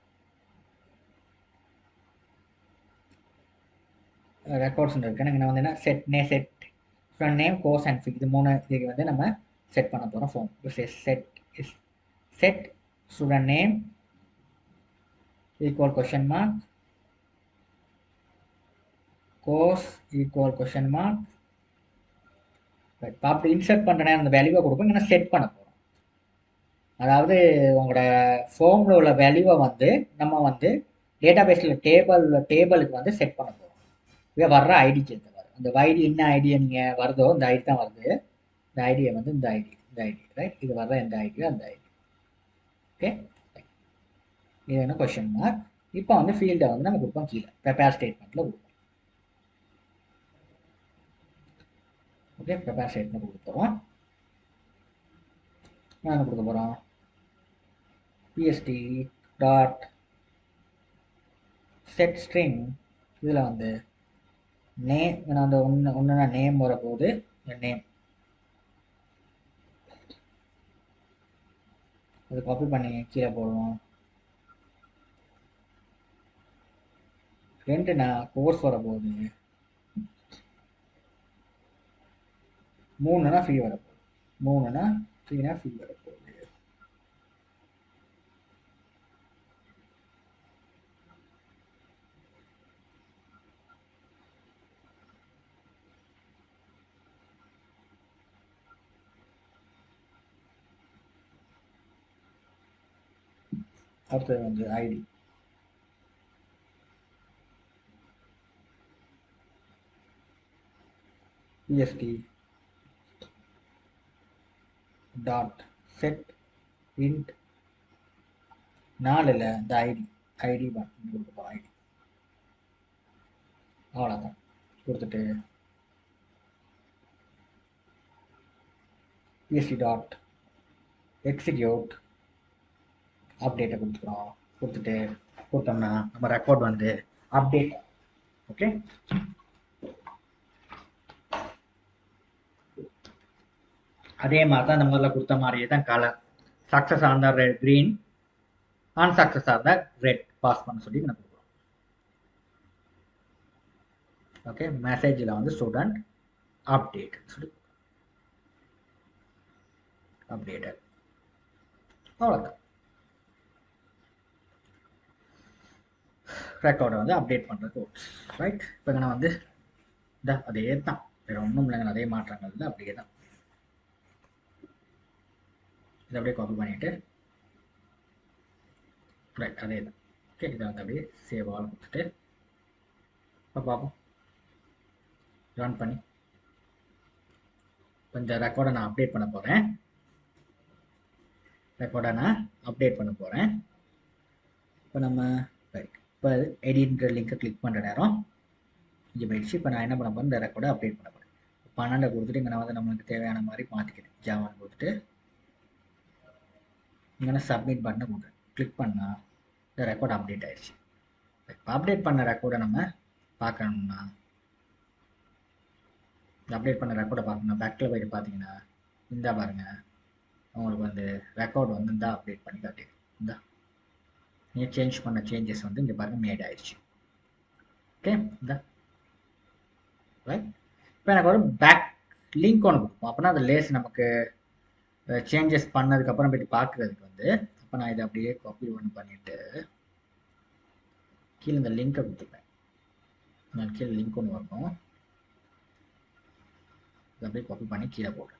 ரெக்கார்ட்ஸ் இருக்கு எனக்கு வந்து என்ன செட் நே set from name course and ஃபிக் இது மூணு இதுக்கு வந்து நம்ம செட் பண்ண போகிறோம் form set is set student name equal question mark course equal question mark இப்போ அப்படி இன்சர்ட் பண்ணுறேன் அந்த வேல்யூவை கொடுப்போம் இங்கே செட் பண்ண போகிறோம் அதாவது உங்களோட ஃபார்மில் உள்ள வேல்யூவை வந்து நம்ம வந்து டேட்டா பேஸில் டேபிள் டேபிளுக்கு வந்து செட் பண்ண போகிறோம் இங்கே வர்ற ஐடிக்கு ஏற்றவாறு அந்த ஐடி என்ன ஐடியை நீங்கள் வருதோ இந்த ஐடி தான் வருது இந்த ஐடியை வந்து இந்த ஐடி இந்த ஐடி ரைட் இது வர்ற எந்த ஐடியோ அந்த ஐடி ஓகே இது என்ன கொஷின் மார்க் இப்போ வந்து ஃபீல்டை வந்து நம்ம கொடுப்போம் கீழே ப்ரிப்பேர் ஸ்டேட்மெண்ட்டில் கொடுப்போம் ஓகே ப்ரிப்பேர் ஸ்டேட்மெண்ட் கொடுத்துறோம் என்ன கொடுக்க போகிறோம் பிஎஸ்டி டாட் செட் ஸ்ட்ரிங் இதில் வந்து நேம் நான் அந்த ஒன்று ஒன்றுனா நேம் வரப்போகுது நேம் அது காப்பி பண்ணி கீழே போடுவோம் ரெண்டுனா கோர்ஸ் வரப்போகுது மூணுனா ஃபீ வரப்போகுது மூணுனா ஃபீனா ஃபீ வரப்போகுது அடுத்தது வந்து ID pst dot set int நாலில் இந்த ஐடி ஐடி மட்டும் கொடுக்க போகிறோம் ஐடி அவ்வளோதான் கொடுத்துட்டு pst டாட் எக்ஸிக்யூட் அப்டேட்டை கொடுத்துக்கிறோம் கொடுத்துட்டு கொடுத்தோம்னா நம்ம ரெக்கார்ட் வந்து அப்டேட் ஓகே அதே மாதிரி தான் இந்த முதல்ல கொடுத்த மாதிரியே தான் colour success on the red green unsuccess on the red pass பண்ண சொல்லி நான் கொடுக்குறோம் ஓகே மெசேஜில் வந்து ஸ்டூடெண்ட் அப்டேட் சொல்லி அப்டேட்டட் அவ்வளோதான் ரெக்கார்டை வந்து அப்டேட் பண்ணுறது ரைட் இப்போ நான் வந்து இந்த அதே தான் வேறு ஒன்றும் இல்லைங்க அதே மாற்றங்கள் இல்லை அப்படியே தான் இதை அப்படியே காப்பி பண்ணிவிட்டு ரைட் அதே தான் ஓகே இதை வந்து அப்படியே சேவ் ஆல் கொடுத்துட்டு இப்போ பார்ப்போம் ரன் பண்ணி இப்போ இந்த ரெக்கார்டை நான் அப்டேட் பண்ண போகிறேன் ரெக்கார்டை நான் அப்டேட் பண்ண போகிறேன் இப்போ நம்ம ரைட் இப்போ எடிட்ன்ற லிங்கை கிளிக் பண்ணுற நேரம் இங்கே போயிடுச்சு இப்போ நான் என்ன பண்ண போகிறேன் இந்த ரெக்கார்டை அப்டேட் பண்ண போகிறேன் பன்னெண்டை கொடுத்துட்டு இங்கே நான் வந்து நம்மளுக்கு தேவையான மாதிரி மாற்றிக்கிறேன் ஜாவான் கொடுத்துட்டு இங்கே சப்மிட் பட்டனை கொடுக்குறேன் கிளிக் பண்ணால் இந்த ரெக்கார்ட் அப்டேட் ஆயிடுச்சு இப்போ அப்டேட் பண்ண ரெக்கார்டை நம்ம பார்க்கணும்னா அப்டேட் பண்ண ரெக்கார்டை பார்க்கணும் பேக்கில் போயிட்டு பார்த்தீங்கன்னா இந்த பாருங்க உங்களுக்கு வந்து ரெக்கார்டு வந்து இந்த அப்டேட் பண்ணி காட்டிடு இந்த நீ சேஞ்ச் பண்ண சேஞ்சஸ் வந்து இங்கே பாருங்க மேட் ஆயிடுச்சு ஓகே இந்த ரைட் இப்போ எனக்கு ஒரு பேக் லிங்க் ஒன்று கொடுப்போம் அப்போனா அந்த லேஸ் நமக்கு சேஞ்சஸ் பண்ணதுக்கப்புறம் போயிட்டு பார்க்குறதுக்கு வந்து அப்போ நான் இதை அப்படியே காப்பி ஒன்று பண்ணிவிட்டு கீழே இந்த லிங்க்கை கொடுத்துப்பேன் நான் கீழே லிங்க் ஒன்று வரணும் இதை அப்படியே காப்பி பண்ணி கீழே போடுறேன்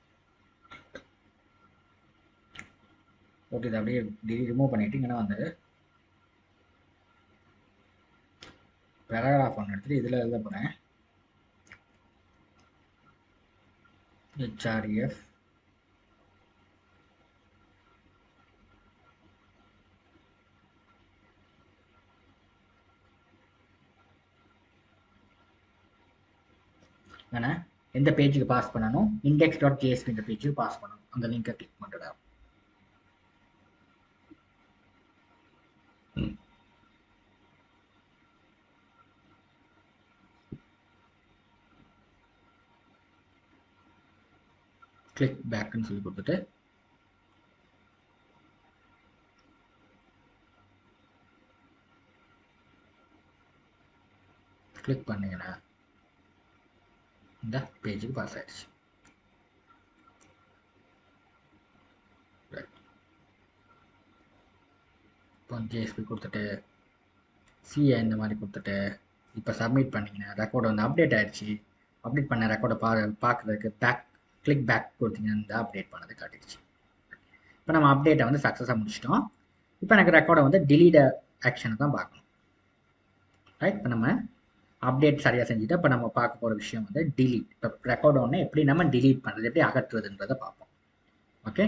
ஓகே இதை அப்படியே ரிமூவ் பண்ணிவிட்டு இங்கன்னா வந்து பேராகிராஃப் ஒன்று எடுத்துகிட்டு இதில் எழுத போகிறேன் ஹெச்ஆர்எஃப் ஏன்னா எந்த பேஜுக்கு பாஸ் பண்ணணும் இண்டெக்ஸ் டாட் ஜேஎஸ்பின்ற பேஜுக்கு பாஸ் பண்ணணும் அந்த லிங்கை கிளிக் பண்ணுறதா கிளிக் பேக்குன்னு சொல்லி கொடுத்துட்டு கிளிக் பண்ணீங்கன்னா இந்த பேஜுக்கு பாஸ் ஆயிடுச்சு இப்போ ஜேஎஸ்பி கொடுத்துட்டு சிஏ இந்த மாதிரி கொடுத்துட்டு இப்போ சப்மிட் பண்ணிங்கன்னா ரெக்கார்டு வந்து அப்டேட் ஆயிடுச்சு அப்டேட் பண்ண ரெக்கார்டை பா பார்க்குறதுக்கு பேக் கிளிக் பேக் கொடுத்தீங்கன்னா இந்த அப்டேட் பண்ணது காட்டிடுச்சு இப்போ நம்ம அப்டேட்டை வந்து சக்ஸஸாக முடிச்சிட்டோம் இப்போ எனக்கு ரெக்கார்டை வந்து டிலீட் ஆக்ஷனை தான் பார்க்கணும் ரைட் இப்போ நம்ம அப்டேட் சரியாக செஞ்சுட்டு இப்போ நம்ம பார்க்க போகிற விஷயம் வந்து டிலீட் இப்போ ரெக்கார்டு ஒன்று எப்படி நம்ம டிலீட் பண்ணுறது எப்படி அகற்றுறதுன்றதை பார்ப்போம் ஓகே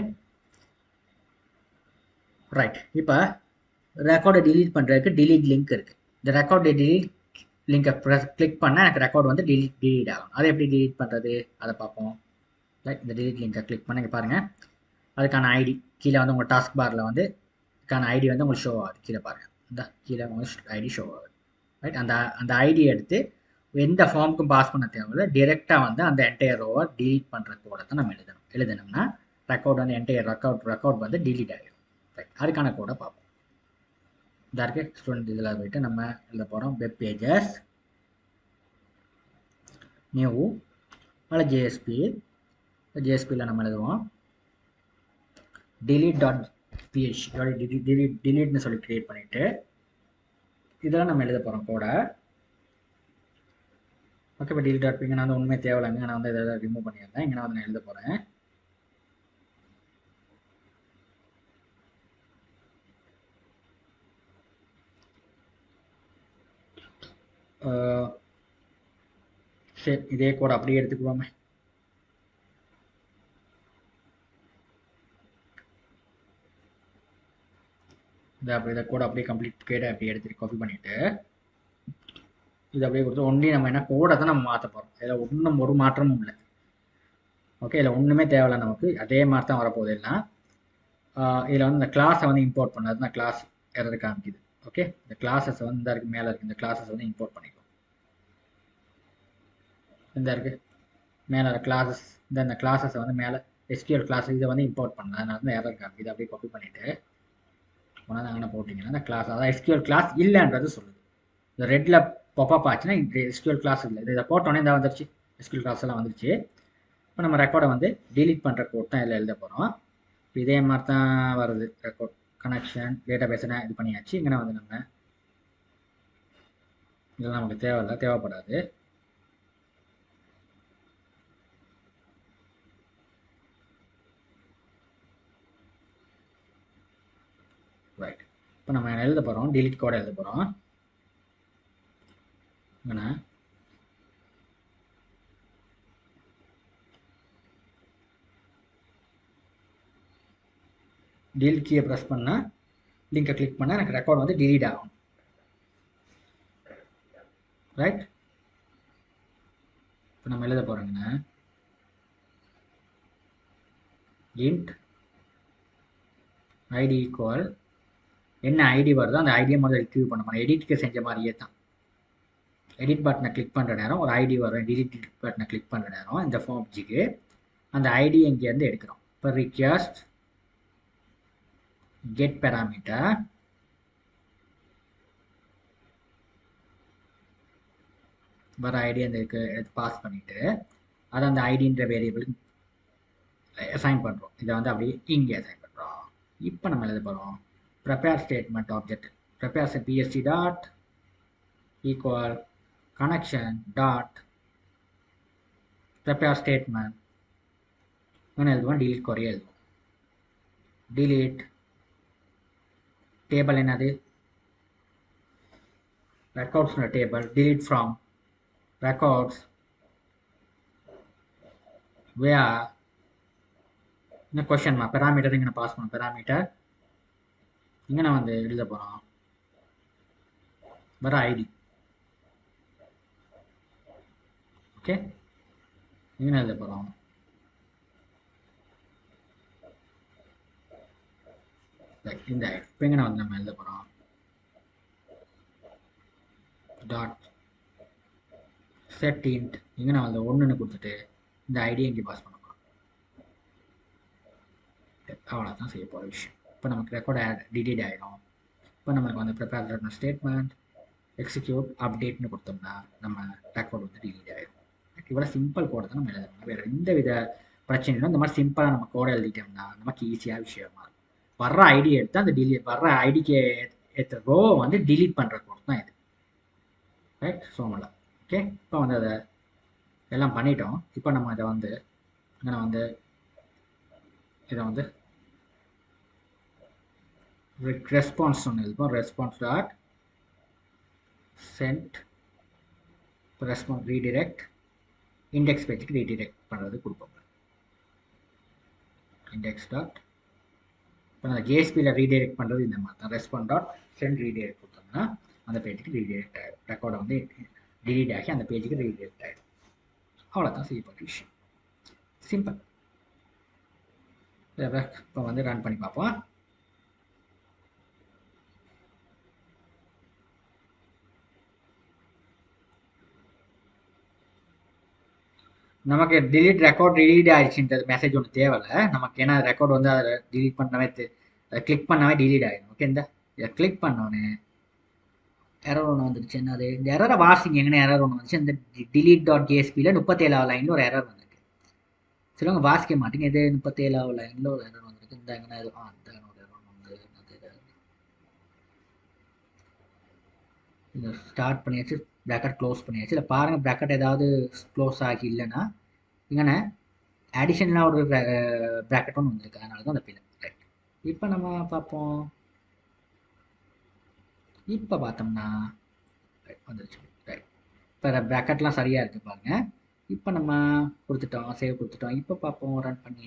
ரைட் இப்போ ரெக்கார்டை டிலீட் பண்ணுறதுக்கு டிலீட் லிங்க் இருக்குது இந்த ரெக்கார்டு டிலீட் லிங்கை ப்ரெஸ் கிளிக் பண்ணால் எனக்கு ரெக்கார்டு வந்து டிலீட் டிலீட் ஆகும் அதை எப்படி டிலீட் பண்ணுறது அதை பார்ப்போம் ரைட் இந்த டிலீட் லிங்கை கிளிக் பண்ணி பாருங்கள் அதுக்கான ஐடி கீழே வந்து உங்கள் டாஸ்க் பாரில் வந்து அதுக்கான ஐடி வந்து உங்களுக்கு ஷோ ஆகுது கீழே பாருங்கள் இந்த கீழே உங்களுக்கு ஐடி ஷோ ஆகுது ரைட் அந்த அந்த ஐடி எடுத்து எந்த ஃபார்முக்கும் பாஸ் பண்ண தேவையில்ல டிரெக்டாக வந்து அந்த என்டையர் ரோவை டிலீட் பண்ணுற கோடை தான் நம்ம எழுதணும் எழுதணும்னா ரெக்கார்ட் வந்து என்டையர் ரெக்கார்ட் ரெக்கார்ட் வந்து டிலீட் ஆகிடும் ரைட் அதுக்கான கோடை பார்ப்போம் இந்த இருக்கு ஸ்டூடெண்ட் இதில் போயிட்டு நம்ம எழுத போகிறோம் வெப் பேஜஸ் நியூ அதில் ஜேஎஸ்பி ஜேஎஸ்பியில் நம்ம எழுதுவோம் delete dot PH delete delete சொல்லி கிரியேட் பண்ணிவிட்டு இதெல்லாம் நம்ம எழுத போகிறோம் கூட ஓகே இப்போ delete டாட் இங்கே நான் வந்து உண்மையை தேவையில்லைங்க நான் வந்து இதை ரிமூவ் பண்ணியிருந்தேன் இங்கே நான் வந்து நான் எழுத போகிறேன் சரி இதே கோட் அப்படியே எடுத்துக்குவோமே இதை அப்படி இதை கூட அப்படியே கம்ப்ளீட் கேட அப்படியே எடுத்துட்டு காப்பி பண்ணிவிட்டு இது அப்படியே கொடுத்து ஒன்லி நம்ம என்ன கோடை தான் நம்ம மாற்ற போகிறோம் இதில் ஒன்றும் ஒரு மாற்றமும் இல்லை ஓகே இதில் ஒன்றுமே தேவையில்ல நமக்கு அதே மாதிரி தான் வரப்போகுது எல்லாம் இதில் வந்து இந்த கிளாஸை வந்து இம்போர்ட் பண்ணது இந்த கிளாஸ் எறது காமிக்குது ஓகே இந்த கிளாஸஸ் வந்து இந்த இருக்கு மேலே இருக்குது இந்த கிளாஸஸ் வந்து இம்போர்ட் பண்ணிக்கும் இந்த இருக்குது மேலே கிளாஸஸ் இந்த இந்த கிளாஸஸை வந்து மேலே எஸ்கியூஎல் கிளாஸ் இதை வந்து இம்போர்ட் பண்ணல அதனால தான் எரர் காமிக்குது அப்படியே காப்பி பண்ணிவிட்டு கொண்டாந்து அங்கே போட்டிங்கன்னா இந்த கிளாஸ் அதாவது எஸ்கியூஎல் கிளாஸ் இல்லைன்றது சொல்லுது இந்த ரெட்டில் பாப்பப் ஆச்சுன்னா இந்த எஸ்கியூஎல் கிளாஸ் இல்லை இதை போட்டோன்னே இந்த வந்துருச்சு எஸ்கியூஎல் கிளாஸ் எல்லாம் வந்துருச்சு இப்போ நம்ம ரெக்கார்டை வந்து டிலீட் பண்ணுற கோட் தான் இதில் எழுத போகிறோம் இதே மாதிரி தான் வருது ரெக்கார்ட் கனெக்ஷன் டேட்டா பேஸ்னா இது பண்ணியாச்சு இங்கே வந்து நம்ம இதெல்லாம் நமக்கு தேவையில்லை தேவைப்படாது ரைட் இப்போ நம்ம எழுத போகிறோம் delete கோடை எழுத போகிறோம் இங்கே delete கீயை ப்ரெஸ் பண்ணால் லிங்கை கிளிக் பண்ணால் எனக்கு ரெக்கார்ட் வந்து delete ஆகும் ரைட் இப்போ நம்ம எழுத போகிறோங்கன்னா int ஐடி ஈக்குவல் என்ன ஐடி வருதோ அந்த ஐடியை முதல்ல ரிட்ரீவ் பண்ண போகிறோம் எடிட்க்கு செஞ்ச மாதிரியே தான் எடிட் பட்டனை கிளிக் பண்ணுற நேரம் ஒரு ஐடி வரும் delete பட்டனை கிளிக் பண்ணுற நேரம் இந்த ஃபார்ம் ஜிக்கு அந்த ஐடி இங்கேருந்து எடுக்கிறோம் இப்போ ரிக்வஸ்ட் get parameter வர ஐடி அந்த இதுக்கு எடுத்து பாஸ் பண்ணிவிட்டு அதை அந்த ஐடின்ற வேரியபிளுக்கு அசைன் பண்ணுறோம் இதை வந்து அப்படியே இங்கே அசைன் பண்ணுறோம் இப்போ நம்ம எழுத போகிறோம் prepare statement object prepare PST dot equal connection dot prepare statement என்ன எழுதுவோம் delete குறைய எழுதுவோம் delete டேபிள் என்னது records table delete from records where இந்த கொஷன் மா பெராமீட்டர் இங்கே பாஸ் பண்ணோம் பெராமீட்டர் இங்கே நான் வந்து எழுத போகிறோம் வர ஐடி ஓகே இங்கே எழுத போகிறோம் இந்த ஐடி இப்போ எங்கே வந்து நம்ம எழுத போகிறோம் டாட் செட் இன்ட் இங்கே நான் வந்து ஒன்றுன்னு கொடுத்துட்டு இந்த ஐடியை இங்கே பாஸ் பண்ண போகிறோம் அவ்வளோதான் செய்ய போகிற விஷயம் இப்போ நமக்கு ரெக்கார்ட் ஆட் டிடீட் ஆகிடும் இப்போ நம்மளுக்கு வந்து ப்ரிப்பேர் ஸ்டேட்மெண்ட் எக்ஸிக்யூட் அப்டேட்னு கொடுத்தோம்னா நம்ம ரெக்கார்ட் வந்து டிலீட் ஆகிடும் இவ்வளோ சிம்பிள் கோடை தான் நம்ம எழுதணும் வேறு எந்த வித பிரச்சனையும் இந்த மாதிரி சிம்பிளாக நம்ம கோடை எழுதிட்டோம்னா நமக்கு ஈஸியாக விஷயமா இருக்கும் வர்ற ஐடி எடுத்து அந்த டிலீட் வர்ற ஐடிக்கு ஏற்ற ரோ வந்து டிலீட் பண்ணுற கோட் தான் இது ரைட் சோமலா ஓகே இப்போ வந்து அதை எல்லாம் பண்ணிட்டோம் இப்போ நம்ம இதை வந்து இங்கே வந்து இதை வந்து ரெஸ்பான்ஸ் ஒன்று எழுதுவோம் response dot send response redirect index பேஜுக்கு ரீடிரெக்ட் பண்ணுறது கொடுப்போம் இண்டெக்ஸ் டாட் இப்போ அந்த ஜேஎஸ்பியில் ரீடைரக்ட் பண்ணுறது இந்த மாதிரி தான் ரெஸ்பாண்ட் டாட் சென்ட் ரீடைரக்ட் கொடுத்தோம்னா அந்த பேஜுக்கு ரீடைரக்ட் ஆகிடும் ரெக்கார்டை வந்து டிலீட் ஆகி அந்த பேஜுக்கு ரீடைரக்ட் ஆகிடும் அவ்வளோதான் செய்யப்பட்ட விஷயம் சிம்பிள் இப்போ வந்து ரன் பண்ணி பார்ப்போம் நமக்கு டிலீட் ரெக்கார்ட் டிலீட் ஆயிடுச்சுன்றது மெசேஜ் ஒன்று தேவையில்ல நமக்கு ஏன்னா ரெக்கார்ட் வந்து அதை டிலீட் பண்ணவே அதை கிளிக் பண்ணவே டிலீட் ஆகிடும் ஓகே இந்த இதை கிளிக் பண்ணோன்னே எரர் ஒன்று வந்துருச்சு என்னது இந்த எரரை வாசிங்க எங்கே எரர் ஒன்று வந்துச்சு இந்த டிலீட் டாட் ஜேஎஸ்பியில் முப்பத்தேழாவது லைனில் ஒரு எரர் வந்திருக்கு சிலவங்க வாசிக்க மாட்டேங்க இது முப்பத்தேழாவது லைனில் ஒரு எரர் வந்திருக்கு இந்த எங்கே ஆ இந்த ஒரு எரர் வந்து இதை ஸ்டார்ட் பண்ணியாச்சு ப்ராக்கெட் க்ளோஸ் பண்ணியாச்சு இல்லை பாருங்கள் ப்ராக்கெட் ஏதாவது க்ளோஸ் ஆகி இல்லைன்னா இங்கே அடிஷனலாக ஒரு ப்ராக்கெட் ஒன்று வந்திருக்கு அதனால தான் அந்த பிள்ளை ரைட் இப்போ நம்ம பார்ப்போம் இப்போ பார்த்தோம்னா ரைட் வந்துருச்சு ரைட் இப்போ ப்ராக்கெட்லாம் சரியாக இருக்குது பாருங்க இப்போ நம்ம கொடுத்துட்டோம் சேவ் கொடுத்துட்டோம் இப்போ பார்ப்போம் ரன் பண்ணி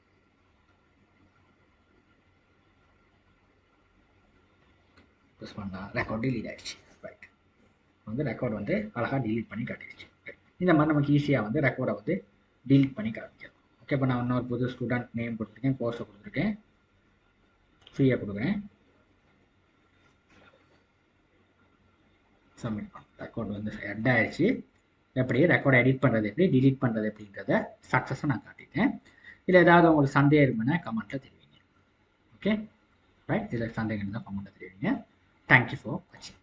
ப்ரெஸ் பண்ணால் ரெக்கார்ட் டிலீட் ஆயிடுச்சு ரைட் வந்து ரெக்கார்ட் வந்து அழகாக டிலீட் பண்ணி காட்டிடுச்சு Right. இந்த மாதிரி நமக்கு ஈஸியாக வந்து ரெக்கார்டை வந்து டிலீட் பண்ணி காமிக்கலாம் ஓகே இப்போ நான் இன்னொரு புது ஸ்டூடெண்ட் நேம் கொடுத்துருக்கேன் கோர்ஸை கொடுத்துருக்கேன் ஃப்ரீயாக கொடுக்குறேன் சப்மிட் ரெக்கார்ட் வந்து ஹெட் ஆயிடுச்சு எப்படி ரெக்கார்ட் எடிட் பண்ணுறது எப்படி டிலீட் பண்ணுறது எப்படின்றத சக்ஸஸாக நான் காட்டிட்டேன் இதில் ஏதாவது உங்களுக்கு சந்தேகம் இருக்குன்னா கமெண்ட்டில் தெரிவிங்க ஓகே ரைட் இதில் சந்தேகம் இருந்தால் கமெண்ட்டில் தெரிவிங்க தேங்க்யூ ஃபார் வாட்சிங்